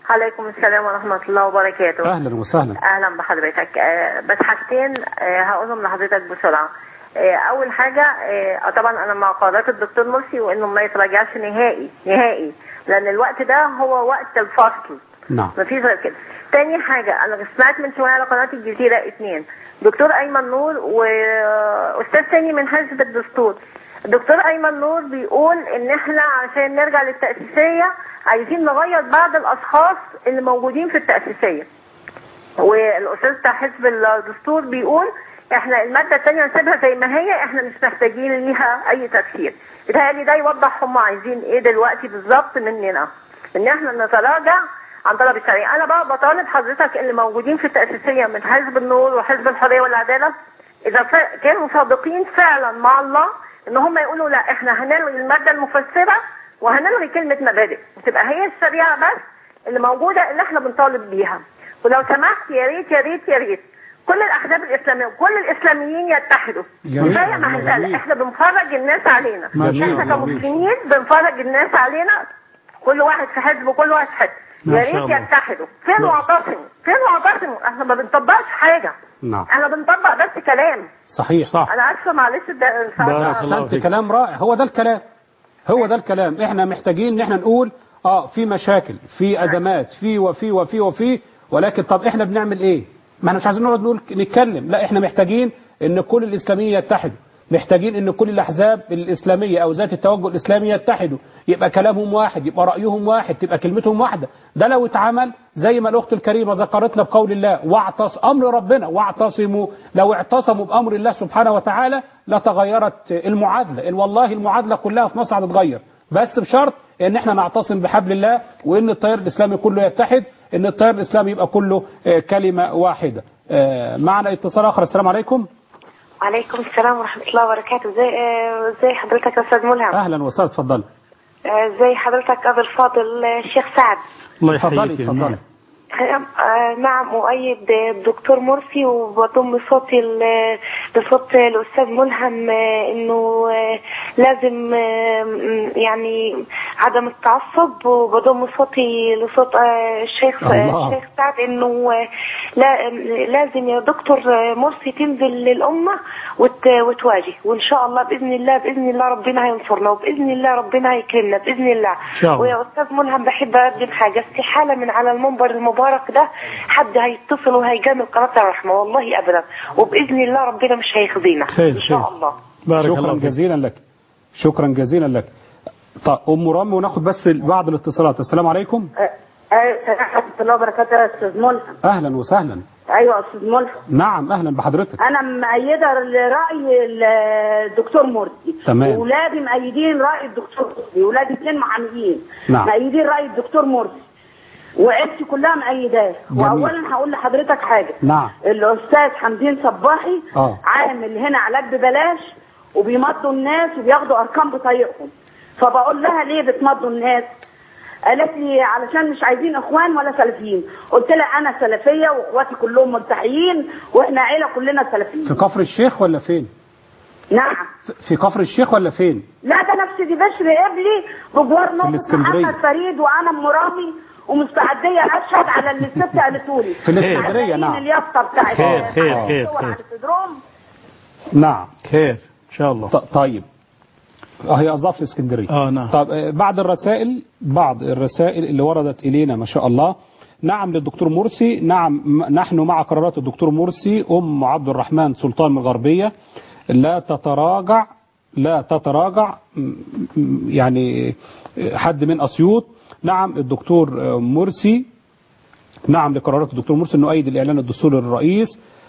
عليكم السلام ورحمة الله وبركاته اهلا وسهلا أهلا بحضرتك آه، بس حاجتين آه، هقولهم لحضرتك بسرعة آه، أول حاجة آه، طبعا أنا مع قرارات الدكتور مرسي وإنه ما يتراجعش نهائي نهائي لأن الوقت ده هو وقت الفصل نعم مفيش غير كده تاني حاجة أنا سمعت من شوية على قناة الجزيرة اتنين دكتور أيمن نور وأستاذ تاني من حزب الدستور الدكتور أيمن نور بيقول إن إحنا عشان نرجع للتأسيسية عايزين نغير بعض الأشخاص اللي موجودين في التأسيسية والأستاذ بتاع حزب الدستور بيقول إحنا المادة التانية نسيبها زي ما هي إحنا مش محتاجين ليها أي تفسير بيتهيألي ده يوضح هم عايزين إيه دلوقتي بالظبط مننا إن إحنا نتراجع عن طلب الشرعية أنا بقى بطالب حضرتك اللي موجودين في التأسيسية من حزب النور وحزب الحرية والعدالة إذا ف- كانوا صادقين فعلا مع الله إن هم يقولوا لا إحنا هنلغي المادة المفسرة وهنلغي كلمة مبادئ وتبقى هي الشريعة بس اللي موجودة اللي إحنا بنطالب بيها ولو سمحت يا ريت يا ريت يا ريت كل الأحزاب الإسلامية وكل الإسلاميين يتحدوا جميل. كفاية مهزلة جميل. إحنا بنفرج الناس علينا جميل. إحنا كمسلمين بنفرج الناس علينا كل واحد في حزب وكل واحد في حزب ما يا شاء ريت الله. يتحدوا فين ما- واعتصموا فين واعتصموا احنا ما بنطبقش حاجه نعم احنا بنطبق بس كلام صحيح صح انا اسفه معلش ده ساعات- احسنت كلام رائع هو ده الكلام هو ده الكلام احنا محتاجين ان احنا نقول اه في مشاكل في ازمات في وفي وفي وفي ولكن طب احنا بنعمل ايه ما احنا مش عايزين نقعد نقول نتكلم لا احنا محتاجين ان كل الاسلاميين يتحدوا محتاجين ان كل الاحزاب الاسلاميه او ذات التوجه الاسلامي يتحدوا يبقى كلامهم واحد يبقى رايهم واحد تبقى كلمتهم واحده ده لو اتعمل زي ما الاخت الكريمه ذكرتنا بقول الله واعتص امر ربنا واعتصموا لو اعتصموا بامر الله سبحانه وتعالى لتغيرت المعادله والله المعادله كلها في مصر هتتغير بس بشرط ان احنا نعتصم بحبل الله وان التيار الاسلامي كله يتحد ان التيار الاسلامي يبقى كله آه، كلمه واحده آه، معنا اتصال اخر السلام عليكم عليكم السلام ورحمة الله وبركاته ازي آه، ازي حضرتك يا استاذ ملهم اهلا وسهلا اتفضل آه، ازي حضرتك ابو الفاضل آه، الشيخ سعد الله اتفضلي اتفضلي آه، نعم أؤيد الدكتور مرسي وبضم صوتي ل- لصوت الأستاذ ملهم آه، إنه آه، لازم آه، م- يعني عدم التعصب وبضم صوتي لصوت آه، الشيخ الله. الشيخ سعد إنه آه، لا لازم يا دكتور آه، مرسي تنزل للأمة وت- وتواجه وإن شاء الله بإذن الله بإذن الله ربنا هينصرنا وبإذن الله ربنا هيكرمنا بإذن الله شاء الله. ويا أستاذ ملهم بحب أقدم حاجة استحالة من على المنبر المبارك ده حد هيتصل وهيجامل قناة الرحمة والله أبدا وبإذن الله ربنا مش هيخزينا خير، إن شاء خير. الله شكرا جزيلا لك شكرا جزيلا لك طيب ام رامي وناخد بس بعض الاتصالات السلام عليكم ايوه السلام ورحمه الله وبركاته يا استاذ ملهم اهلا وسهلا ايوه يا استاذ ملهم نعم اهلا بحضرتك انا مؤيده لراي الدكتور مرسي تمام. ولادي مؤيدين راي الدكتور مرسي ولادي اثنين محاميين نعم. مؤيدين راي الدكتور مرسي وعيلتي كلها مؤيداه جميل. واولا هقول لحضرتك حاجه نعم الاستاذ حمدين صباحي اه عامل هنا علاج ببلاش وبيمضوا الناس وبياخدوا ارقام بطريقهم فبقول لها ليه بتمضوا الناس قالت لي علشان مش عايزين اخوان ولا سلفيين قلت لها انا سلفيه واخواتي كلهم ملتحيين واحنا عيله كلنا سلفيين في كفر الشيخ ولا فين نعم في كفر الشيخ ولا فين لا ده نفس دي بشر قبلي بجوار نقطة الإسكندرية. محمد فريد وانا ام رامي ومستعديه اشهد على اللي الست قالته لي في الإسكندرية، نعم. اليافطه بتاعت خير، خير، على خير، الصور خير. على الصدرهم نعم خير ان شاء الله طيب اه هي اضاف الاسكندريه اه نعم طب آه، بعض الرسائل بعض الرسائل اللي وردت الينا ما شاء الله نعم للدكتور مرسي نعم م- نحن مع قرارات الدكتور مرسي ام عبد الرحمن سلطان من الغربيه لا تتراجع لا تتراجع م- م- يعني آه، حد من اسيوط نعم الدكتور آه، مرسي نعم لقرارات الدكتور مرسي انه ايد الاعلان الدستوري للرئيس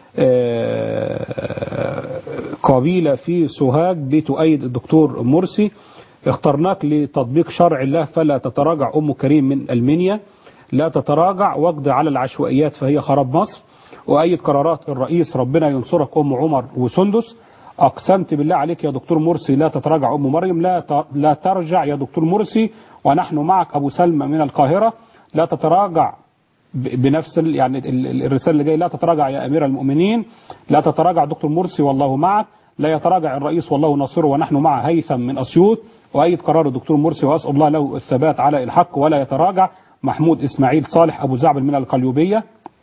آه، قبيله في سوهاج بتؤيد الدكتور مرسي اخترناك لتطبيق شرع الله فلا تتراجع ام كريم من المنيا لا تتراجع واقضي على العشوائيات فهي خراب مصر وايد قرارات الرئيس ربنا ينصرك ام عمر وسندس اقسمت بالله عليك يا دكتور مرسي لا تتراجع ام مريم لا ت- لا ترجع يا دكتور مرسي ونحن معك ابو سلمى من القاهره لا تتراجع ب- بنفس ال- يعني ال- ال- الرسالة اللي جاية لا تتراجع يا أمير المؤمنين لا تتراجع دكتور مرسي والله معك لا يتراجع الرئيس والله ناصره ونحن مع هيثم من أسيوط وأيد قرار الدكتور مرسي وأسأل الله له الثبات على الحق ولا يتراجع محمود إسماعيل صالح أبو زعبل من القليوبية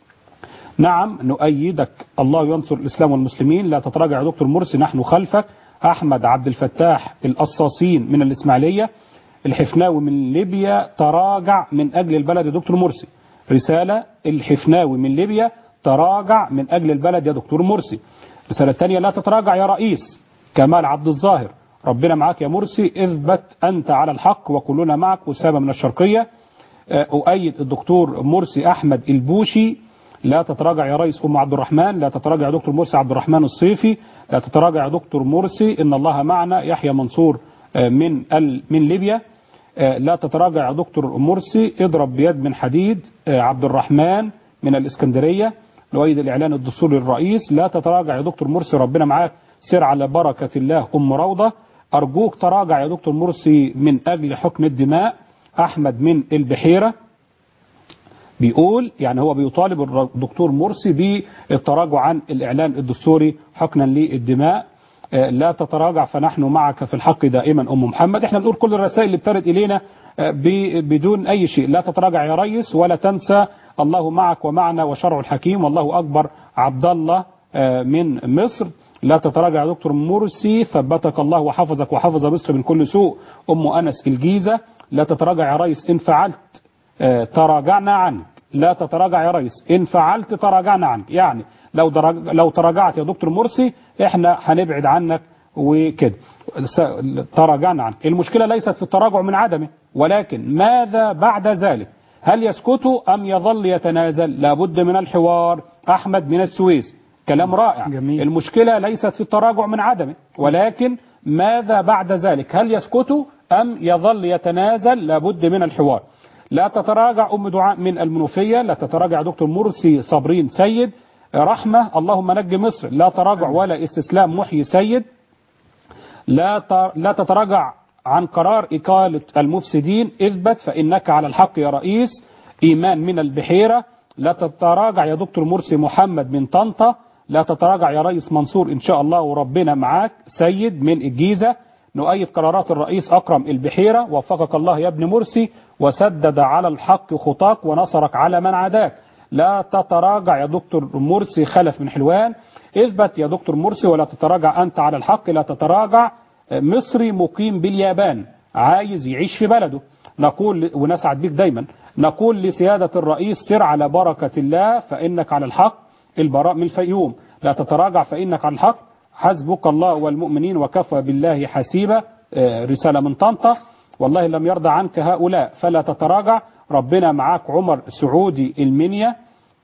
نعم نؤيدك الله ينصر الإسلام والمسلمين لا تتراجع يا دكتور مرسي نحن خلفك أحمد عبد الفتاح القصاصين من الإسماعيلية الحفناوي من ليبيا تراجع من أجل البلد يا دكتور مرسي رسالة الحفناوي من ليبيا تراجع من أجل البلد يا دكتور مرسي الرسالة الثانية لا تتراجع يا رئيس كمال عبد الظاهر ربنا معاك يا مرسي اثبت أنت على الحق وكلنا معك أسامة من الشرقية أؤيد الدكتور مرسي أحمد البوشي لا تتراجع يا رئيس أم عبد الرحمن لا تتراجع يا دكتور مرسي عبد الرحمن الصيفي لا تتراجع يا دكتور مرسي إن الله معنا يحيى منصور من من ليبيا لا تتراجع يا دكتور مرسي اضرب بيد من حديد عبد الرحمن من الإسكندرية نؤيد الإعلان الدستوري للرئيس لا تتراجع يا دكتور مرسي ربنا معاك سر على بركة الله أم روضة أرجوك تراجع يا دكتور مرسي من أجل حكم الدماء أحمد من البحيرة بيقول يعني هو بيطالب الدكتور مرسي بالتراجع عن الإعلان الدستوري حقنا للدماء لا تتراجع فنحن معك في الحق دائما أم محمد احنا بنقول كل الرسائل اللي بترد إلينا بدون أي شيء لا تتراجع يا ريس ولا تنسى الله معك ومعنا وشرع الحكيم والله أكبر عبد الله من مصر لا تتراجع يا دكتور مرسي ثبتك الله وحفظك وحفظ مصر من كل سوء أم أنس الجيزة لا تتراجع يا ريس إن فعلت تراجعنا عنك لا تتراجع يا ريس إن فعلت تراجعنا عنك يعني لو درج لو تراجعت يا دكتور مرسي احنا هنبعد عنك وكده تراجعنا عنك المشكلة ليست في التراجع من عدمه ولكن ماذا بعد ذلك هل يسكت أم يظل يتنازل لابد من الحوار أحمد من السويس كلام رائع جميل. المشكلة ليست في التراجع من عدمه ولكن ماذا بعد ذلك هل يسكت أم يظل يتنازل لابد من الحوار لا تتراجع أم دعاء من المنوفية لا تتراجع دكتور مرسي صابرين سيد رحمة اللهم نج مصر لا تراجع ولا استسلام محيي سيد لا لا تتراجع عن قرار إقالة المفسدين اثبت فإنك على الحق يا رئيس إيمان من البحيرة لا تتراجع يا دكتور مرسي محمد من طنطا لا تتراجع يا رئيس منصور إن شاء الله وربنا معاك سيد من الجيزة نؤيد قرارات الرئيس أكرم البحيرة وفقك الله يا ابن مرسي وسدد على الحق خطاك ونصرك على من عداك لا تتراجع يا دكتور مرسي خلف من حلوان اثبت يا دكتور مرسي ولا تتراجع أنت على الحق لا تتراجع مصري مقيم باليابان عايز يعيش في بلده نقول ونسعد بك دايما نقول لسيادة الرئيس سر على بركة الله فإنك على الحق البراء من الفيوم لا تتراجع فإنك على الحق حسبك الله والمؤمنين وكفى بالله حسيبا رسالة من طنطا والله لم يرضى عنك هؤلاء فلا تتراجع ربنا معاك عمر سعودي المنيا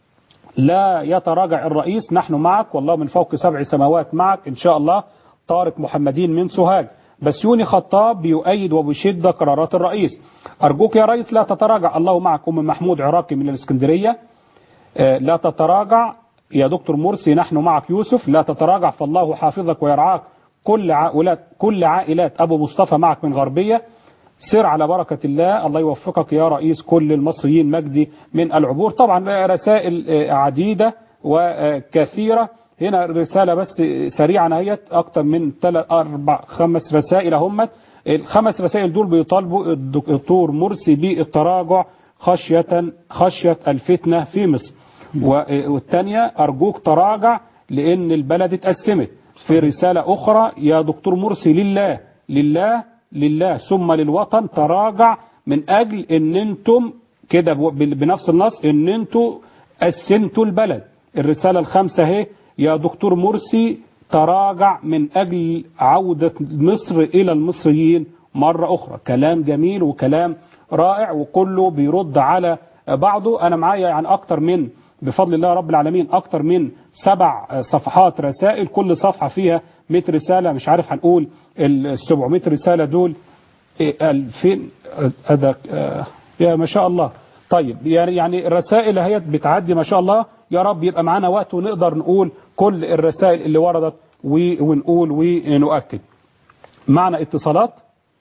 لا يتراجع الرئيس نحن معك والله من فوق سبع سماوات معك إن شاء الله طارق محمدين من سوهاج بسيوني خطاب بيؤيد وبيشد قرارات الرئيس أرجوك يا رئيس لا تتراجع الله معك أم محمود عراقي من الإسكندرية لا تتراجع يا دكتور مرسي نحن معك يوسف لا تتراجع فالله حافظك ويرعاك كل عائلات كل عائلات أبو مصطفى معك من غربية سر على بركة الله الله يوفقك يا رئيس كل المصريين مجدي من العبور طبعا رسائل عديدة وكثيرة هنا رسالة بس سريعا اهيت أكتر من ثلاث أربع خمس رسائل همت الخمس رسائل دول بيطالبوا الدكتور مرسي بالتراجع خشية خشية الفتنة في مصر والثانية أرجوك تراجع لأن البلد اتقسمت في رسالة أخرى يا دكتور مرسي لله لله لله ثم للوطن تراجع من أجل أن أنتم كده بنفس النص أن أنتم قسمتوا البلد الرسالة الخامسة اهي يا دكتور مرسي تراجع من أجل عودة مصر إلى المصريين مرة أخرى كلام جميل وكلام رائع وكله بيرد على بعضه أنا معايا يعني أكتر من بفضل الله رب العالمين أكتر من سبع صفحات رسائل كل صفحة فيها 100 رسالة مش عارف هنقول ال 700 رسالة دول 2000 هذا يا ما شاء الله طيب يعني يعني الرسائل هي بتعدي ما شاء الله يا رب يبقى معانا وقت ونقدر نقول كل الرسائل اللي وردت ونقول ونؤكد معنا اتصالات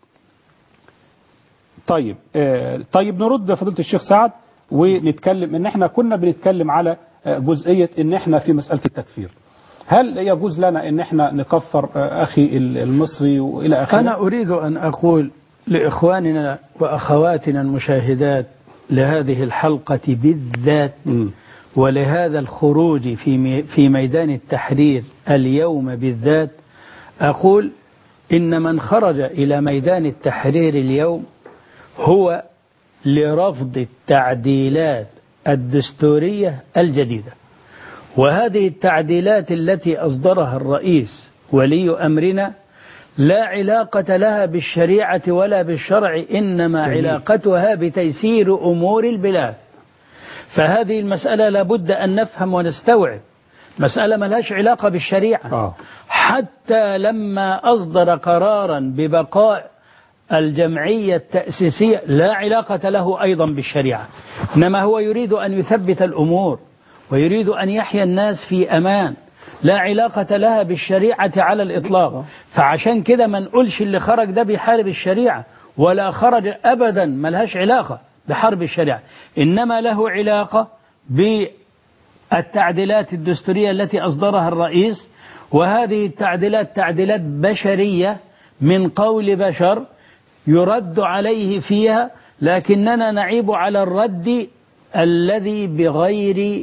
طيب طيب نرد فضيلة الشيخ سعد ونتكلم ان احنا كنا بنتكلم على جزئية ان احنا في مسألة التكفير هل يجوز لنا ان احنا نكفر اخي المصري والى اخره انا اريد ان اقول لاخواننا واخواتنا المشاهدات لهذه الحلقة بالذات ولهذا الخروج في مي- في ميدان التحرير اليوم بالذات أقول إن من خرج إلى ميدان التحرير اليوم هو لرفض التعديلات الدستورية الجديدة وهذه التعديلات التي أصدرها الرئيس ولي أمرنا لا علاقة لها بالشريعة ولا بالشرع إنما جميل. علاقتها بتيسير أمور البلاد فهذه المسألة لابد أن نفهم ونستوعب مسألة ملهاش علاقة بالشريعة حتى لما أصدر قرارا ببقاء الجمعية التأسيسية لا علاقة له أيضا بالشريعة إنما هو يريد أن يثبت الأمور ويريد أن يحيا الناس في أمان لا علاقة لها بالشريعة على الإطلاق فعشان كده ما نقولش اللي خرج ده بيحارب الشريعة ولا خرج أبدا ملهاش علاقة بحرب الشريعة إنما له علاقة بالتعديلات الدستورية التي أصدرها الرئيس وهذه التعديلات تعديلات بشرية من قول بشر يرد عليه فيها لكننا نعيب على الرد الذي بغير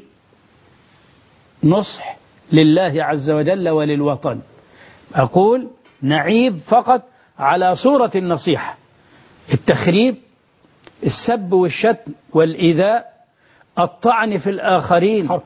نصح لله عز وجل وللوطن أقول نعيب فقط على صورة النصيحة التخريب السب والشتم والإيذاء الطعن في الآخرين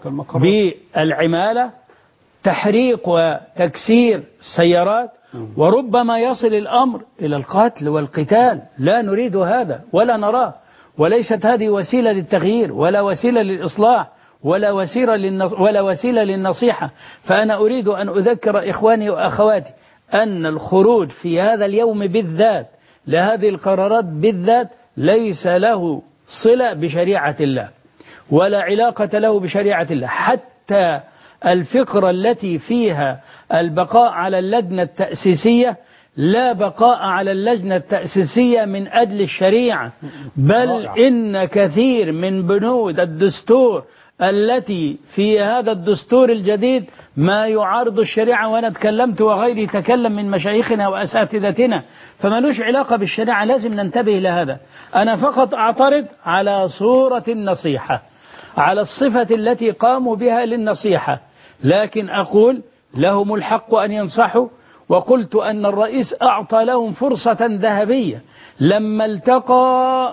بالعمالة تحريق وتكسير السيارات وربما يصل الأمر إلى القتل والقتال لا نريد هذا ولا نراه وليست هذه وسيلة للتغيير ولا وسيلة للإصلاح ولا وسيلة للنص ولا وسيلة للنصيحة فأنا أريد أن أذكر إخواني وأخواتي أن الخروج في هذا اليوم بالذات لهذه القرارات بالذات ليس له صلة بشريعة الله ولا علاقة له بشريعة الله حتى الفكرة التي فيها البقاء على اللجنة التأسيسية لا بقاء على اللجنة التأسيسية من أجل الشريعة بل إن كثير من بنود الدستور التي في هذا الدستور الجديد ما يعارض الشريعة وأنا تكلمت وغيري تكلم من مشايخنا وأساتذتنا فملوش علاقة بالشريعة لازم ننتبه لهذا أنا فقط أعترض على صورة النصيحة على الصفة التي قاموا بها للنصيحة لكن أقول لهم الحق أن ينصحوا وقلت أن الرئيس أعطى لهم فرصة ذهبية لما التقى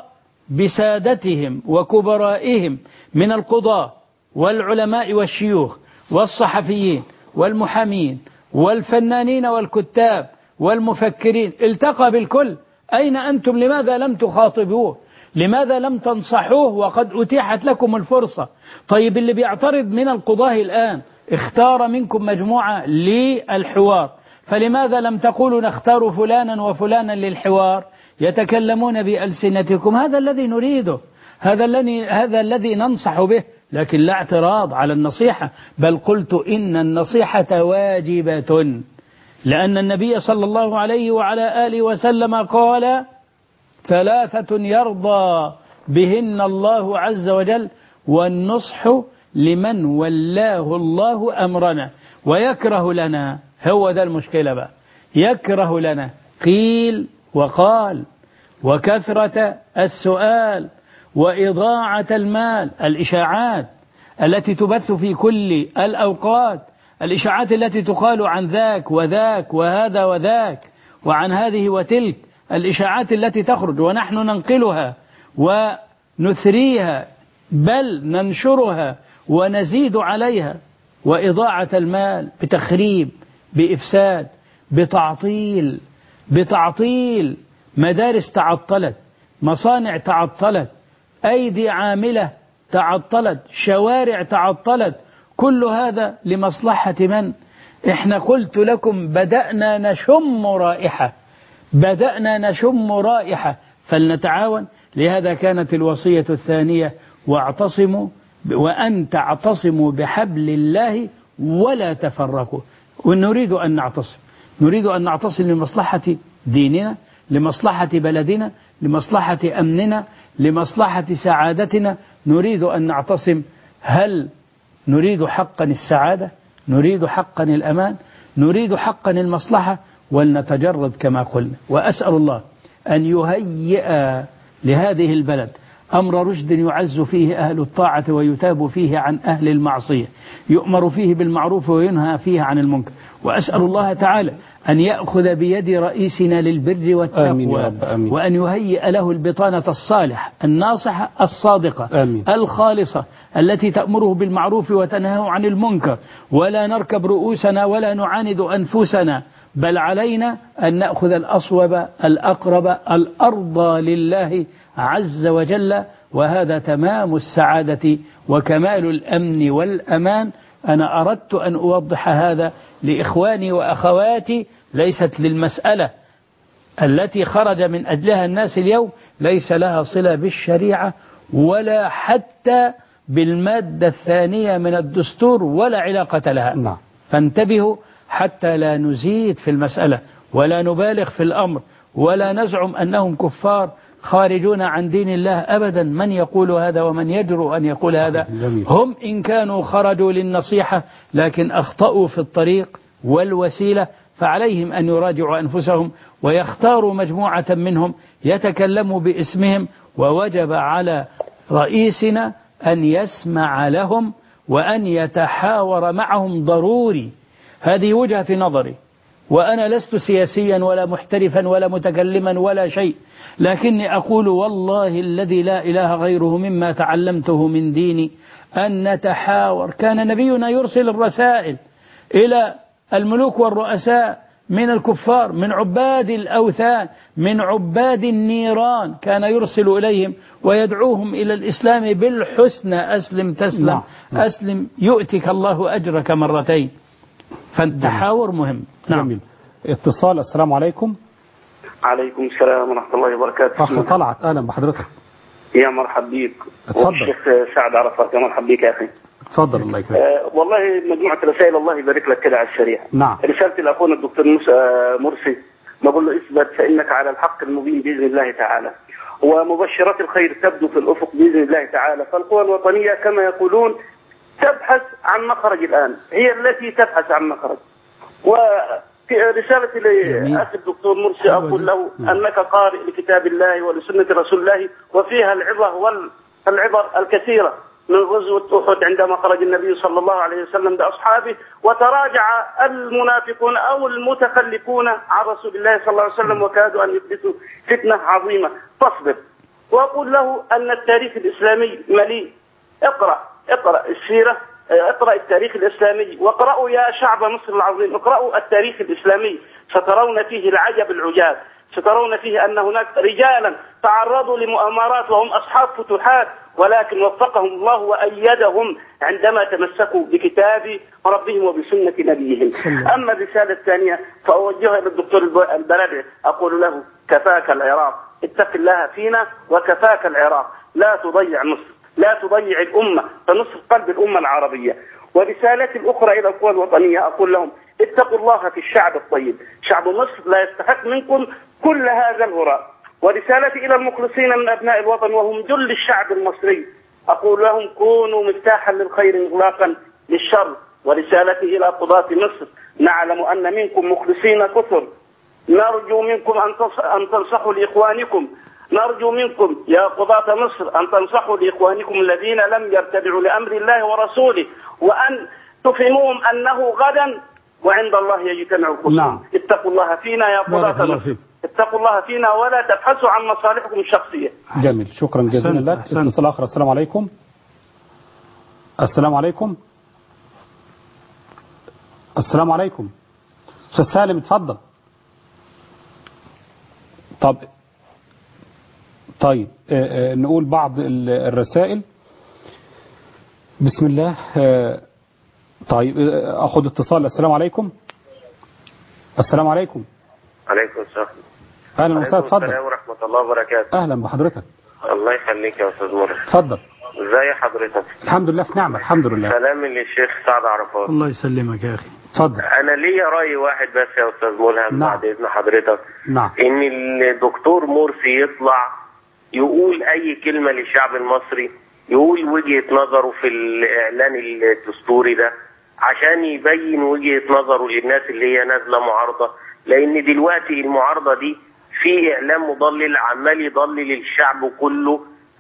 بسادتهم وكبرائهم من القضاة والعلماء والشيوخ والصحفيين والمحامين والفنانين والكتاب والمفكرين التقى بالكل أين أنتم لماذا لم تخاطبوه لماذا لم تنصحوه وقد أتيحت لكم الفرصة طيب اللي بيعترض من القضاة الآن اختار منكم مجموعة للحوار فلماذا لم تقولوا نختار فلانا وفلانا للحوار يتكلمون بألسنتكم هذا الذي نريده هذا الذي هذا الذي ننصح به لكن لا اعتراض على النصيحة بل قلت إن النصيحة واجبة لأن النبي صلى الله عليه وعلى آله وسلم قال ثلاثة يرضى بهن الله عز وجل والنصح لمن ولاه الله أمرنا ويكره لنا هو ده المشكلة بقى يكره لنا قيل وقال وكثرة السؤال وإضاعة المال الإشاعات التي تبث في كل الأوقات الإشاعات التي تقال عن ذاك وذاك وهذا وذاك وعن هذه وتلك الإشاعات التي تخرج ونحن ننقلها ونثريها بل ننشرها ونزيد عليها وإضاعة المال بتخريب بإفساد بتعطيل بتعطيل مدارس تعطلت مصانع تعطلت أيدي عاملة تعطلت شوارع تعطلت كل هذا لمصلحة من احنا قلت لكم بدأنا نشم رائحة بدأنا نشم رائحة فلنتعاون لهذا كانت الوصية الثانية واعتصموا وأن تعتصموا بحبل الله ولا تفرقوا ونريد أن نعتصم نريد أن نعتصم لمصلحة ديننا لمصلحة بلدنا لمصلحة أمننا لمصلحة سعادتنا نريد أن نعتصم هل نريد حقا السعادة نريد حقا الأمان نريد حقا المصلحة ولنتجرد كما قلنا وأسأل الله أن يهيئ لهذه البلد أمر رشد يعز فيه أهل الطاعة ويتاب فيه عن أهل المعصية يؤمر فيه بالمعروف وينهى فيه عن المنكر وأسأل الله تعالى أن يأخذ بيد رئيسنا للبر آمين يا والتقوى رب، آمين. وأن يهيئ له البطانة الصالحة الناصحة الصادقة آمين. الخالصة التي تأمره بالمعروف وتنهاه عن المنكر ولا نركب رؤوسنا ولا نعاند أنفسنا بل علينا أن نأخذ الأصوب الأقرب الأرضى لله عز وجل وهذا تمام السعادة وكمال الأمن والأمان أنا أردت أن أوضح هذا لإخواني وأخواتي ليست للمسألة التي خرج من أجلها الناس اليوم ليس لها صلة بالشريعة ولا حتى بالمادة الثانية من الدستور ولا علاقة لها نعم. فانتبهوا حتى لا نزيد في المسألة ولا نبالغ في الأمر ولا نزعم أنهم كفار خارجون عن دين الله أبدا من يقول هذا ومن يجرؤ أن يقول هذا جميل. هم إن كانوا خرجوا للنصيحة لكن أخطأوا في الطريق والوسيلة فعليهم أن يراجعوا أنفسهم ويختاروا مجموعة منهم يتكلموا باسمهم ووجب على رئيسنا أن يسمع لهم وأن يتحاور معهم ضروري هذه وجهة نظري وأنا لست سياسيا ولا محترفا ولا متكلما ولا شيء لكني أقول والله الذي لا إله غيره مما تعلمته من ديني أن نتحاور كان نبينا يرسل الرسائل إلى الملوك والرؤساء من الكفار من عباد الأوثان من عباد النيران كان يرسل إليهم ويدعوهم إلى الإسلام بالحسنى أسلم تسلم نعم. أسلم يؤتك الله أجرك مرتين فالتحاور مهم نعم جميل اتصال السلام عليكم عليكم السلام ورحمة الله وبركاته أخ طلعت أهلا بحضرتك يا مرحب بيك اتفضل. والشيخ سعد عرفات يا مرحب بيك يا أخي اتفضل الله يكرمك أه والله مجموعة رسائل الله يبارك لك كده على السريع نعم رسالتي لأخونا الدكتور موسى آه، مرسي بقول له اثبت فإنك على الحق المبين بإذن الله تعالى ومبشرات الخير تبدو في الأفق بإذن الله تعالى فالقوى الوطنية كما يقولون تبحث عن مخرج الآن هي التي تبحث عن مخرج وفي رسالتي لأخي الدكتور مرسي أقول له أنك قارئ لكتاب الله ولسنة رسول الله وفيها العظة والعبر الكثيرة من غزوة أحد عندما خرج النبي صلى الله عليه وسلم بأصحابه وتراجع المنافقون أو المتخلفون عن رسول الله صلى الله عليه وسلم وكادوا أن يحدثوا فتنة عظيمة فاصبر وأقول له أن التاريخ الإسلامي مليء اقرأ اقرأ السيرة اقرأ التاريخ الإسلامي واقرأوا يا شعب مصر العظيم اقرأوا التاريخ الإسلامي سترون فيه العجب العجاب سترون فيه أن هناك رجالا تعرضوا لمؤامرات وهم أصحاب فتوحات ولكن وفقهم الله وأيدهم عندما تمسكوا بكتاب ربهم وبسنة نبيهم أما الرسالة الثانية فأوجهها إلى الدكتور الب- البلدي أقول له كفاك العراق اتق الله فينا وكفاك العراق لا تضيع مصر لا تضيع الأمة فنصف قلب الأمة العربية ورسالتي الأخرى إلى القوى الوطنية أقول لهم اتقوا الله في الشعب الطيب شعب مصر لا يستحق منكم كل هذا الهراء ورسالتي إلى المخلصين من أبناء الوطن وهم جل الشعب المصري أقول لهم كونوا مفتاحا للخير إغلاقا للشر ورسالتي إلى قضاة مصر نعلم أن منكم مخلصين كثر نرجو منكم أن تص- أن تنصحوا لإخوانكم نرجو منكم يا قضاة مصر أن تنصحوا لإخوانكم الذين لم يرتدعوا لأمر الله ورسوله وأن تفهموهم أنه غدا وعند الله يجتمع الخصوم نعم. اتقوا الله فينا يا بارك قضاة الله مصر فيك اتقوا الله فينا ولا تبحثوا عن مصالحكم الشخصية جميل شكرا جزيلا أحسنت، لك أحسنت. اتصال آخر السلام عليكم السلام عليكم السلام عليكم أستاذ سالم اتفضل طب طيب آه، آه، نقول بعض ال- الرسائل بسم الله آه، طيب آه، أخذ اتصال السلام عليكم السلام عليكم عليكم السلام أهلا وسهلا عليكم اتفضل السلام ورحمة الله وبركاته أهلا بحضرتك الله يخليك يا أستاذ مرة اتفضل ازي حضرتك الحمد لله في نعمة الحمد لله سلام للشيخ سعد عرفات الله يسلمك يا أخي اتفضل أنا ليا رأي واحد بس يا أستاذ ملهم نعم. بعد إذن حضرتك نعم إن الدكتور مرسي يطلع يقول أي كلمة للشعب المصري يقول وجهة نظره في الإعلان الدستوري ده عشان يبين وجهة نظره للناس اللي هي نازلة معارضة لأن دلوقتي المعارضة دي في إعلام مضلل عمال يضلل الشعب كله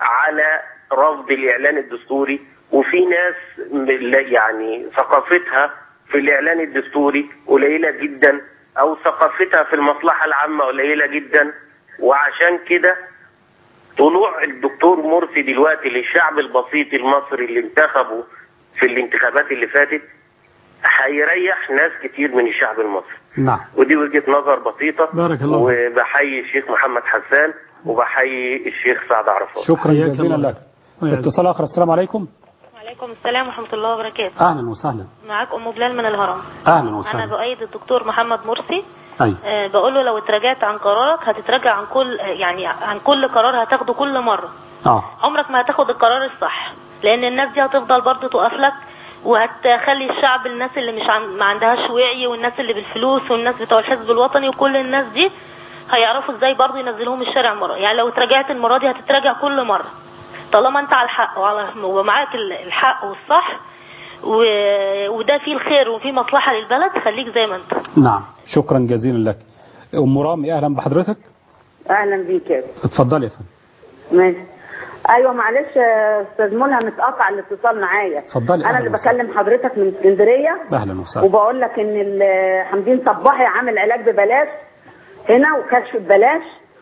على رفض الاعلان الدستوري وفي ناس م- لا- يعني ثقافتها في الاعلان الدستوري قليله جدا او ثقافتها في المصلحه العامه قليله جدا وعشان كده طلوع الدكتور مرسي دلوقتي للشعب البسيط المصري اللي انتخبه في الانتخابات اللي فاتت هيريح ناس كتير من الشعب المصري نعم ودي وجهة نظر بسيطة بارك الله وبحيي الشيخ محمد حسان وبحيي الشيخ سعد عرفات شكرا جزيلا لك اتصال اخر السلام عليكم وعليكم السلام ورحمة الله وبركاته اهلا وسهلا معاك أم بلال من الهرم اهلا أنا وسهلا بؤيد الدكتور محمد مرسي اي أه بقول له لو اتراجعت عن قرارك هتتراجع عن كل يعني عن كل قرار هتاخده كل مرة اه عمرك ما هتاخد القرار الصح لأن الناس دي هتفضل برضه تقف لك وهتخلي الشعب الناس اللي مش عن... ما عندهاش وعي والناس اللي بالفلوس والناس بتوع الحزب الوطني وكل الناس دي هيعرفوا ازاي برضه ينزلوهم الشارع مرة يعني لو اتراجعت المرة دي هتتراجع كل مرة طالما انت على الحق وعلى ومعاك ال- الحق والصح و... وده فيه الخير وفيه مصلحة للبلد خليك زي ما انت نعم شكرا جزيلا لك ام رامي اهلا بحضرتك اهلا بيك يا اتفضلي يا فندم ماشي ايوه معلش يا استاذ ملهم اتقطع الاتصال معايا اتفضلي، انا أهلا اللي وسهلا. بكلم حضرتك من اسكندريه اهلا وسهلا وبقول لك ان ال- حمدين صباحي عامل علاج ببلاش هنا وكشف ببلاش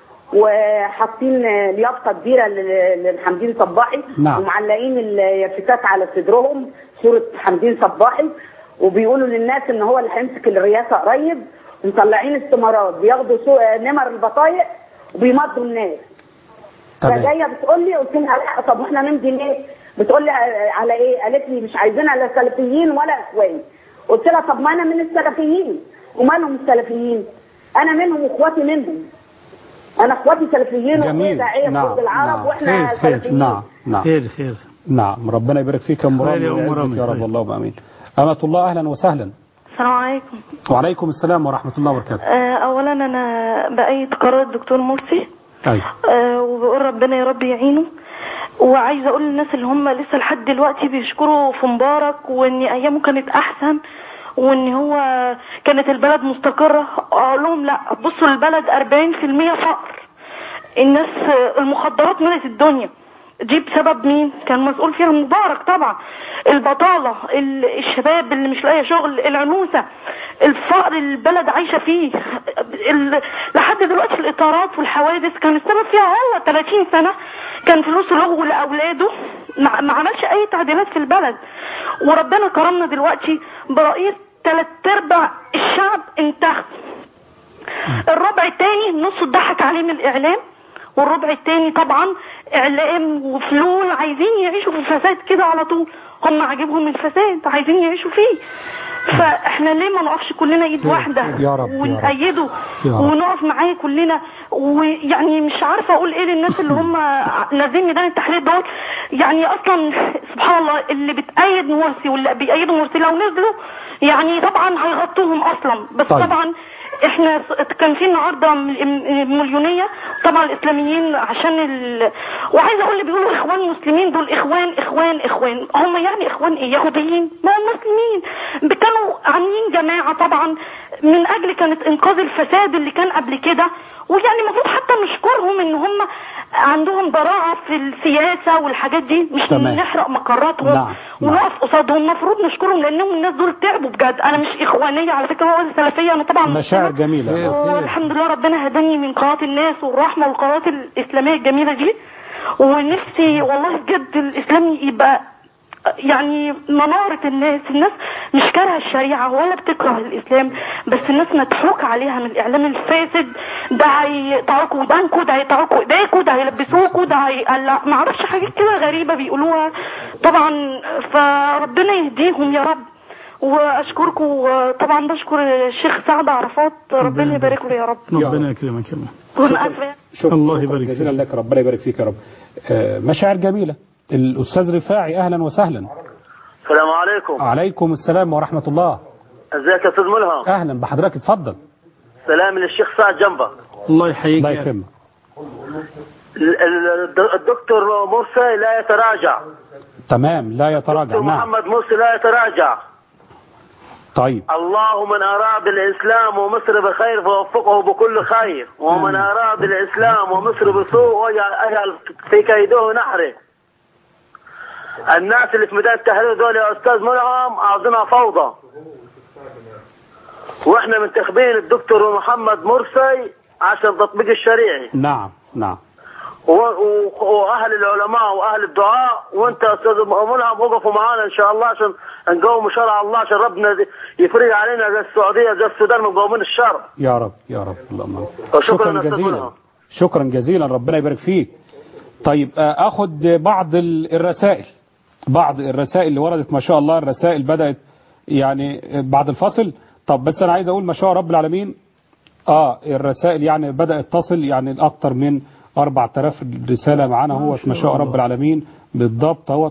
وحاطين اليافطه كبيره لل- لحمدين صباحي نعم. ومعلقين اليافتات على صدرهم صوره حمدين صباحي وبيقولوا للناس ان هو اللي هيمسك الرئاسه قريب ومطلعين استمارات بياخدوا سو- نمر البطايق وبيمضوا الناس تمام. فجايه بتقول لي قلت لها لا طب واحنا نمضي ليه؟ بتقول لي على ايه؟ قالت لي مش عايزينها لا سلفيين ولا اخوان. قلت لها طب ما انا من السلفيين ومالهم السلفيين؟ انا منهم واخواتي منهم. انا اخواتي سلفيين واخويا جميل داعيه في نعم برج العرب نعم. واحنا خير خير سلفيين. نعم نعم خير خير نعم ربنا يبارك فيك يا ام خير رامي يا أم ويعزك رامي، يا رب خير. اللهم امين أمة الله أهلا وسهلا السلام عليكم وعليكم السلام ورحمة الله وبركاته آه، اولا انا بايد قرار الدكتور مرسي أي آه، وبقول ربنا يا رب يعينه وعايزه اقول للناس اللي هم لسه لحد دلوقتي بيشكروا في مبارك وان ايامه كانت احسن وان هو كانت البلد مستقره اقول لهم لا بصوا البلد 40% فقر الناس آه، المخدرات ملت الدنيا دي بسبب مين؟ كان مسؤول فيها مبارك طبعا البطالة ال- الشباب اللي مش لاقي شغل العنوسة الفقر اللي البلد عايشة فيه ال... لحد دلوقتي الإطارات والحوادث كان السبب فيها هو 30 سنة كان فلوسه له لأولاده ما ما عملش أي تعديلات في البلد وربنا كرمنا دلوقتي برئيس ثلاث أرباع الشعب انتخب الربع التاني نصه اتضحك عليه من الإعلام والربع التاني طبعا اعلام وفلول عايزين يعيشوا في الفساد كده على طول هم عاجبهم الفساد عايزين يعيشوا فيه فاحنا ليه ما نقفش كلنا ايد واحده يا رب، يا رب. ونأيده يا رب. ونقف معاه كلنا ويعني مش عارفه اقول ايه للناس اللي هم نازلين ميدان التحرير دول يعني اصلا سبحان الله اللي بتأيد مرسي واللي بيأيدوا مرسي لو نزلوا يعني طبعا هيغطوهم اصلا بس طيب. طبعا احنا س- كان في النهارده م- م- مليونيه طبعا الاسلاميين عشان ال... وعايزه اقول اللي بيقولوا اخوان مسلمين دول اخوان اخوان اخوان هم يعني اخوان ايه يهوديين ما هم مسلمين كانوا عاملين جماعه طبعا من اجل كانت انقاذ الفساد اللي كان قبل كده ويعني المفروض حتى نشكرهم ان هم عندهم براعه في السياسه والحاجات دي مش تمام. نحرق مقراتهم نعم، ونقف قصادهم المفروض نشكرهم لانهم الناس دول تعبوا بجد انا مش اخوانيه على فكره ولا سلفيه انا طبعا مشاعر جميلة والحمد لله ربنا هداني من قناة الناس والرحمة والقنوات الإسلامية الجميلة دي ونفسي والله بجد الإسلام يبقى يعني منارة الناس الناس مش كارهة الشريعة ولا بتكره الإسلام بس الناس مضحوك عليها من الإعلام الفاسد ده هيقطعوكوا ودانكوا ده هيقطعوكوا ايديكوا ده هيلبسوكوا ده هيقلع معرفش حاجات كده غريبة بيقولوها طبعا فربنا يهديهم يا رب واشكركم وطبعا بشكر الشيخ سعد عرفات ربنا يبارك له يا رب ربنا يكرمك يا الله. وانا اسفه شكرا الله شكراً يبارك جزيلا لك ربنا يبارك فيك يا رب آه، مشاعر جميلة الأستاذ رفاعي أهلا وسهلا السلام عليكم عليكم السلام ورحمة الله ازيك يا استاذ ملهم أهلا بحضرتك اتفضل سلام للشيخ سعد جنبك الله يحييك الله يا أخي. يكرمك ال- ال- الدكتور مرسي لا يتراجع تمام لا يتراجع دكتور نعم محمد مرسي لا يتراجع طيب الله من أراد الإسلام ومصر بخير فوفقه بكل خير ومن أراد الإسلام ومصر بسوء واجعل أجعل في كيده نحره الناس اللي في ميدان التحرير دول يا أستاذ منعم عاوزينها فوضى واحنا منتخبين الدكتور محمد مرسي عشان تطبيق الشريعي نعم نعم و- و- واهل العلماء واهل الدعاء وانت يا استاذ منعم وقفوا معانا ان شاء الله عشان نقوم شرع الله عشان ربنا يفرج علينا زي السعوديه زي السودان مقومين الشرع يا رب يا رب اللهم وشكرا شكرا يا أستاذ جزيلا منعم. شكرا جزيلا ربنا يبارك فيك طيب آه، اخد بعض ال- الرسائل بعض الرسائل اللي وردت ما شاء الله الرسائل بدأت يعني بعد الفصل طب بس انا عايز اقول ما شاء رب العالمين اه الرسائل يعني بدأت تصل يعني اكتر من 4000 رسالة معانا هو ما شاء رب العالمين بالضبط اهوت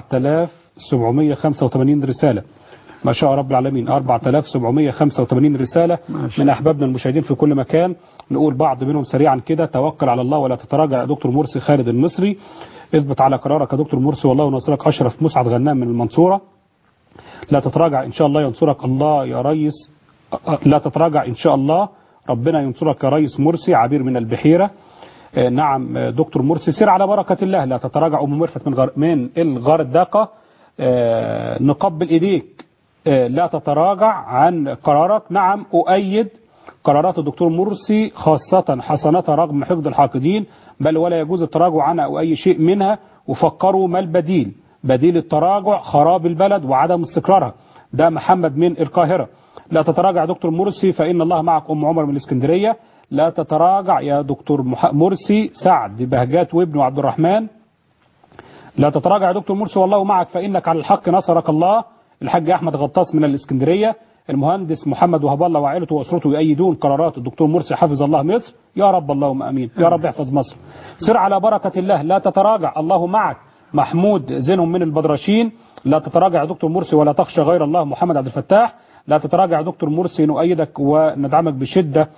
4785 رسالة ما شاء رب العالمين 4785 رسالة من أحبابنا المشاهدين في كل مكان نقول بعض منهم سريعا كده توكل على الله ولا تتراجع يا دكتور مرسي خالد المصري اثبت على قرارك يا دكتور مرسي والله ونصرك أشرف مسعد غنام من المنصورة لا تتراجع إن شاء الله ينصرك الله يا ريس لا تتراجع إن شاء الله ربنا ينصرك يا ريس مرسي عبير من البحيرة آه، نعم آه، دكتور مرسي سير على بركة الله لا تتراجع أم مرفت من غر من الغردقة آه، نقبل إيديك آه، لا تتراجع عن قرارك نعم أؤيد قرارات الدكتور مرسي خاصة حسناتها رغم حقد الحاقدين بل ولا يجوز التراجع عنها أو أي شيء منها وفكروا ما البديل بديل التراجع خراب البلد وعدم استقرارها ده محمد من القاهرة لا تتراجع يا دكتور مرسي فإن الله معك أم عمر من الإسكندرية لا تتراجع يا دكتور مح- مرسي سعد بهجات وابنه عبد الرحمن لا تتراجع يا دكتور مرسي والله معك فإنك على الحق نصرك الله الحاج أحمد غطاس من الإسكندرية المهندس محمد وهب الله وعائلته وأسرته يؤيدون قرارات الدكتور مرسي حفظ الله مصر يا رب اللهم أمين يا رب احفظ مصر سر على بركة الله لا تتراجع الله معك محمود زينهم من البدرشين لا تتراجع يا دكتور مرسي ولا تخشى غير الله محمد عبد الفتاح لا تتراجع يا دكتور مرسي نؤيدك وندعمك بشدة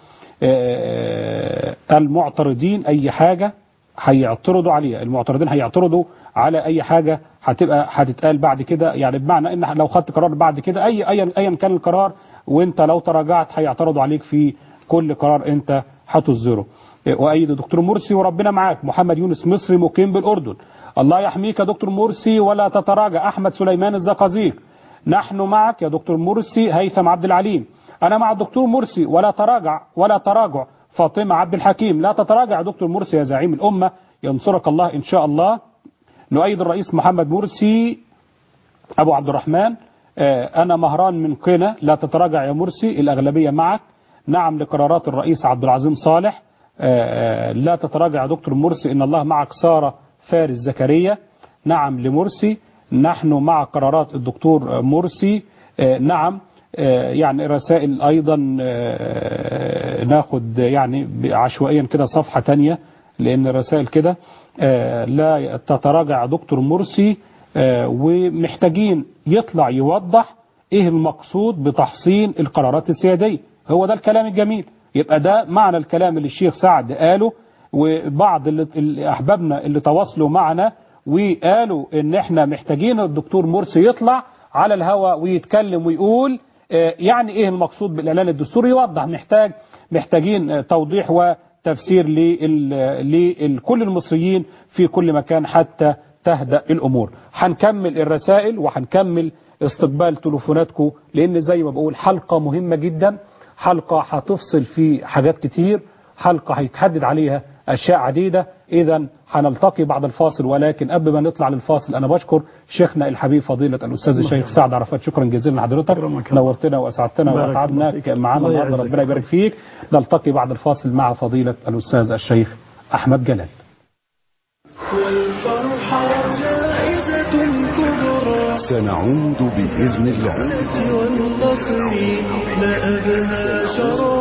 آه، المعترضين أي حاجة هيعترضوا عليها المعترضين هيعترضوا على اي حاجه هتبقى هتتقال بعد كده يعني بمعنى ان لو خدت قرار بعد كده اي ايا ايا كان القرار وانت لو تراجعت هيعترضوا عليك في كل قرار انت هتصدره وايد دكتور مرسي وربنا معاك محمد يونس مصري مقيم بالاردن الله يحميك يا دكتور مرسي ولا تتراجع احمد سليمان الزقازيق نحن معك يا دكتور مرسي هيثم عبد العليم انا مع الدكتور مرسي ولا تراجع ولا تراجع فاطمه عبد الحكيم لا تتراجع يا دكتور مرسي يا زعيم الامه ينصرك الله ان شاء الله نؤيد الرئيس محمد مرسي أبو عبد الرحمن آه، أنا مهران من قنا لا تتراجع يا مرسي الأغلبية معك نعم لقرارات الرئيس عبد العظيم صالح آه، آه، لا تتراجع يا دكتور مرسي إن الله معك سارة فارس زكريا نعم لمرسي نحن مع قرارات الدكتور مرسي آه، نعم آه، يعني رسائل أيضا آه، ناخد يعني عشوائيا كده صفحة تانية لأن الرسائل كده آه، لا تتراجع دكتور مرسي آه، ومحتاجين يطلع يوضح ايه المقصود بتحصين القرارات السيادية هو ده الكلام الجميل يبقى ده معنى الكلام اللي الشيخ سعد قاله وبعض اللي اللي احبابنا اللي تواصلوا معنا وقالوا ان احنا محتاجين الدكتور مرسي يطلع على الهواء ويتكلم ويقول آه، يعني ايه المقصود بالاعلان الدستوري يوضح محتاج محتاجين آه، توضيح وتفسير لل- لكل المصريين في كل مكان حتى تهدأ الامور هنكمل الرسائل وهنكمل استقبال تليفوناتكم لان زي ما بقول حلقة مهمة جدا حلقة هتفصل في حاجات كتير حلقة هيتحدد عليها أشياء عديدة إذا هنلتقي بعد الفاصل ولكن قبل ما نطلع للفاصل أنا بشكر شيخنا الحبيب فضيلة الأستاذ الشيخ سعد عرفات شكرا جزيلا لحضرتك نورتنا وأسعدتنا بارك الله وأتعبنا فيك. معانا الله النهارده يعزك. ربنا يبارك فيك نلتقي بعد الفاصل مع فضيلة الأستاذ الشيخ أحمد جلال والفرحة جائزة كبرى سنعود بإذن الله والنصر ما أبهى شرى